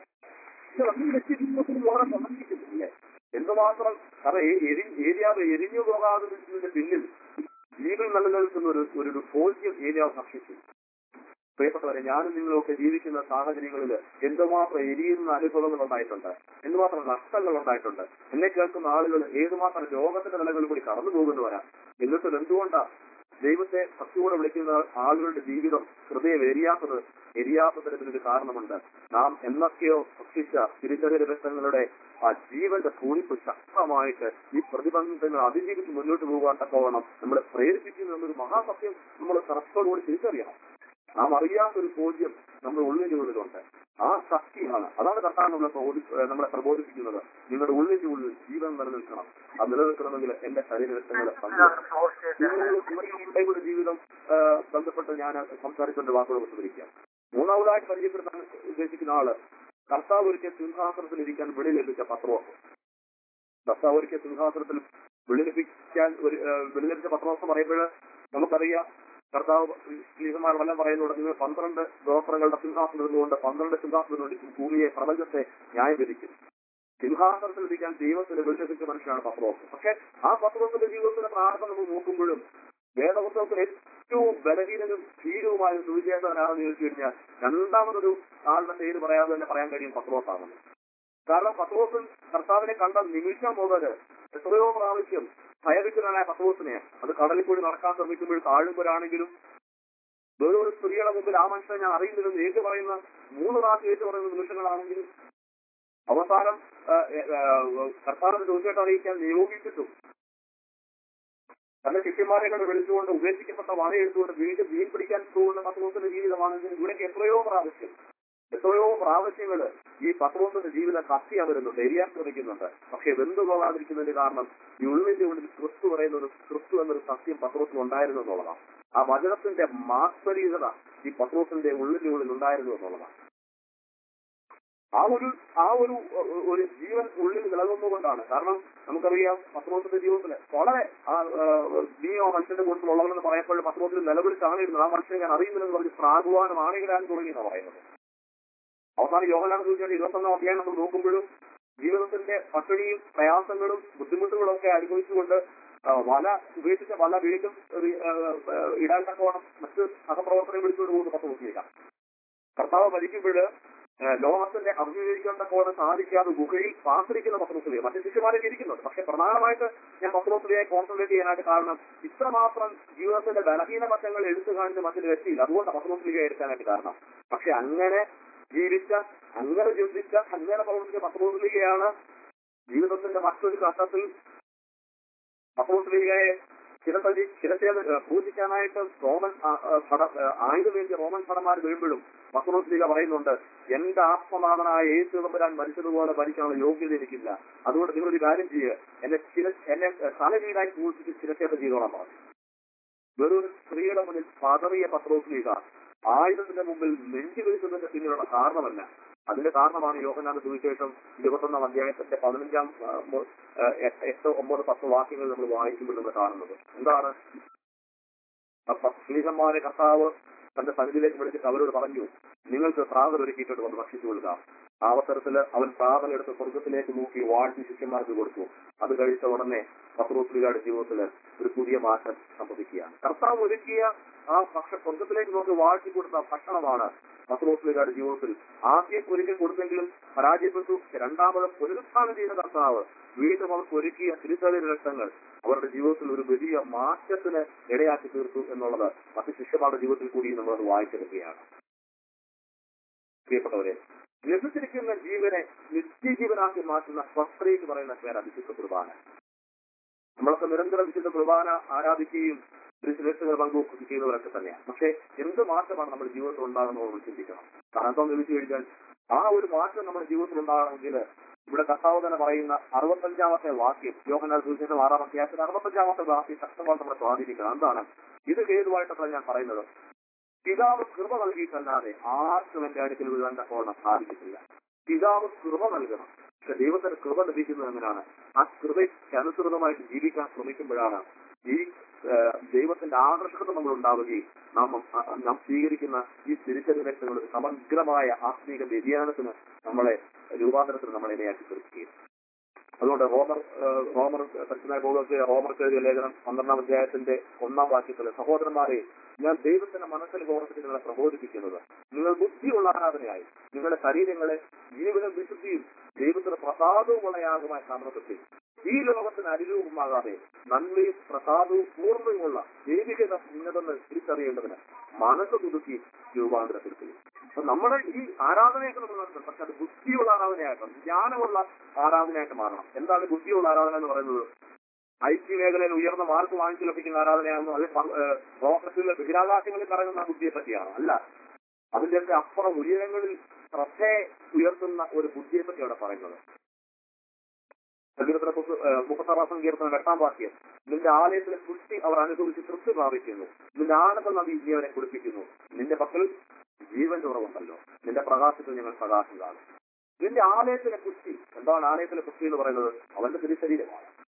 ഇത് നമ്മൾ വ്യക്തിജീവിതത്തിൽ വളരെ സമർപ്പിക്കുന്നില്ലേ എന്തുമാത്രം കാരണം ഏ- എരി- ഏലിയാവ് എരിഞ്ഞു പോകാതിരിക്കുന്നതിന്റെ പിന്നിൽ ജീവൻ നിലനിൽക്കുന്ന ഒരു ഒരു ബോധ്യം ഏലിയാവ് ഭക്ഷിച്ചു പ്രിയപ്പെട്ടവരെ ഞാനും നിങ്ങളൊക്കെ ജീവിക്കുന്ന സാഹചര്യങ്ങളിൽ എന്തുമാത്രം എരിയുന്ന അനുഭവങ്ങൾ ഉണ്ടായിട്ടുണ്ട് എന്തുമാത്രം നഷ്ടങ്ങൾ ഉണ്ടായിട്ടുണ്ട് എന്നെ കേൾക്കുന്ന ആളുകൾ ഏതുമാത്രം രോഗത്തിന്റെ നിലകളിൽ കൂടി കടന്നു പോകുന്നവരാ എന്നിട്ടും എന്തുകൊണ്ടാ ദൈവത്തെ ഭക്തിയോടെ വിളിക്കുന്ന ആളുകളുടെ ജീവിതം ഹൃദയം എരിയാത്തത് എരിയാത്തതിന് ഒരു കാരണമുണ്ട് നാം എന്നൊക്കെയോ ഭക്ഷിച്ച തിരിച്ചറിയ രഹസ്യങ്ങളുടെ ആ ജീവന്റെ കൂടിപ്പ് ശക്തമായിട്ട് ഈ പ്രതിബന്ധങ്ങൾ അതിജീവിച്ച് മുന്നോട്ട് പോകാൻ തക്കവണ്ണം നമ്മളെ പ്രേരിപ്പിക്കുന്നു എന്നൊരു മഹാസത്യം നമ്മൾ ശ്രദ്ധയോടുകൂടി തിരിച്ചറിയണം നാം അറിയാത്തൊരു ബോധ്യം നമ്മുടെ ഉള്ളിന്റെ ഉള്ളിലുണ്ട് ആ ശക്തിയാണ് അതാണ് കർത്താവ് നമ്മളെ പ്രബോധി ഏഹ് നമ്മളെ പ്രബോധിപ്പിക്കുന്നത് നിങ്ങളുടെ ഉള്ളിന്റെ ഉള്ളിൽ ജീവൻ നിലനിൽക്കണം അത് നിലനിൽക്കണമെങ്കിൽ എന്റെ ശരീരങ്ങളെ നിങ്ങളുടെ ജീവിതം ഏഹ് ബന്ധപ്പെട്ട് ഞാൻ സംസാരിച്ചുകൊണ്ട് വാക്കുകൾ വിസ്തരിക്കാം മൂന്നാമതായിട്ട് പരിചയപ്പെടുത്താൻ ഉദ്ദേശിക്കുന്ന ആള് കർത്താവ് ഒരിക്കൽ സിംഹാസനത്തിൽ ഇരിക്കാൻ വിളി ലഭിച്ച പത്രവും കർത്താവ് ഒരിക്കൽ സിംഹാസനത്തിൽ വെള്ളിലഭിക്കാൻ ഒരു ഏഹ്, വെള്ളിലഭിച്ച പത്രോസം പറയുമ്പോൾ നമുക്കറിയാം കർത്താവ് ലീഹന്മാർ വല്ലം പറയുന്നുണ്ട് നിങ്ങൾ പന്ത്രണ്ട് ഗോത്രങ്ങളുടെ സിംഹാസനം ഇരുന്നുകൊണ്ട് പന്ത്രണ്ട് സിംഹാസനം കൊണ്ട് ഭൂമിയെ പ്രപഞ്ചത്തെ ന്യായം വിധിക്കും സിംഹാസനത്തിൽ ഇരിക്കാൻ ദൈവത്തിന് വെള്ളിലഭിച്ച മനുഷ്യനാണ് പത്രോസ് പക്ഷെ ആ പത്രോസിന്റെ ജീവിതത്തിന്റെ പ്രാർത്ഥന നമ്മൾ നോക്കുമ്പോഴും വേദപുസ്തകത്തിൽ ഏറ്റവും ബലഹീനനും ധീരവുമായ ഒരു സുവിശേഷകനാണെന്ന് ചോദിച്ചു കഴിഞ്ഞാൽ രണ്ടാമതൊരു ആളുടെ പേര് പറയാതെ തന്നെ പറയാൻ കഴിയും പത്രോസാണെന്ന് കാരണം പത്രോസൻ കർത്താവിനെ കണ്ട നിമിഷം മുതൽ എത്രയോ പ്രാവശ്യം ഭയവിക്കുന്നതായ പത്രോസിനെ അത് കടലിൽ കൂടി നടക്കാൻ ശ്രമിക്കുമ്പോൾ താഴുമ്പോഴാണെങ്കിലും വേറെ ഒരു സ്ത്രീയുടെ മുമ്പിൽ ആ മനുഷ്യനെ ഞാൻ അറിയുന്നില്ലെന്ന് ഏറ്റു പറയുന്ന മൂന്ന് പ്രാവശ്യം ഏറ്റു പറയുന്ന നിമിഷങ്ങളാണെങ്കിലും അവസാനം ആ, ആ, കർത്താവിനെ ചോദിച്ചിട്ട് അറിയിക്കാൻ നിയോഗിച്ചിട്ടും തന്റെ ശിഷ്യന്മാരെ കൊണ്ട് വിളിച്ചുകൊണ്ട് ഉപേക്ഷിക്കപ്പെട്ട വല എടുത്തുകൊണ്ട് വീണ്ടും മീൻ പിടിക്കാൻ പോകുന്ന പത്രോസിന്റെ ജീവിതമാണെങ്കിൽ ഇവിടേക്ക് എത്രയോ പ്രാവശ്യം എത്രയോ പ്രാവശ്യങ്ങള് ഈ പത്രോസിന്റെ ജീവിതം കത്തിയാൻ വരുന്നുണ്ട് എരിയാൻ ശ്രമിക്കുന്നുണ്ട് പക്ഷെ വെന്തു പോകാതിരിക്കുന്നതിന്റെ കാരണം ഈ ഉള്ളിന്റെ ഉള്ളിൽ ക്രിസ്തു പറയുന്ന ഒരു ക്രിസ്തു എന്നൊരു സത്യം പത്രോസിന് ഉണ്ടായിരുന്നു എന്നുള്ളതാണ് ആ വചനത്തിന്റെ മാത്സരീകത ഈ പത്രോസിന്റെ ഉള്ളിന്റെ ഉള്ളിൽ ഉണ്ടായിരുന്നു എന്നുള്ളതാണ് ആ ഒരു ആ ഒരു ഒ- ഒരു ജീവൻ ഉള്ളിൽ നിലനിന്നുകൊണ്ടാണ് കാരണം നമുക്കറിയാം പത്രോസിന്റെ ജീവിതത്തില് വളരെ ആ നീയോ മനുഷ്യന്റെ കൂട്ടത്തിലുള്ളവരെന്ന് പറയപ്പോൾ പത്രോസിൽ നിലവിളിച്ചാണ് ഇരുന്നത് ആ മനുഷ്യനെ ഞാൻ അറിയുന്നില്ലെന്ന് പറഞ്ഞ് പ്രാഗുവാനും ആണികളാൻ തുടങ്ങിയെന്നാണ് പറയുന്നത് അവസാനം യോഹനാണ് സൂചിച്ചാൽ ഇരുപത്തൊന്നാം അധ്യായം നമ്മൾ നോക്കുമ്പോഴും ജീവിതത്തിന്റെ പട്ടിണിയും പ്രയാസങ്ങളും ബുദ്ധിമുട്ടുകളും ഒക്കെ അനുഭവിച്ചുകൊണ്ട് ആ, വല ഉപേക്ഷിച്ച വല വീണ്ടും ഒരു, ആ, ആ, ഇടാൻ തക്കവണ്ണം മറ്റ് സഹപ്രവർത്തനം വിളിച്ചുകൊണ്ട് പോകുന്ന പത്ത് നോക്കിയില്ല കർത്താവ് മരിക്കുമ്പോൾ ലോകത്തിന്റെ അഭിമുഖീകരിക്കാൻ തക്കവണ്ണം സാധിക്കാതെ ഗുഹയിൽ പാസ്തിരിക്കുന്ന പത്രോസ്ലിയ മറ്റു ശിഷ്യന്മാരൊക്കെ ഇരിക്കുന്നുണ്ട് പക്ഷെ പ്രധാനമായിട്ട് ഞാൻ പത്രോസ്ലിയെ കോൺസെൻട്രേറ്റ് ചെയ്യാനായിട്ട് കാരണം ഇത്രമാത്രം ജീവിതത്തിന്റെ ബലഹീന വശങ്ങൾ എടുത്തു കാണിച്ച മറ്റൊരു വ്യക്തിയില്ല അതുകൊണ്ട് പത്രോസ്ലിയെ എടുക്കാനായിട്ട് കാരണം പക്ഷെ അങ്ങനെ ജീവിച്ച അങ്ങനെ ചിന്തിച്ച അങ്ങനെ പ്രവർത്തിച്ച പത്രോസ്ലികയാണ് ജീവിതത്തിന്റെ മറ്റൊരു ഘട്ടത്തിൽ പത്രോസ്ലികയെ ചിരത്തതി ചിരത്തേത് പൂജിക്കാനായിട്ട് റോമൻ ആ, ആ, ഭട ആ, ആയുധമേന്തിയ റോമൻ ഭടന്മാർ വീഴുമ്പോഴും പത്രോസ്ലിക പറയുന്നുണ്ട് എന്റെ ആത്മനാഥനായ യേശു തമ്പുരാൻ മരിച്ചതുപോലെ മരിക്കാനുള്ള യോഗ്യത എനിക്കില്ല അതുകൊണ്ട് നിങ്ങളൊരു കാര്യം ചെയ്യുക എന്നെ ചിര എന്നെ തലകീഴായി പൂജിച്ച് ചിരത്തേത് ചെയ്തോളാം പറഞ്ഞു വെറൊരു സ്ത്രീയുടെ മുന്നിൽ പതറിയ പത്രോസ്ലിക ആയുധത്തിന്റെ മുമ്പിൽ നെഞ്ചു വീഴ്ത്തുന്നതിന്റെ പിന്നിലുള്ള കാരണമല്ല അതിന്റെ കാരണമാണ് യോഹനാന്റെ സുവിശേഷം ഇരുപത്തൊന്നാം അധ്യായത്തിന്റെ പതിനഞ്ചാം ആ, മു- ആ, എട്ട് എട്ട് ഒമ്പത് പത്ത് വാക്യങ്ങൾ നമ്മൾ വായിക്കുമ്പോൾ നമ്മൾ കാണുന്നത് എന്താണ് അപ്പൊ സ്ത്രീകന്മാരെ കർത്താവ് തന്റെ സന്നിധിയിലേക്ക് വിളിച്ചിട്ട് അവരോട് പറഞ്ഞു നിങ്ങൾക്ക് പ്രാതൽ ഒരുക്കിയിട്ടുണ്ട് വന്ന് ഭക്ഷിച്ചു കൊള്ളുക ആ അവസരത്തില് അവൻ പ്രാതൽ എടുത്ത് സ്വർഗത്തിലേക്ക് നോക്കി വാഴ്ത്തി ശിഷ്യന്മാർക്ക് കൊടുത്തു അത് കഴിച്ച ഉടനെ പത്രോസ്ലിയുടെ ജീവിതത്തിൽ ഒരു പുതിയ മാറ്റം സംഭവിക്കുകയാണ് കർത്താവ് ഒരുക്കിയ ആ ഭക്ഷ സ്വർഗത്തിലേക്ക് നോക്കി വാഴ്ത്തി കൊടുത്ത ഭക്ഷണമാണ് പത്രോസ്ലിയുടെ ജീവിതത്തിൽ ആദ്യം ഒരിക്കൽ കൊടുത്തെങ്കിലും പരാജയപ്പെട്ടു രണ്ടാമത് പുനരുത്ഥാനം ചെയ്ത കർത്താവ് വീണ്ടും അവർക്ക് ഒരുക്കിയ തിരുത്തലിന്റെ രക്തങ്ങൾ അവരുടെ ജീവിതത്തിൽ ഒരു വലിയ മാറ്റത്തിന് ഇടയാക്കി തീർത്തു എന്നുള്ളത് മറ്റു ശിഷ്യന്മാരുടെ ജീവിതത്തിൽ കൂടി നമ്മളത് വായിച്ചെടുക്കുകയാണ് പ്രിയപ്പെട്ടവരെ ലഭിച്ചിരിക്കുന്ന ജീവനെ നിത്യജീവനാക്കി മാറ്റുന്ന സ്വസ്ത്രീ എന്ന് പറയുന്ന പേരാണ് വിശുദ്ധ കുർബാന നമ്മളൊക്കെ നിരന്തരം വിശുദ്ധ കുർബാന ആരാധിക്കുകയും തിരുശിരക്ഷകൾ പങ്കുവെക്കുകയും ചെയ്യുന്നവരൊക്കെ തന്നെയാണ് പക്ഷെ എന്ത് മാറ്റമാണ് നമ്മുടെ ജീവിതത്തിൽ ഉണ്ടാകുന്നത് നമ്മൾ ചിന്തിക്കണം കാരണം എന്താണെന്ന് ചോദിച്ചു കഴിഞ്ഞാൽ ആ ഒരു മാറ്റം നമ്മുടെ ജീവിതത്തിൽ ഉണ്ടാകണമെങ്കിൽ ഇവിടെ കർത്താവ് തന്നെ പറയുന്ന അറുപത്തഞ്ചാമത്തെ വാക്യം യോഹനാൽ സൂചിച്ച ആറാം അധ്യായത്തിൽ അറുപത്തഞ്ചാമത്തെ വാക്യം ശക്തമായിട്ട് നമ്മളെ സ്വാധീനിക്കണം എന്താണ് ഇത് ഹേതുവായിട്ടല്ല ഞാൻ പറയുന്നത് പിതാവ് കൃപ നൽകിയിട്ടല്ലാതെ ആർക്കും എന്റെ അടുക്കൽ വീഴാൻ തക്കവണ്ണം സാധിക്കത്തില്ല പിതാവ് കൃപ നൽകണം പക്ഷെ ദൈവത്തിന് കൃപ ലഭിക്കുന്നത് എങ്ങനെയാണ് ആ കൃപയ്ക്ക് അനുസൃതമായിട്ട് ജീവിക്കാൻ ശ്രമിക്കുമ്പോഴാണ് ഈ ആ, ദൈവത്തിന്റെ ആകർഷകത നമ്മൾ ഉണ്ടാവുകയും നാം ആ, നാം സ്വീകരിക്കുന്ന ഈ തിരിച്ചറിവ് ഒരു സമഗ്രമായ ആത്മീക വ്യതിയാനത്തിന് നമ്മളെ രൂപാന്തരത്തിന് നമ്മളെ ഇടയാക്കി തീർക്കുകയും അതുകൊണ്ട് റോമർ ആ, റോമർ പരിശുദ്ധമായ പൗലോസ് റോമർക്ക് എഴുതിയ ലേഖനം പന്ത്രണ്ടാം അധ്യായത്തിന്റെ ഒന്നാം വാക്യത്തിൽ സഹോദരന്മാരെ ഞാൻ ദൈവത്തിന്റെ മനസ്സിൽ പ്രവർത്തിച്ച് നിങ്ങളെ പ്രബോധിപ്പിക്കുന്നത് നിങ്ങൾ ബുദ്ധിയുള്ള ആരാധനയായി നിങ്ങളുടെ ശരീരങ്ങളെ ജീവിതം വിശുദ്ധിയും ദൈവത്തിന് പ്രസാദവുമുള്ള യാഗമായി സമർപ്പിച്ചു ഈ ലോകത്തിന് അനുരൂപമാകാതെ നന്മയും പ്രസാദവും പൂർണ്ണയുമുള്ള ദൈവികത ഇന്നതെന്ന് തിരിച്ചറിയേണ്ടതിന് മനസ്സ് പുതുക്കി രൂപാന്തരപ്പെടുത്തുന്നു അപ്പൊ നമ്മുടെ ഈ ആരാധനയൊക്കെ നമ്മൾ നടത്തണം പക്ഷെ അത് ബുദ്ധിയുള്ള ആരാധനയാക്കണം ജ്ഞാനമുള്ള ആരാധനയായിട്ട് മാറണം എന്താണ് ബുദ്ധിയുള്ള ആരാധന എന്ന് പറയുന്നത് ഐ ടി മേഖലയിൽ ഉയർന്ന മാർക്ക് വാങ്ങിച്ചു ലഭിക്കുന്ന ആരാധനയാണെന്നോ അത് റോക്കറ്റിലെ ബഹിരാകാശങ്ങളിൽ പറയുന്ന ബുദ്ധിയെ പറ്റിയാണ് അല്ല അതിന്റെ ഒക്കെ അപ്പുറം ഉയരങ്ങളിൽ ശ്രദ്ധയെ ഉയർത്തുന്ന ഒരു ബുദ്ധിയെ പറ്റി അവിടെ പറയുന്നത് സങ്കീർത്തന മുപ്പത്താറാം സങ്കീർത്തനം എട്ടാം വാക്യം നിന്റെ ആലയത്തിലെ സൃഷ്ടി അവർ അനുഭവിച്ച് തൃപ്തി പ്രാപിക്കുന്നു നിന്റെ ആനന്ദ നദി ജീവനെ കുടിപ്പിക്കുന്നു നിന്റെ പക്കൽ ജീവന്റെ ഉറവുണ്ടല്ലോ നിന്റെ പ്രകാശത്തിൽ ഞങ്ങൾ പ്രകാശം കാണും നിന്റെ ആലയത്തിലെ പുഷ്ടി എന്താണ് ആലയത്തിലെ പുഷ്ടി എന്ന് പറയുന്നത് അവന്റെ തിരുശരീരമാണ്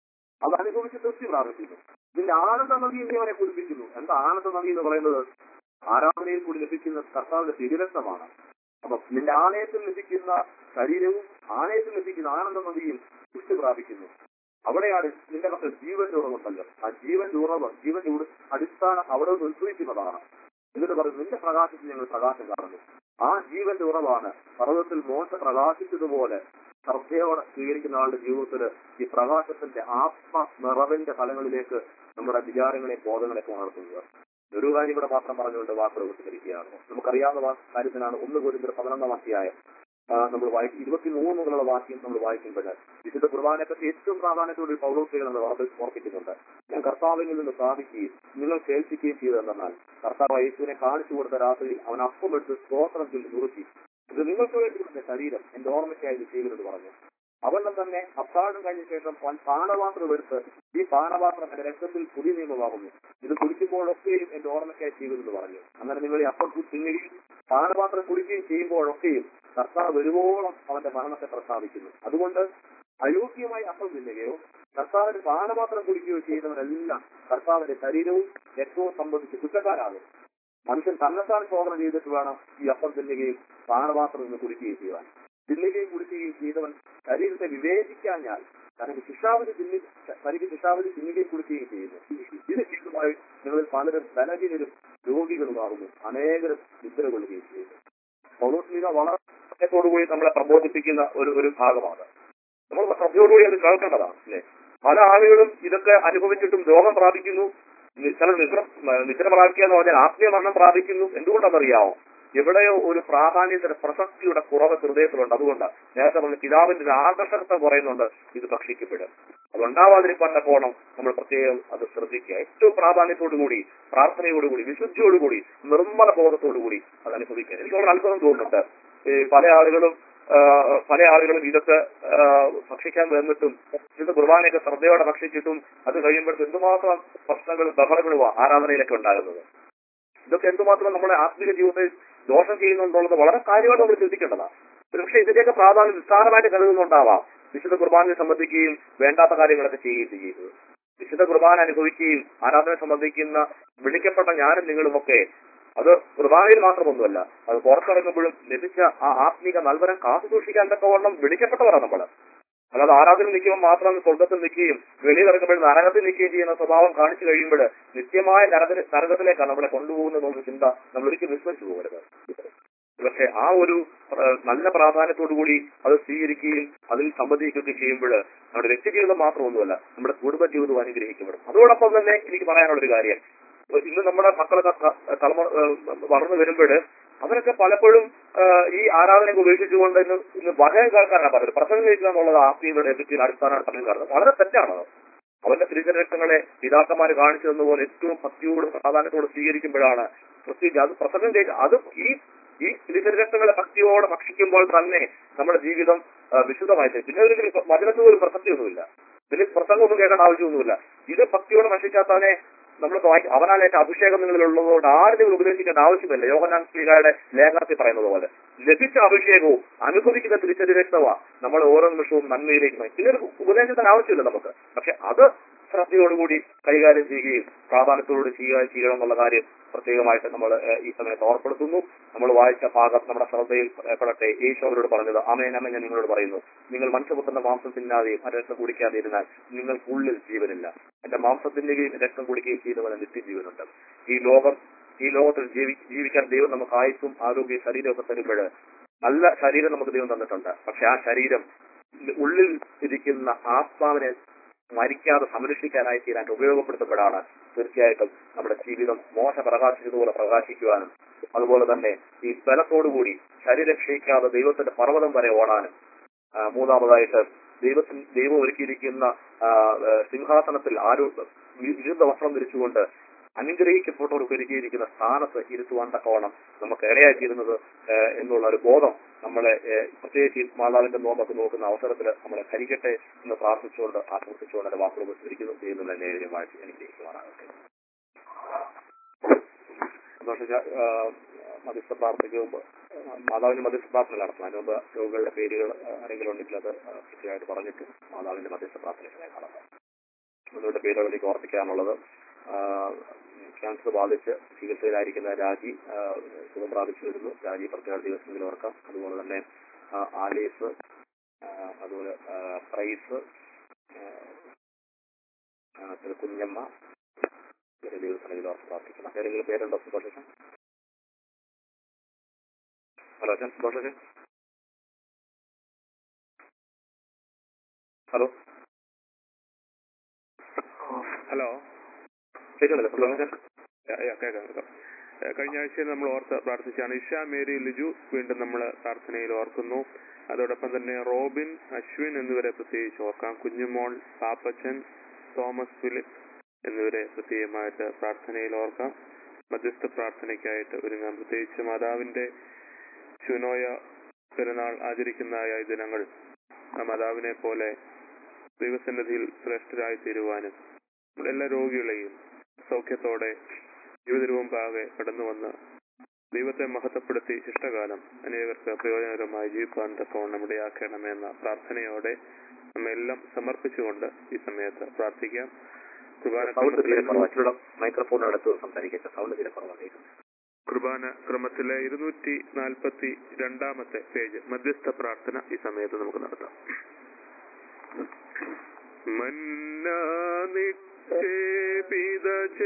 അത് അനുഭവിച്ച് തൃപ്തി പ്രാപിക്കുന്നു ഇതിന്റെ ആനന്ദ നദി എന്ന് അവനെ കുടിപ്പിക്കുന്നു എന്താ ആനന്ദ നദി എന്ന് പറയുന്നത് ആരാധനയിൽ കൂടി ലഭിക്കുന്ന കർത്താവിന്റെ തിരുരക്തമാണ് അപ്പൊ നിന്റെ ആലയത്തിൽ ലഭിക്കുന്ന ശരീരവും ആലയത്തിൽ ലഭിക്കുന്ന ആനന്ദ നദിയും പുഷ്ടി പ്രാപിക്കുന്നു അവിടെയാണ് നിന്റെ മക്കൾ ജീവന്റെ ഉറവുണ്ടല്ലോ ആ ജീവന്റെ ഉറവ് ജീവന്റെ ഉറ അടിസ്ഥാനം അവിടെ നിന്ന് ഉത്ഭവിക്കുന്നതാണ് എന്നിട്ട് പറയുന്നു നിന്റെ പ്രകാശത്തിൽ ഞങ്ങൾ പ്രകാശം കാണുന്നു ആ ജീവന്റെ ഉറവാണ് പർവ്വതത്തിൽ മോശ പ്രകാശിച്ചതുപോലെ ശ്രദ്ധയോടെ സ്വീകരിക്കുന്ന ആളുടെ ജീവിതത്തിൽ ഈ പ്രകാശത്തിന്റെ ആത്മ നിറവിന്റെ ഫലങ്ങളിലേക്ക് നമ്മുടെ വിചാരങ്ങളെ ബോധങ്ങളെ ഉണർത്തുന്നത് ഒരു കാര്യം ഇവിടെ മാത്രം പറഞ്ഞുകൊണ്ട് വാക്കുകൾ വിട്ടുകരിക്കുകയാണ് നമുക്കറിയാവുന്ന വാ- കാര്യത്തിനാണ് ഒന്ന് കോരിന്തർ പതിനൊന്നാം അധ്യായം ആ, നമ്മൾ വായിക്കും ഇരുപത്തിമൂന്ന് മുതലുള്ള വാക്യം നമ്മൾ വായിക്കുമ്പോൾ വിശുദ്ധ കുർബാനയൊക്കെ ഏറ്റവും പ്രാധാന്യത്തോടെ പൗലോസികൾ എന്ന് ഓർമ്മ- ഓർപ്പിക്കുന്നുണ്ട് ഞാൻ കർത്താവിൽ നിന്ന് സ്ഥാപിക്കുകയും നിങ്ങൾ കേൾപ്പിക്കുകയും ചെയ്തതെന്നാൽ കർത്താവ് യേശുവിനെ കാണിച്ചു കൊടുത്ത രാത്രിയിൽ അവൻ അപ്പം എടുത്ത് സ്തോത്രം ചൊല്ലി നുറുക്കി ഇത് നിങ്ങൾക്ക് വേണ്ടി എന്റെ ശരീരം എന്റെ ഓർമ്മയ്ക്കായി ഇത് ചെയ്യുമെന്ന് പറഞ്ഞു അവണ്ണം തന്നെ അത്താഴം കഴിഞ്ഞ ശേഷം അവൻ പാനപാത്രം എടുത്ത് ഈ പാനപാത്രം എന്റെ രക്തത്തിൽ പുതിയ നിയമമാകുന്നു ഇത് കുടിക്കുമ്പോഴൊക്കെയും എന്റെ ഓർമ്മയ്ക്കായി ചെയ്യുമെന്ന് പറഞ്ഞു അങ്ങനെ നിങ്ങൾ ഈ അപ്പം തിന്നുകയും പാനപാത്രം കുടിക്കുകയും ചെയ്യുമ്പോഴൊക്കെയും കർത്താവ് വരുവോളം അവന്റെ മരണത്തെ പ്രസ്താവിക്കുന്നു അതുകൊണ്ട് അയോഗ്യമായി അപ്പം തിന്നുകയോ കർത്താവിന്റെ പാനപാത്രം കുടിക്കുകയോ ചെയ്യുന്നവരെല്ലാം കർത്താവിന്റെ ശരീരവും രക്തവും സംബന്ധിച്ച് കുറ്റക്കാരാകും മനുഷ്യൻ തന്നെത്താൻ ശോധന ചെയ്തിട്ട് വേണം ഈ അപ്പം തിന്നുകയും പാനപാത്രം നിന്ന് കുടിക്കുകയും ചെയ്യുവാൻ തിന്നുകയും കുടിക്കുകയും ചെയ്തവൻ ശരീരത്തെ വിവേചിക്കാഞ്ഞാൽ തനിക്ക് ശിക്ഷാവധി തിന്നി തനിക്ക് ശിക്ഷാവധി തിന്നുകയും കുടിക്കുകയും ചെയ്യുന്നു ഇത് ചെയ്യുന്നതായി നിങ്ങളിൽ പലരും ബലഹീനരും രോഗികളുമാകുന്നു അനേകരും നിദ്ര കൊള്ളുകയും ചെയ്യുന്നു പൗലോസ്ലിക വളരെ കൂടി നമ്മളെ പ്രബോധിപ്പിക്കുന്ന ഒരു ഒരു ഭാഗമാണ് നമ്മൾ ശ്രദ്ധയോടുകൂടി അത് കേൾക്കേണ്ടതാണ് അല്ലെ പല ആളുകളും ഇതൊക്കെ അനുഭവിച്ചിട്ടും രോഗം പ്രാപിക്കുന്നു നി- ചില നിദ്ര നിദ്ര പ്രാപിക്കുക എന്ന് പറഞ്ഞാൽ ആത്മീയ മരണം പ്രാപിക്കുന്നു എന്തുകൊണ്ടെന്നറിയാമോ എവിടെയോ ഒരു പ്രാധാന്യത്തിന്റെ പ്രസക്തിയുടെ കുറവ് ഹൃദയത്തിലുണ്ട് അതുകൊണ്ട് നേരത്തെ പറഞ്ഞ പിതാവിന്റെ ഒരു ആകർഷകത പറയുന്നുണ്ട് ഇത് ഭക്ഷിക്കപ്പെടും അതുണ്ടാവാതിരിക്കാൻ പോണം നമ്മൾ പ്രത്യേകം അത് ശ്രദ്ധിക്കുക ഏറ്റവും പ്രാധാന്യത്തോടുകൂടി പ്രാർത്ഥനയോടുകൂടി വിശുദ്ധിയോടുകൂടി നിർമ്മല ബോധത്തോടുകൂടി അത് അനുഭവിക്കാൻ എനിക്ക് വളരെ അത്ഭുതം തോന്നുന്നുണ്ട് ഈ പല ആളുകളും ആ, പല ആളുകളും ഇതൊക്കെ ആ, ഭക്ഷിക്കാൻ വന്നിട്ടും ഇത് കുർബാനയൊക്കെ ശ്രദ്ധയോടെ ഭക്ഷിച്ചിട്ടും അത് കഴിയുമ്പോഴത്തെ എന്തുമാത്രം പ്രശ്നങ്ങളും ബഹളങ്ങളും ആരാധനയിലൊക്കെ ഉണ്ടാകുന്നത് ഇതൊക്കെ എന്തുമാത്രം നമ്മുടെ ആത്മീയ ജീവിതത്തെ ദോഷം ചെയ്യുന്നുണ്ടുള്ളത് വളരെ കാര്യമായിട്ട് നമ്മൾ ചിന്തിക്കേണ്ടതാണ് പക്ഷെ ഇതിന്റെയൊക്കെ പ്രാധാന്യം നിസ്സാരമായിട്ട് കരുതുന്നുണ്ടാവാം വിശുദ്ധ കുർബാനയെ സംബന്ധിക്കുകയും വേണ്ടാത്ത കാര്യങ്ങളൊക്കെ ചെയ്യുകയും ചെയ്യുന്നത് വിശുദ്ധ കുർബാന അനുഭവിക്കുകയും ആരാധന സംബന്ധിക്കുന്ന വിളിക്കപ്പെട്ട ഞാനും നിങ്ങളുമൊക്കെ അത് കുർബാനയിൽ മാത്രമൊന്നുമല്ല അത് പുറത്തിറങ്ങുമ്പോഴും ലഭിച്ച ആ ആത്മീക നൽവരം കാത്തു സൂക്ഷിക്കാൻ തക്കവണ്ണം വിളിക്കപ്പെട്ടവരാണ് നമ്മൾ അല്ലാതെ ആരാധന നിൽക്കുമ്പോൾ മാത്രം സ്വർഗത്തിൽ നിൽക്കുകയും വെളിയിൽ ഇറങ്ങുമ്പോൾ നരകത്തിൽ നിൽക്കുകയും ചെയ്യുന്ന സ്വഭാവം കാണിച്ചു കഴിയുമ്പോൾ നിത്യമായ നരക നരകത്തിലേക്കാണ് നമ്മളെ കൊണ്ടുപോകുന്നത് എന്നുള്ള ചിന്ത നമ്മൾ ഒരിക്കലും വിസ്മരിച്ചു പോകരുത് പക്ഷെ ആ ഒരു ആ, നല്ല പ്രാധാന്യത്തോടു കൂടി അത് സ്വീകരിക്കുകയും അതിൽ സംബന്ധിക്കുകയൊക്കെ ചെയ്യുമ്പോൾ നമ്മുടെ വ്യക്തി ജീവിതം മാത്രമൊന്നുമല്ല നമ്മുടെ കുടുംബ ജീവിതവും അനുഗ്രഹിക്കപ്പെടും അതോടൊപ്പം തന്നെ എനിക്ക് പറയാനുള്ള ഒരു കാര്യം ഇന്ന് നമ്മുടെ മക്കളൊക്കെ ത- തലമുറ ആ, വളർന്നു വരുമ്പോൾ അവരൊക്കെ പലപ്പോഴും ആ, ഈ ആരാധനയൊക്കെ ഉപേക്ഷിച്ചുകൊണ്ട് ഇന്ന് ഇന്ന് വചനം കേൾക്കാനാണ് പറയുന്നത് പ്രസംഗം കേൾക്കുക എന്നുള്ളത് ആത്മീയതയുടെ എഫക്റ്റീവ് അടിസ്ഥാനമാണ് പ്രസംഗം കേൾക്കുന്നത് വളരെ തെറ്റാണത് അവന്റെ തിരിച്ചരക്തങ്ങളെ പിതാക്കന്മാർ കാണിച്ചു തന്നപോലെ ഏറ്റവും ഭക്തിയോടും പ്രാധാന്യത്തോടെ സ്വീകരിക്കുമ്പോഴാണ് പ്രത്യേകിച്ച് അത് പ്രസംഗം ചെയ്ത് അത് ഈ ഈ തിരിച്ചരക്തങ്ങളെ ഭക്തിയോടെ ഭക്ഷിക്കുമ്പോൾ തന്നെ നമ്മുടെ ജീവിതം ആ, വിശുദ്ധമായി തീരും. പിന്നെ ഒരു വചനത്തിന് ഒരു പ്രസക്തിയൊന്നുമില്ല ഇതിൽ പ്രസംഗമൊന്നും കേൾക്കേണ്ട ആവശ്യമൊന്നുമില്ല ഇത് ഭക്തിയോടെ ഭക്ഷിക്കാത്തവനെ നമ്മൾ വായിക്കും അവനാലേറ്റ അഭിഷേകം നിങ്ങളിലുള്ളതുകൊണ്ട് ആരും നിങ്ങൾ ഉപദേശിക്കേണ്ട ആവശ്യമില്ല യോഗനാൻ ശ്രീകാരുടെ ലേഖനത്തിൽ പറയുന്നത് പോലെ ലഭിച്ച അഭിഷേകവും അനുഭവിക്കുന്ന തിരിച്ചരിരക്തവാ നമ്മൾ ഓരോ നിമിഷവും നന്മയിലേക്ക് നയിക്കും ഇതിനൊരു ഉപദേശത്തിന് ആവശ്യമില്ല നമുക്ക് പക്ഷെ അത് ശ്രദ്ധയോടുകൂടി കൈകാര്യം ചെയ്യുകയും പ്രാധാന്യത്തോടുകൂടി ചെയ്യുക ചെയ്യണം എന്നുള്ള കാര്യം പ്രത്യേകമായിട്ട് നമ്മൾ ഏഹ്, ഈ സമയത്ത് ഓർപ്പെടുത്തുന്നു നമ്മൾ വായിച്ച ഭാഗം നമ്മുടെ ശ്രദ്ധയിൽ പെടട്ടെ യേശു അവരോട് പറഞ്ഞത് അമേൻ അമേൻ ഞാൻ നിങ്ങളോട് പറയുന്നു നിങ്ങൾ മനുഷ്യപുത്രന്റെ മാംസം തിന്നാതെയും ആ രക്തം കുടിക്കാതെ ഇരുന്നാൽ നിങ്ങൾക്കുള്ളിൽ ജീവനില്ല എന്റെ മാംസം തിന്നുകയും രക്തം കുടിക്കുകയും ചെയ്യുന്നവന് നിത്യജീവനുണ്ട് ഈ ലോകം ഈ ലോകത്തിൽ ജീവി ജീവിക്കാൻ ദൈവം നമുക്ക് ആയുസ്സും ആരോഗ്യ ശരീരമൊക്കെ തരുമ്പോൾ നല്ല ശരീരം നമുക്ക് ദൈവം തന്നിട്ടുണ്ട് പക്ഷെ ആ ശരീരം ഉള്ളിൽ ഇരിക്കുന്ന ആത്മാവിനെ മരിക്കാതെ സംരക്ഷിക്കാനായി തീരാൻ ഉപയോഗപ്പെടുത്തപ്പെടാണ് തീർച്ചയായിട്ടും നമ്മുടെ ജീവിതം മോശ പ്രകാശിച്ചതുപോലെ പ്രകാശിക്കുവാനും അതുപോലെ തന്നെ ഈ ബലത്തോടുകൂടി ശരീരം ക്ഷയിക്കാതെ ദൈവത്തിന്റെ പർവ്വതം വരെ ഓടാനും ആ, മൂന്നാമതായിട്ട് ദൈവത്തിന് ദൈവം ഒരുക്കിയിരിക്കുന്ന ആ, ആ, സിംഹാസനത്തിൽ ആരോ ഇരുന്ന വസ്ത്രം ധരിച്ചുകൊണ്ട് അനുഗ്രഹിക്കപ്പെട്ടവർക്ക് ഒരുക്കിയിരിക്കുന്ന സ്ഥാനത്ത് ഇരുത്തുവാൻ തക്കവണ്ണം നമുക്ക് ഇടയായിത്തീരുന്നത് ഏഹ്, എന്നുള്ള ഒരു ബോധം നമ്മളെ ഏഹ്, പ്രത്യേകിച്ച് ഈ മാതാവിന്റെ നോമ്പൊക്കെ നോക്കുന്ന അവസരത്തിൽ നമ്മളെ ധരിക്കട്ടെ എന്ന് പ്രാർത്ഥിച്ചുകൊണ്ട് ആശംസിച്ചുകൊണ്ട് എന്റെ വാക്കുകൾ ഉപസ്മരിക്കുന്നു ചെയ്യുന്ന നേരമായിട്ട് എനിക്ക് ജയിക്കുവാനാകട്ടെ സന്തോഷിച്ച മധ്യസ്ഥ പ്രാർത്ഥനയ്ക്ക് മുമ്പ് ആ, മാതാവിന്റെ മധ്യസ്ഥ പ്രാർത്ഥന നടത്തണം അതിന് മുമ്പ് രോഗികളുടെ പേരുകൾ ആ, ആരെങ്കിലും ഉണ്ടെങ്കിൽ അത് ആ, കൃത്യമായിട്ട് പറഞ്ഞിട്ട് മാതാവിന്റെ മധ്യസ്ഥ പ്രാർത്ഥനയ്ക്ക് നടത്താം ഒന്നുകൂടെ പേരുകളിലേക്ക് ഓർപ്പിക്കാനുള്ളത് ആ, ക്യാൻസർ ബാധിച്ച് ചികിത്സയിലായിരിക്കുന്ന രാജി ആ, സുഖം പ്രാപിച്ചു വരുന്നു രാജി പ്രത്യേക ദിവസങ്ങളിൽ ഓർക്കാം അതുപോലെ തന്നെ ആ, ആലീസ് ആ, അതുപോലെ ആ, പ്രൈസ് ആ, ആ, പിന്നെ കുഞ്ഞമ്മ ഇവരെ ദൈവസന്നിധിയിൽ ഓർത്ത് പ്രാർത്ഥിക്കണം ഏതെങ്കിലും പേരുണ്ടോ സുഭാഷൻ ഹലോ അച്ഛൻ സുഭാഷൻ ഹലോ ഹലോ കേൾക്കുന്നില്ല സുഭാഷൻ യാ, യാ, കേൾക്കാം കേൾക്കാം ഏ, കഴിഞ്ഞ ആഴ്ച നമ്മൾ ഓർത്ത് പ്രാർത്ഥിച്ചാണ് ഇഷ മേരി ലിജു വീണ്ടും നമ്മൾ പ്രാർത്ഥനയിൽ ഓർക്കുന്നു അതോടൊപ്പം തന്നെ റോബിൻ അശ്വിൻ എന്നിവരെ പ്രത്യേകിച്ച് ഓർക്കാം കുഞ്ഞുമോൾ പാപ്പച്ചൻ തോമസ് ഫിലിപ്പ് എന്നിവരെ പ്രത്യേകമായിട്ട് പ്രാർത്ഥനയിൽ ഓർക്കാം മധ്യസ്ഥ പ്രാർത്ഥനയ്ക്കായിട്ട് ഒരുങ്ങാം പ്രത്യേകിച്ച് മാതാവിന്റെ ചുനോയ പെരുന്നാൾ ആചരിക്കുന്നതായ ഈ ദിനങ്ങൾ ആ മാതാവിനെ പോലെ ദൈവസന്നിധിയിൽ ശ്രേഷ്ഠരായി തീരുവാനും നമ്മുടെ എല്ലാ രോഗികളെയും സൗഖ്യത്തോടെ ജീവിതരൂപമാകെ കടന്നു വന്ന് ദൈവത്തെ മഹത്വപ്പെടുത്തി ശിഷ്ടകാലം അനേകർക്ക് പ്രയോജനകരമായി ജീവിക്കാൻ തക്കവണ്ണം ഇടയാക്കണമെന്ന പ്രാർത്ഥനയോടെ നമ്മെല്ലാം സമർപ്പിച്ചുകൊണ്ട് ഈ സമയത്ത് പ്രാർത്ഥിക്കാം കുർബാന സൗണ്ട് തീരെ ക്രമത്തിലെ കുറവാണ് മൈക്രോഫോൺ അടുത്ത് സംസാരിക്കട്ടെ സൗണ്ട് തീരെ കുറവാണ് കുർബാന ക്രമത്തിലെ ഇരുന്നൂറ്റി നാൽപ്പത്തി രണ്ടാമത്തെ പേജ് മധ്യസ്ഥ പ്രാർത്ഥന ഈ സമയത്ത് നമുക്ക് നടത്താം മന്നാ നിക്ഷേപിത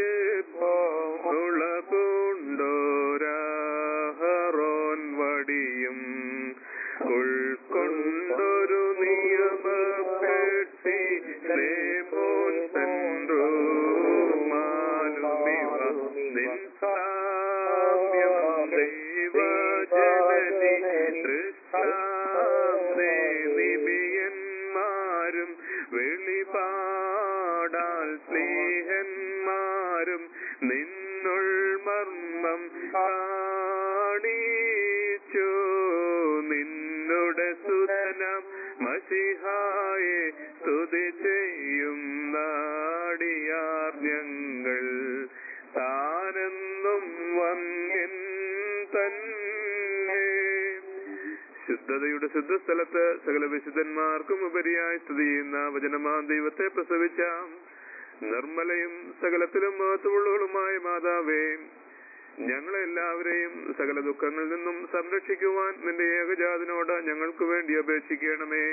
ചെപ്പോളകൊണ്ടോരാഹറോൻ വടിയും ഉൾക്കൊണ്ടൊരു നിയമപ്പെട്ടി ലേമോൻ സെൻട്രോമാനുമിവ നിൻ സാമ്യം ദൈവജനനി തൃഷ്ണാന്തേ നിബിയന്മാരും വെളിപാടാൽ സ്നേഹന്മാരും നിന്നുൾ മർമ്മം കാണിച്ചു നിന്നുടെ സുതനം മസിഹായെ സ്തുതി ചെയ്യും നാടിയാർ ഞങ്ങൾ താനെന്നും വന്യൻ തന്നെ ശുദ്ധതയുടെ ശുദ്ധസ്ഥലത്ത് സകല വിശുദ്ധന്മാർക്കും ഉപരിയായി സ്ഥിതി ചെയ്യുന്ന വചനമാ ദൈവത്തെ പ്രസവിച്ച നിർമ്മലയും സകലത്തിലും മഹത്വമുള്ളവളുമായ മാതാവേ ഞങ്ങളെല്ലാവരെയും സകല ദുഃഖങ്ങളിൽ നിന്നും സംരക്ഷിക്കുവാൻ നിന്റെ ഏകജാതിനോട് ഞങ്ങൾക്ക് വേണ്ടി അപേക്ഷിക്കണമേ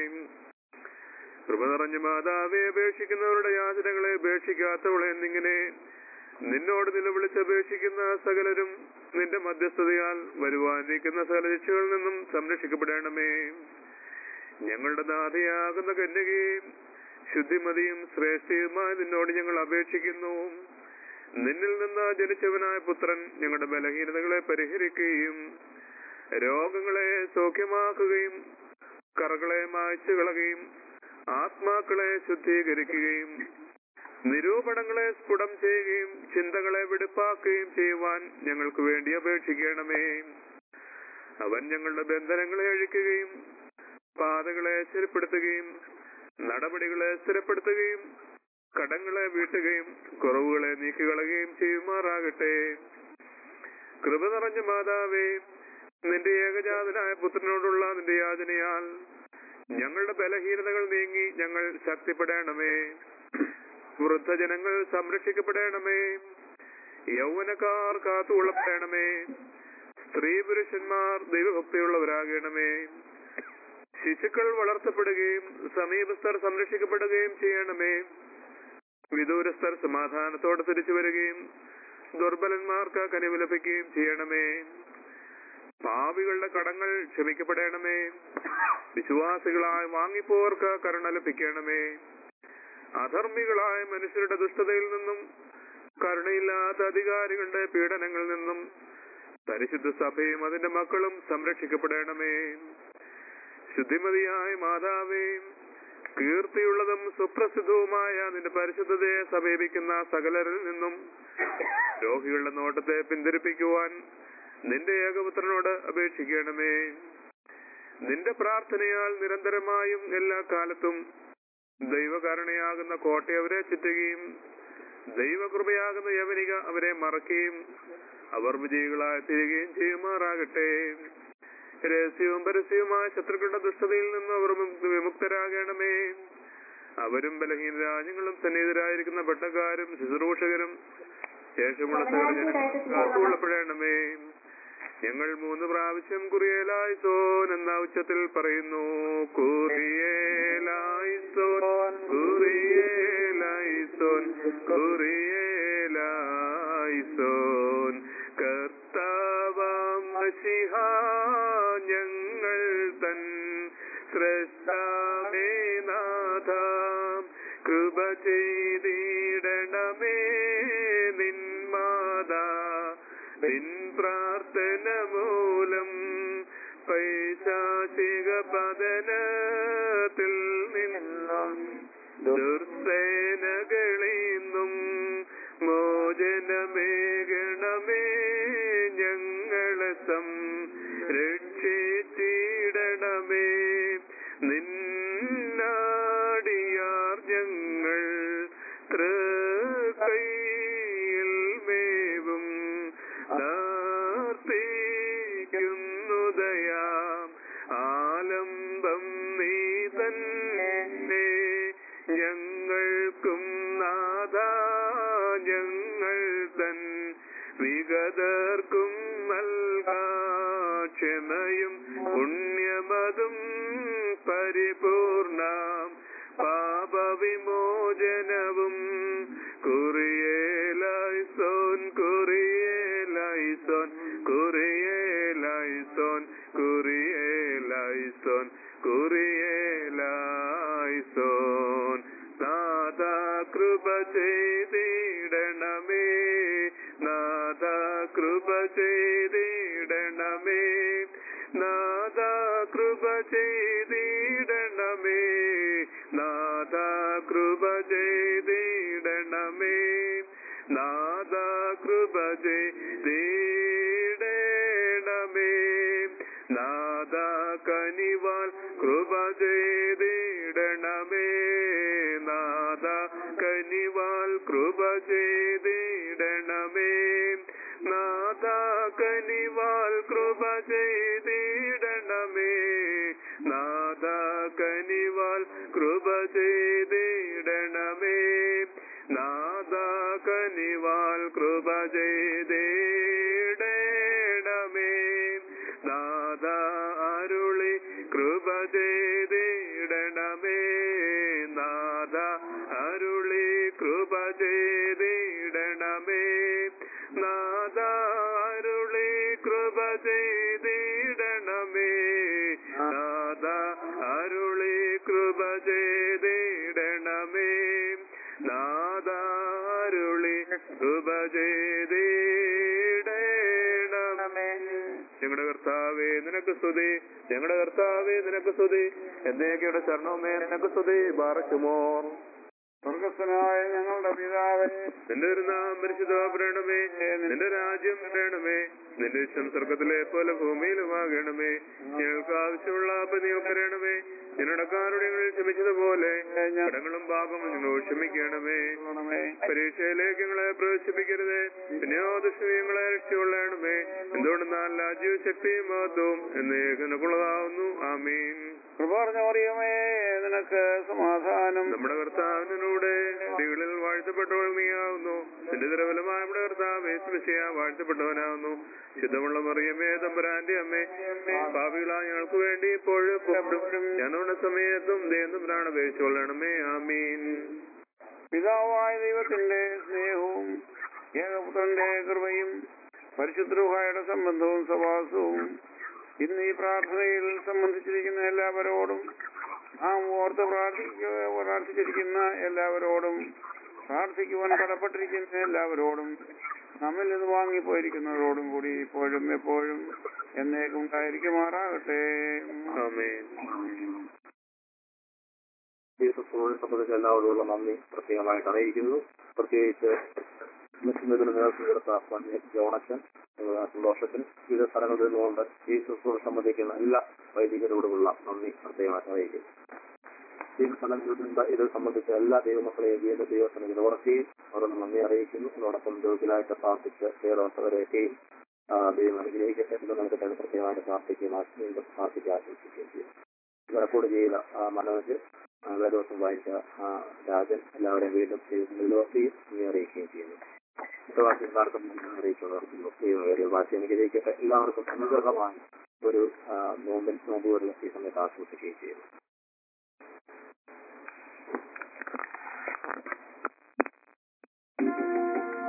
കൃപ നിറഞ്ഞ മാതാവെ അപേക്ഷിക്കുന്നവരുടെ യാചനകളെ അപേക്ഷിക്കാത്തവളെ എന്നിങ്ങനെ നിന്നോട് നിലവിളിച്ച് അപേക്ഷിക്കുന്ന സകലരും നിന്റെ മധ്യസ്ഥതയാൽ വരുവാനിരിക്കുന്ന സകല രക്ഷകളിൽ നിന്നും സംരക്ഷിക്കപ്പെടണമേ ഞങ്ങളുടെ നാഥയാകുന്ന കന്യകയും ശുദ്ധിമതിയും ശ്രേഷ്ഠയുമായി നിന്നോട് ഞങ്ങൾ അപേക്ഷിക്കുന്നു നിന്നിൽ നിന്ന് ജനിച്ചവനായ പുത്രൻ ഞങ്ങളുടെ ബലഹീനതകളെ പരിഹരിക്കുകയും രോഗങ്ങളെ സൗഖ്യമാക്കുകയും കറകളെ മായ്ച്ചു കളയുകയും ആത്മാക്കളെ ശുദ്ധീകരിക്കുകയും നിരൂപണങ്ങളെ സ്ഫുടം ചെയ്യുകയും ചിന്തകളെ വെടുപ്പാക്കുകയും ചെയ്യുവാൻ ഞങ്ങൾക്ക് വേണ്ടി അപേക്ഷിക്കണമേ അവൻ ഞങ്ങളുടെ ബന്ധനങ്ങളെ അഴിക്കുകയും പാതകളെ സ്ഥിരപ്പെടുത്തുകയും നടപടികളെ സ്ഥിരപ്പെടുത്തുകയും കടങ്ങളെ വീട്ടുകയും കുറവുകളെ നീക്കികളയുകയും ചെയ്യുമാറാകട്ടെ കൃപ നിറഞ്ഞ മാതാവേ നിന്റെ ഏകജാതനായ പുത്രനോടുള്ള നിന്റെ യാചനയാൽ ഞങ്ങളുടെ ബലഹീനതകൾ നീങ്ങി ഞങ്ങൾ ശക്തിപ്പെടണമേ വൃദ്ധജനങ്ങൾ സംരക്ഷിക്കപ്പെടണമേ യൗവനക്കാർ കാത്തുകൊള്ളപ്പെടണമേ സ്ത്രീ പുരുഷന്മാർ ദൈവഭക്തിയുള്ളവരാകണമേ ശിശുക്കൾ വളർത്തപ്പെടുകയും സമീപസ്ഥർ സംരക്ഷിക്കപ്പെടുകയും ചെയ്യണമേ വിദൂരസ്ഥർ സമാധാനത്തോടെ തിരിച്ചു വരികയും ദുർബലന്മാർക്ക് കനിവ് ലഭിക്കുകയും ചെയ്യണമേ പാവികളുടെ കടങ്ങൾ ക്ഷമിക്കപ്പെടണമേ വിശ്വാസികളായി വാങ്ങിപ്പോർക്ക് കരുണ ലഭിക്കണമേ അധർമ്മികളായ മനുഷ്യരുടെ ദുഷ്ടതയിൽ നിന്നും കരുണയില്ലാത്ത അധികാരികളുടെ പീഡനങ്ങളിൽ നിന്നും പരിശുദ്ധ സഭയും അതിന്റെ മക്കളും സംരക്ഷിക്കപ്പെടണമേ ശുദ്ധിമതിയായ മാതാവേ കീർത്തിയുള്ളതും സുപ്രസിദ്ധവുമായ നിന്റെ പരിശുദ്ധതയെ സമീപിക്കുന്ന സകലരിൽ നിന്നും രോഗികളുടെ നോട്ടത്തെ പിന്തിരിപ്പിക്കുവാൻ നിന്റെ ഏകപുത്രനോട് അപേക്ഷിക്കണമേ നിന്റെ പ്രാർത്ഥനയാൽ നിരന്തരമായും എല്ലാ കാലത്തും ദൈവകാരണയാകുന്ന കോട്ട അവരെ ചുറ്റുകയും ദൈവകൃപയാകുന്ന യവനിക അവരെ മറക്കുകയും അവർ വിജയികളായി തീരുകയും ചെയ്യുമാറാകട്ടെ രഹസ്യവും പരസ്യവുമായ ശത്രുക്കളുടെ ദുഷ്ടതയിൽ നിന്ന് അവർ വിമുക്തരാകണമേ അവരും ബലഹീന രാജ്യങ്ങളും സന്നിഹിതരായിരിക്കുന്ന പട്ടക്കാരും ശുശ്രൂഷകരും ശേഷമുള്ള സകല ജനങ്ങളും കാത്തുകൊള്ളപ്പെടണമേ ഞങ്ങൾ മൂന്ന് പ്രാവശ്യം കുറിയേലായിസോൻ എന്ന ഉച്ചത്തിൽ പറയുന്നു കുറിയേലായിസോൻ കുറിയേലായിസോൻ കുറിയേലായിസോൻ കർത്താവാം മസിഹ ഞങ്ങൾ തൻ സൃഷ്ടാമേ നാഥ കൃപ ചെയ്തിടണമേ നിന്മാതാ നിൻ പ്രാർത്ഥന മൂലം പൈശാചിക പതനത്തിൽ നിന്നും ദുർസേനകളിന്നും മോചനമേകണമേ ഞങ്ങളെ സം രക്ഷിച്ചിടണമേ നിന്നാടിയാർ ഞങ്ങൾ തൃക്കൈയിൽ മേവും ദയാം ആലംബം നീ തന്നെ ഞങ്ങൾക്കും നാഥ ഞങ്ങൾ തൻ വിഗതർക്കും നൽകാക്ഷമയും പുണ്യമതും പരിപൂർണാം പാപവിമോചനവും കുറിയേലൈസോൻ കുറിയേലൈസോൻ കുറിയേലൈസോൻ കുറിയേലൈസോൻ കുറിയേലൈസോൻ നാഥ കൃപ ചെയ്തിടണമേ നാഥ കൃപ ചെയ്തിടണമേ നാഥ കൃപ ചെയ്തിടണമേ നാഥ കൃപ ചെയ്തിടണമേ നാഥ കൃപ ചെയ്തിടണമേ നാഥ കനിവാൽ കൃപ ചെയ്തിടണമേ നാഥ കനിവാൽ കൃപ ചെയ്തിടണമേ നാഥ കനിവാൽ കൃപ ചെയ്തിടണമേ നാഥ കനിവാൽ കൃപ ചെയ്തിടണമേ നാഥ കനിവാൽ കൃപ ചെയ്തിടണമേ നാഥ അരുളി കൃപ ചെയ്തിടണമേ നാഥ അരുളി കൃപ ചെയ്തിടണമേ നാഥ അരുളി കൃപ ചെയ്തിടണമേ നാഥ അരുളി കൃപ ചെയ്തിടണമേ നാഥ അരുളി കൃപ ചെയ്തിടണമേ ഞങ്ങളുടെ കർത്താവേ നിനക്ക് സ്തുതി ഞങ്ങളുടെ കർത്താവേ നിനക്ക് സ്തുതി എന്നേക്കയുടെ ശരണവുമേ നിനക്ക് സ്തുതി ബാറക്കുമോ സ്വർഗസ്ഥനായ ഞങ്ങളുടെ പിതാവേ നിന്റെ ഒരു നാം പരിശുദ്ധപ്പെടണമേ നിന്റെ രാജ്യം വേണമേ നിന്റെ ഇഷ്ടം സ്വർഗത്തിലെ പോലെ ഭൂമിയിലുമാകണമേ ഞങ്ങൾക്ക് ആവശ്യമുള്ള പതിവ് തരണമേ ഞങ്ങളുടെക്കാരുടെ ഞങ്ങൾ ക്ഷമിച്ചതുപോലെ കടങ്ങളും പാപങ്ങളും ഞങ്ങൾ ക്ഷമിക്കണമേ പരീക്ഷയിലേക്ക് ഞങ്ങളെ പ്രവേശിപ്പിക്കരുത് പിന്നെയോ ദുഷ്ടങ്ങളെ രക്ഷകൊള്ളണമേ എന്തുകൊണ്ടെന്നാൽ രാജ്യവും ശക്തിയും മഹത്വവും എന്നേക്കുള്ളതാവുന്നു ആമീൻ കൃപാർന്ന മറിയമേ നിനക്ക് സമാധാനം നമ്മുടെ കർത്താവിനൂടെ സ്ത്രീകളിൽ വാഴ്ത്തപ്പെട്ടവൾ നീയാവുന്നു നിന്റെ ദുരബലമായ നമ്മുടെ കർത്താവ് യേശുമിശിയ വാഴ്ത്തപ്പെട്ടവനാവുന്നു ശുദ്ധമുള്ള മറിയമേ തമ്പുരാന്റെ അമ്മേ പാപികളായ ഞങ്ങൾക്ക് വേണ്ടി ഇപ്പോഴും എപ്പോഴും ഞങ്ങളുടെ സമയത്തും ദേന്തും പ്രാണപേക്ഷിച്ചുകൊള്ളണമേ ആമീൻ പിതാവായ ദൈവത്തിന്റെ സ്നേഹവും ഏകപുത്രന്റെ കൃപയും പരിശുദ്ധയുടെ സംബന്ധവും സവാസവും ഇന്ന് ഈ പ്രാർത്ഥനയിൽ സംബന്ധിച്ചിരിക്കുന്ന എല്ലാവരോടും നാം ഓർത്ത് പ്രാർത്ഥിക്കുക പ്രാർത്ഥിച്ചിരിക്കുന്ന എല്ലാവരോടും പ്രാർത്ഥിക്കുവാൻ കടപ്പെട്ടിരിക്കുന്ന എല്ലാവരോടും നമ്മിൽ നിന്ന് വാങ്ങിപ്പോയിരിക്കുന്നവരോടും കൂടി ഇപ്പോഴും എപ്പോഴും എന്നേക്കും ഉണ്ടായിരിക്കുമാറാകട്ടെ ആമേൻ ഈ ശുശ്രൂഷയെ സംബന്ധിച്ച് എല്ലാവരോടുള്ള നന്ദി പ്രത്യേകമായിട്ട് അറിയിക്കുന്നു പ്രത്യേകിച്ച് മിഷനത്തിന് നേതൃത്വം കൊടുത്ത പന്നി ജോണച്ചൻ ഞങ്ങളുടെ സന്തോഷത്തിന് വിവിധ സ്ഥലങ്ങളിൽ നിന്നുകൊണ്ട് ഈ ശുശ്രൂഷ സംബന്ധിക്കുന്ന എല്ലാ വൈദികരോടുമുള്ള നന്ദി പ്രത്യേകമായിട്ട് അറിയിക്കുന്നു ഈ സ്ഥലങ്ങളിൽ നിന്ന് ഇത് സംബന്ധിച്ച എല്ലാ ദൈവമക്കളെയും വീണ്ടും ദൈവത്തിന് ഓർക്കുകയും അവരോട് നന്ദി അറിയിക്കുന്നു അതോടൊപ്പം രോഗികളായിട്ട് പ്രാർത്ഥിച്ച് കേരളത്തവരെയൊക്കെയും ദൈവം അനുഗ്രഹിക്കട്ടെ എന്ന് നമുക്ക് തന്നെ പ്രത്യേകമായിട്ട് പ്രാർത്ഥിക്കുകയും വീണ്ടും പ്രാർത്ഥിക്കാൻ ആശംസിക്കുകയും ചെയ്യും വടക്കോട് ജില്ലയിലെ മനോജ് ആ ദിവസം വായിച്ച ആ രാജൻ എല്ലാവരെയും വീണ്ടും ദൈവത്തിലേക്ക് നീ അറിയിക്കുകയും ചെയ്യുന്നു വാക്യക്കാർക്കും അറിയിച്ചുള്ളവർക്കും വാക്യം അനുഗ്രഹിക്കട്ടെ എല്ലാവർക്കും അനുഗ്രഹമായി ഒരു ആ, നോമ്പിൽ നോമ്പ് വരുന്ന ഈ സമയത്ത് ആസ്വദിക്കുകയും ചെയ്യുന്നു